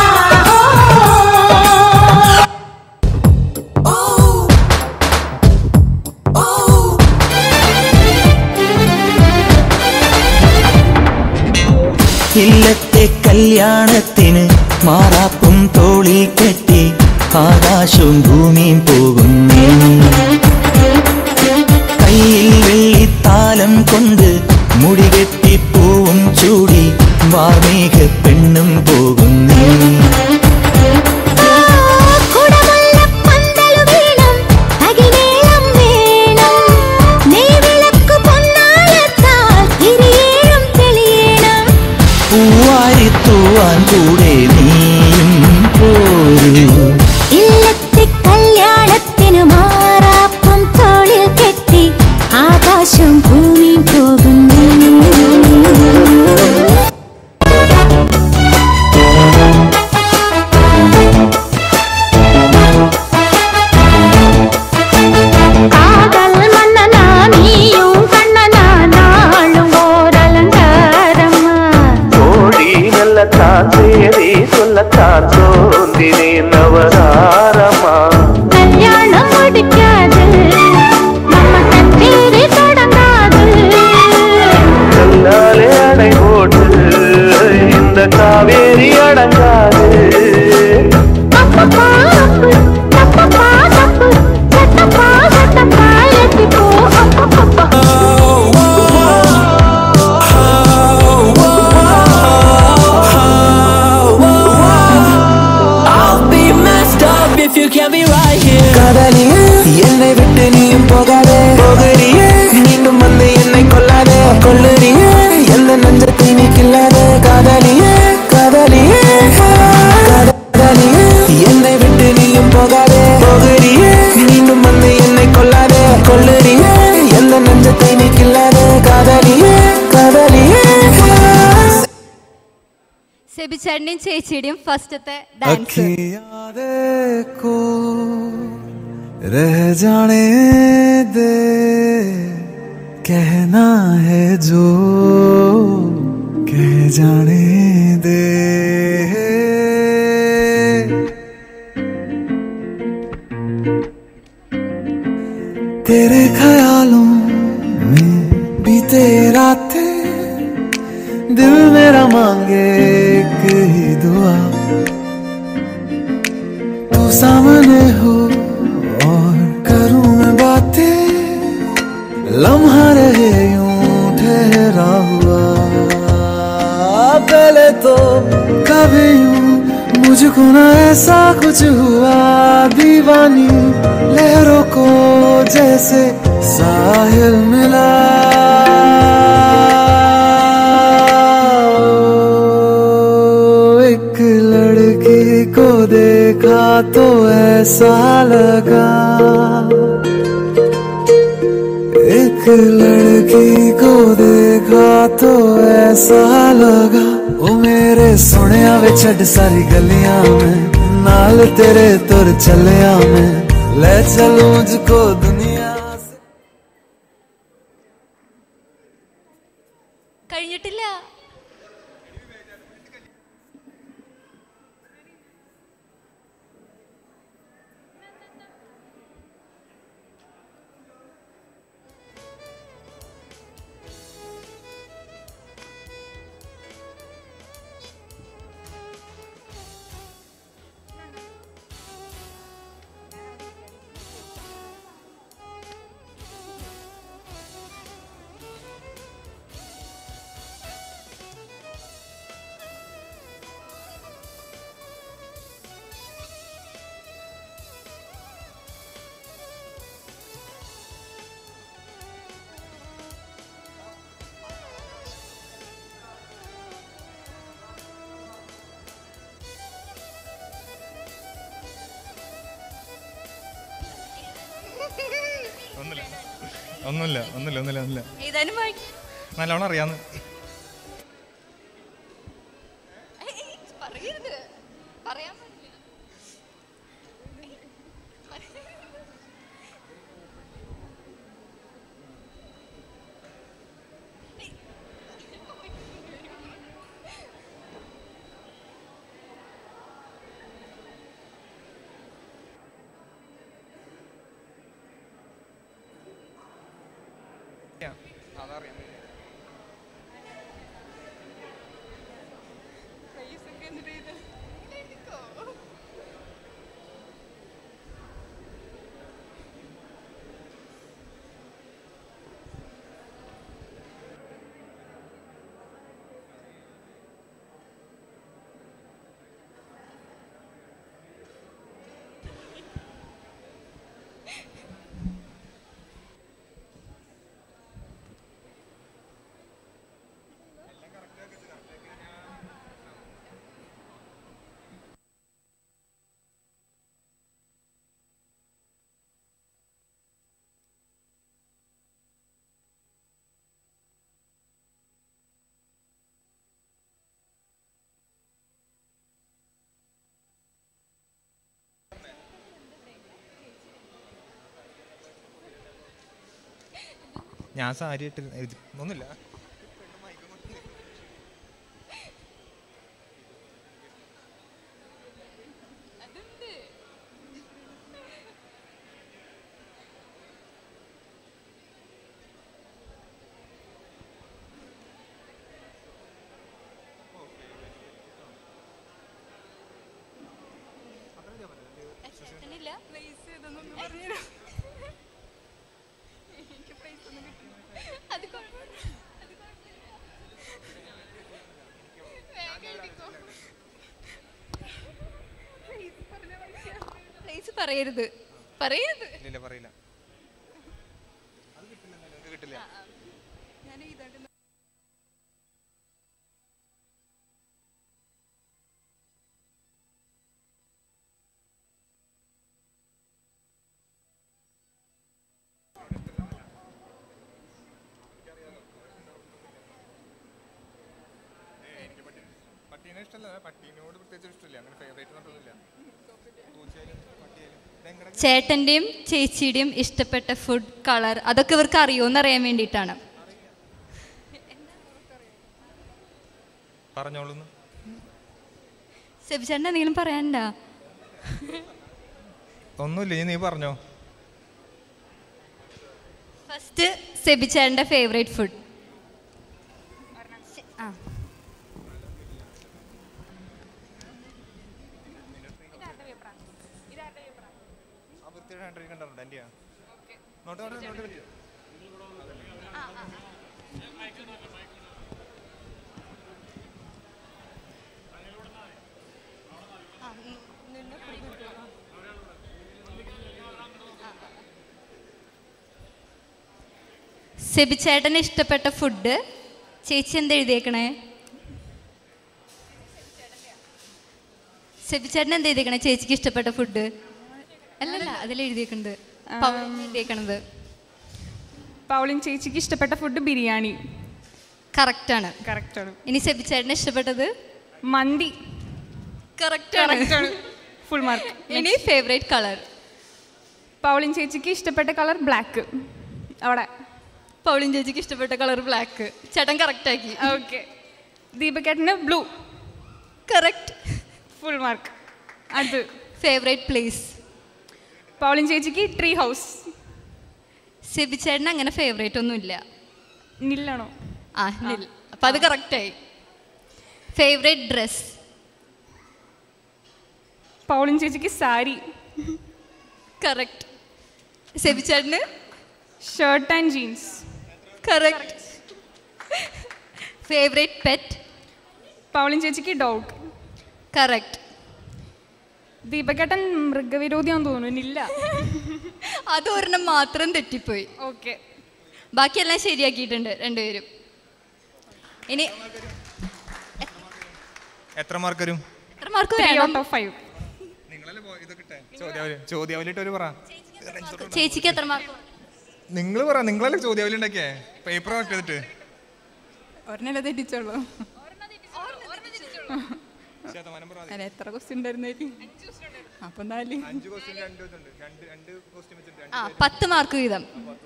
ഇല്ലത്തെ കല്യാണത്തിന് മാറാപ്പും തോളിൽ കെട്ടി ആകാശവും ഭൂമിയും പോകുന്നു കയ്യിൽ വെള്ളിത്താലം കൊണ്ട് മുടികെട്ടി പൂവും ചൂടി വാർമേഘ പെണ്ണും പോകുന്നു കുടമുള്ള പന്തലു വീണം അകിനേളം വേണം നെയ്വിളക്കു പൊന്നാലത്താൽ ഇരിയേഴും തെളിയണം പൂവാരി തൂവാൻ കൂടെ നീയും പോരൂ ഇല്ലത്തെ കല്യാണത്തിന് മാറാപ്പം തോളിൽ കെട്ടി ആകാശം ഭൂമി പോകുന്നു കാതൽ മന്നനാ നീയും കണ്ണനാ നാളും ഓരലങ്കാരമാ கோடி நல்லத்தான் சேரி சொல்லத்தான் தோன்றினே நவதாரமா கல்யாணம் முடிக்காது நம்ம கச்சேரி தொடங்காது கல்லாலே அடை போட்டு இந்த காவேரி அடங்காது அப்பப்பா அப்பு, தப்பப்பா தப்பு, சட்டப்பா சட்டப்பா எத்திப்போ அப்பப்பப்பா. I'll be messed up if you can't be right here காதலியே என்னை விட்டு நீயும் போகாதே போகறியே மீண்டும் வந்து என்னை கொல்லாதே கொல்லுறியே எந்த நஞ்சத்தை நீ கில்லாதே காதலியே காதலியே காதலியே என்னை விட்டு நீயும் போகாதே போகறியே மீண்டும் வந்து என்னை கொல்லாதே கொல்லுறியே எந்த நஞ்சத்தை நீ கில்லாதே കാതലിയേ കാതലിയേ സെബിച്ചേട്ടൻ്റെയും ചേച്ചിയുടെയും ഫസ്റ്റത്തെ ഡാൻസ് को रह जाने दे कहना है जो कह जाने दे तेरे ख्यालों में बीते रातें दिल मेरा मांगे एक ही दुआ तू सामने हो और करूं मैं बातें लम्हा रहे यूं ठहरा हुआ पहले तो कभी यूं मुझको ना ऐसा कुछ हुआ दीवानी लहरों को जैसे साहिल मिला ऐसा लगा एक लड़की को देखा तो ऐसा लगा ओ मेरे सोनिया वे छड़ सारी गलियां में नाल तेरे तुर चलिया में ले चलूं मुझको दुनिया കഴിഞ്ഞിട്ടില്ല ഒന്നുമില്ല ഒന്നുമില്ല ഒന്നുമില്ല ഒന്നുമില്ല ഒന്നുമില്ല ഏതാനും വായി- നല്ലോണം അറിയാന്ന് ഏയ്, പറയരുത് പറയാൻ പറ്റില്ല അതറിയാം ഞാൻ സാരി ഇട്ട് ഇത് ഒന്നുമില്ല ചേട്ടനില്ല അത് കുഴപ്പമില്ല അത് പ്ലേസ് പറയരുത് പറയരുത് ഇല്ല പറയില്ല അത് കിട്ടില്ല നിങ്ങൾക്ക് കിട്ടില്ല ഞാൻ ഇതായിട്ട് പട്ടീനെ ഇഷ്ടമല്ല പട്ടീനോട് പ്രത്യേകിച്ച് ഇഷ്ടമില്ല അങ്ങനെ ഫേവറേറ്റ് എന്നൊന്നുമില്ല പൂച്ചയായാലും പട്ടിയായാലും ഇതെങ്ങനെ ചേട്ടൻ്റെയും ചേച്ചിയുടെയും ഇഷ്ടപ്പെട്ട ഫുഡ് കളർ അതൊക്കെ ഇവർക്ക് അറിയുമോന്ന് അറിയാൻ വേണ്ടിയിട്ടാണ് പറഞ്ഞോളൂന്ന് സെബിചേട്ടൻ എന്തെങ്കിലും പറയാനുണ്ടോ ഒന്നുമില്ല ഇനി നീ പറഞ്ഞോ ഫസ്റ്റ് സെബിചേട്ടൻ്റെ ഫേവറേറ്റ് ഫുഡ് ആ ആ വൃത്തിയുടെ ഹാൻഡ് റൈറ്റിംഗ് കണ്ടാറുണ്ട് എൻ്റെയാ നോട്ട് നോട്ട് നോട്ട് പറ്റിയോ സെബിച്ചേട്ടന് ഇഷ്ടപ്പെട്ട ഫുഡ് ചേച്ചി എന്താ എഴുതിയേക്കണേ സെബിച്ചേട്ടൻ എന്താ എഴുതിയേക്കണേ ചേച്ചിക്ക് ഇഷ്ടപ്പെട്ട ഫുഡ് അല്ലല്ല അതിൽ എഴുതിയേക്കുന്നത് എഴുതിയേക്കണത് പൗളിൻ ചേച്ചിക്ക് ഇഷ്ടപ്പെട്ട ഫുഡ് ബിരിയാണി കറക്റ്റാണ് കറക്റ്റാണ് ഇനി സെബിച്ചേട്ടന് ഇഷ്ടപ്പെട്ടത് മന്തി കറക്റ്റാണ് ഫുൾ മാർക്ക് ഇനി ഫേവറേറ്റ് കളർ പൗളിൻ ചേച്ചിക്ക് ഇഷ്ടപ്പെട്ട കളർ ബ്ലാക്ക് അവിടെ പൗളിൻ ചേച്ചിക്ക് ഇഷ്ടപ്പെട്ട കളർ ബ്ലാക്ക് ചേട്ടൻ കറക്റ്റ് ആക്കി ഓക്കെ ദീപക്കേട്ടന് ബ്ലൂ കറക്റ്റ് ഫുൾ മാർക്ക് അത് ഫേവറേറ്റ് പ്ലേസ് പൗളിൻ ചേച്ചിക്ക് ട്രീ ഹൗസ് സെബിച്ചേട്ടന് അങ്ങനെ ഫേവറേറ്റ് ഒന്നും ഇല്ല നില്ലാണോ ആ നിൽ അപ്പൊ അത് കറക്റ്റായി ഫേവറേറ്റ് ഡ്രസ് പൗളിൻ ചേച്ചിക്ക് സാരി കറക്റ്റ് സെബിച്ചേട്ടന് shirt and jeans correct favourite pet Pauline ചേച്ചിക്ക് ഡോഗ് കറക്റ്റ് ദീപക്കേട്ടൻ മൃഗവിരോധിയാന്ന് തോന്നുന്നു ഇല്ല അത് ഒരെണ്ണം മാത്രം തെറ്റിപ്പോയി ഓക്കെ ബാക്കിയെല്ലാം ശരിയാക്കിയിട്ടുണ്ട് രണ്ടുപേരും ഇനി എത്ര മാർക്ക് വരും എത്ര മാർക്ക് ത്രീ വേണം ഔട്ട് ഓഫ് ഫൈവ് നിങ്ങളല്ലേ പോ- ഇതൊക്കെ ഇട്ടേ ചോദ്യാവലി ചോദ്യാവലിട്ട് ഒരു പറ ചേച്ചിക്ക് എത്ര മാർക്ക് നിങ്ങൾ പറ നിങ്ങളല്ലേ ചോദ്യാവലി ഉണ്ടാക്കിയേ പേപ്പർ കട്ട് ചെയ്തിട്ട് ഒരെണ്ണല്ലേ തെറ്റിച്ചോളൂ അല്ല എത്ര ക്വസ്റ്റ്യൻ ഉണ്ടായിരുന്നായിരിക്കും അപ്പൊ നാല് അഞ്ച് ക്വസ്റ്റ്യൻ രണ്ട് ഇതുണ്ട് രണ്ട് രണ്ട് ക്വസ്റ്റ്യൻ വെച്ചിട്ട് ആ പത്ത് മാർക്ക് വീതം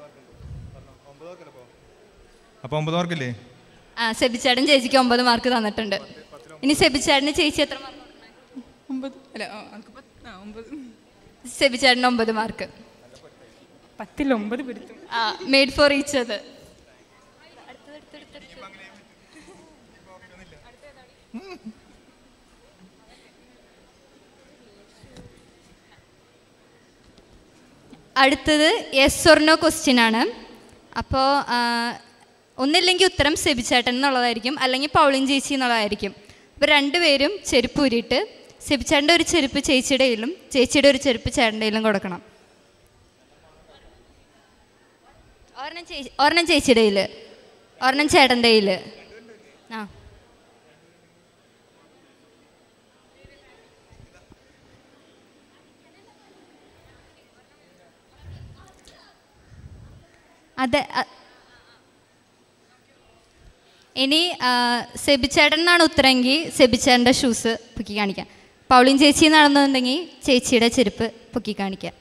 അപ്പൊ ഒമ്പത് മാർക്കില്ലേ ആ സെബിച്ചേട്ടൻ ചേച്ചിക്ക് ഒമ്പത് മാർക്ക് തന്നിട്ടുണ്ട് ഇനി സെബിച്ചേട്ടന് ചേച്ചി എത്ര മാർക്ക് ഒമ്പത് അല്ല ആ, അനക്ക് പത്ത് ആ ഒമ്പത് സെബിച്ചേട്ടന് ഒമ്പത് മാർക്ക് പത്തിൽ ഒമ്പത് പിടിച്ചു ആ മെയ്ഡ് ഫോർ ഈച്ച് അത് അടുത്തത് യെസ് ഓർ നോ ക്വസ്റ്റ്യൻ ആണ് അപ്പോൾ ഒന്നില്ലെങ്കിൽ ഉത്തരം സെബിച്ചേട്ടൻ എന്നുള്ളതായിരിക്കും അല്ലെങ്കിൽ പൗളിൻ ചേച്ചി എന്നുള്ളതായിരിക്കും അപ്പോൾ രണ്ടുപേരും ചെരുപ്പ് ഊരിയിട്ട് സെബിച്ചേട്ടൻ്റെ ഒരു ചെരുപ്പ് ചേച്ചിയുടെ കയ്യിലും ചേച്ചിയുടെ ഒരു ചെരുപ്പ് ചേട്ടൻ്റെ കയ്യിലും കൊടുക്കണം ഒരെണ്ണം ചേച്ചി ഒരെണ്ണം ചേച്ചിയുടെ കയ്യിൽ ഒരെണ്ണം ചേട്ടൻ്റെ കയ്യിൽ ആ അതെ അ- ഇനി ആ, സെബിച്ചേട്ടൻ എന്നാണ് ഉത്തരമെങ്കിൽ സെബിച്ചേട്ടൻ്റെ ഷൂസ് പൊക്കി കാണിക്കാം പൗളിൻ ചേച്ചി എന്നാണെന്നുണ്ടെങ്കിൽ ചേച്ചിയുടെ ചെരുപ്പ് പൊക്കി കാണിക്കാം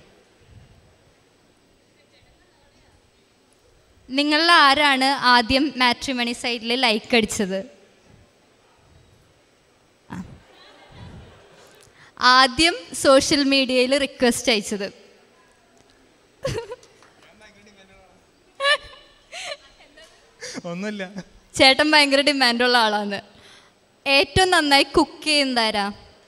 നിങ്ങളിൽ ആരാണ് ആദ്യം മാട്രിമണി സൈറ്റിൽ ലൈക്ക് അടിച്ചത് ആ. ആദ്യം സോഷ്യൽ മീഡിയയിൽ റിക്വസ്റ്റ് അയച്ചത് ഒന്നുമില്ല ചേട്ടൻ ഭയങ്കര ഡിമാൻഡുള്ള ആളാണ് ഏറ്റവും നന്നായി കുക്ക് ചെയ്യുന്നതാരാ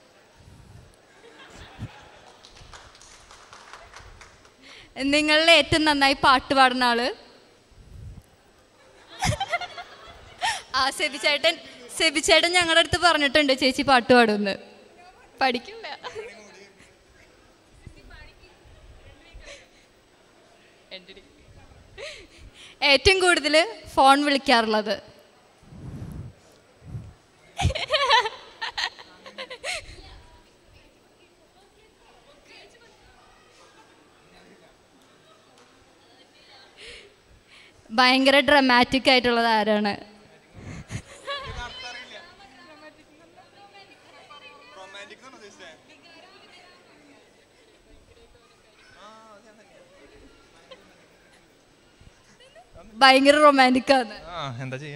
നിങ്ങളിൽ ഏറ്റവും നന്നായി പാട്ട് പാടുന്ന ആള് ആ സെബി ചേട്ടൻ സെബി ചേട്ടൻ ഞങ്ങളുടെ അടുത്ത് പറഞ്ഞിട്ടുണ്ട് ചേച്ചി പാട്ട് പാടുമെന്ന് പഠിക്കില്ല ഏറ്റവും കൂടുതൽ ഫോൺ വിളിക്കാറുള്ളത് ഭയങ്കര ഡ്രമാറ്റിക് ആയിട്ടുള്ളത് ആരാണ് ഭയങ്കര റൊമാൻറ്റിക് ആണ് ആ എന്താ ചെയ്യാ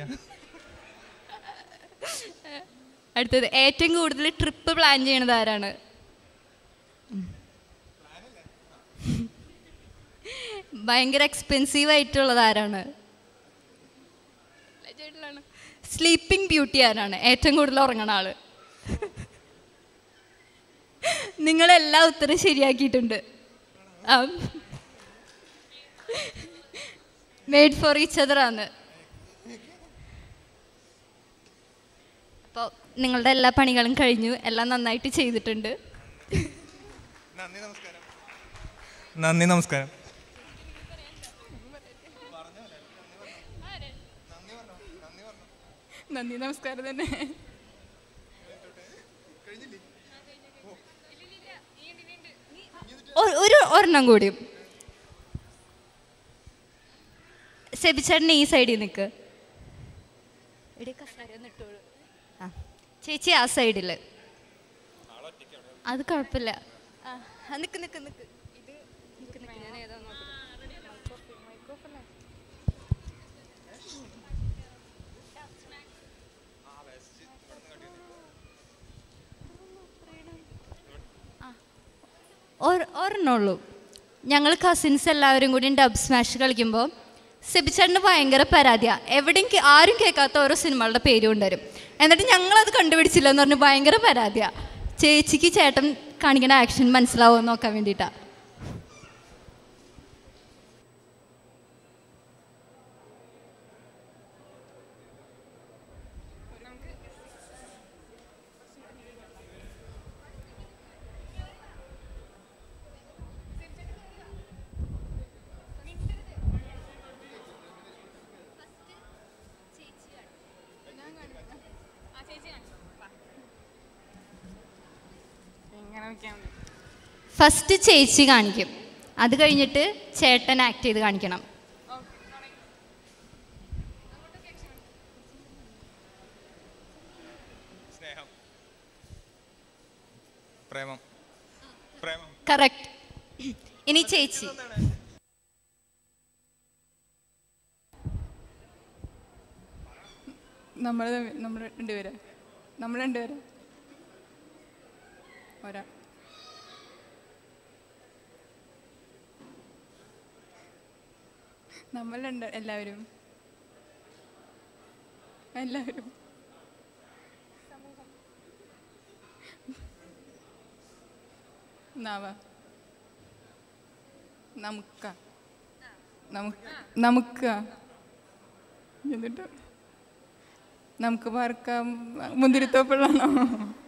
അടുത്തത് ഏറ്റവും കൂടുതൽ ട്രിപ്പ് പ്ലാൻ ചെയ്യണത് ആരാണ് ഭയങ്കര എക്സ്പെൻസീവ് ആയിട്ടുള്ളത് ആരാണ് സ്ലീപ്പിംഗ് ബ്യൂട്ടി ആരാണ് ഏറ്റവും കൂടുതൽ ഉറങ്ങണ ആള് നിങ്ങളെല്ലാ ഉത്തരം ശരിയാക്കിയിട്ടുണ്ട് മെയ്ഡ് ഫോർ ഈച്ച് അതർ ആണ് അപ്പോൾ നിങ്ങളുടെ എല്ലാ പണികളും കഴിഞ്ഞു എല്ലാം നന്നായിട്ട് ചെയ്തിട്ടുണ്ട് നന്ദി നമസ്കാരം നന്ദി നമസ്കാരം നന്ദി നമസ്കാരം തന്നെ ഒ- ഒരു ഒരെണ്ണം കൂടി സെബിച്ചേട്ടൻ ഈ സൈഡിൽ നിൽക്ക് ആ ചേച്ചി ആ സൈഡിൽ അത് കുഴപ്പമില്ല ആ ആ, നിക്ക് നിക്ക് നിക്ക് ഇത് നിക്ക് നിക്ക് ഞാൻ ഏതാ ഒരെണ്ണുള്ളൂ ഞങ്ങൾ കസിൻസ് എല്ലാവരും കൂടി ഡബ് സ്മാഷ് കളിക്കുമ്പോൾ സെബിച്ചേട്ടന് ഭയങ്കര പരാതിയാണ് എവിടെയും കേ- ആരും കേൾക്കാത്ത ഓരോ സിനിമകളുടെ പേര് കൊണ്ടുവരും എന്നിട്ട് ഞങ്ങളത് കണ്ടുപിടിച്ചില്ല എന്ന് പറഞ്ഞ് ഭയങ്കര പരാതിയാണ് ചേച്ചിക്ക് ചേട്ടൻ കാണിക്കുന്ന ആക്ഷൻ മനസ്സിലാവുമെന്ന് നോക്കാൻ വേണ്ടിയിട്ടാണ് ഫസ്റ്റ് ചേച്ചി കാണിക്കും അത് കഴിഞ്ഞിട്ട് ചേട്ടൻ ആക്ട് ചെയ്ത് കാണിക്കണം സ്നേഹം പ്രേമം പ്രേമം കറക്റ്റ് ഇനി ചേച്ചി നമ്മൾ നമ്മൾ രണ്ടുപേര് നമ്മൾ രണ്ടുപേര് ഒരാ നമ്മൾ രണ്ട് എല്ലാവരും എല്ലാവരും നവ നമുക്ക നമുക്ക് നമുക്ക് എന്നിട്ട് നമുക്ക് പാർക്കാം മുന്തിരിത്തോപ്പിള്ളാണോ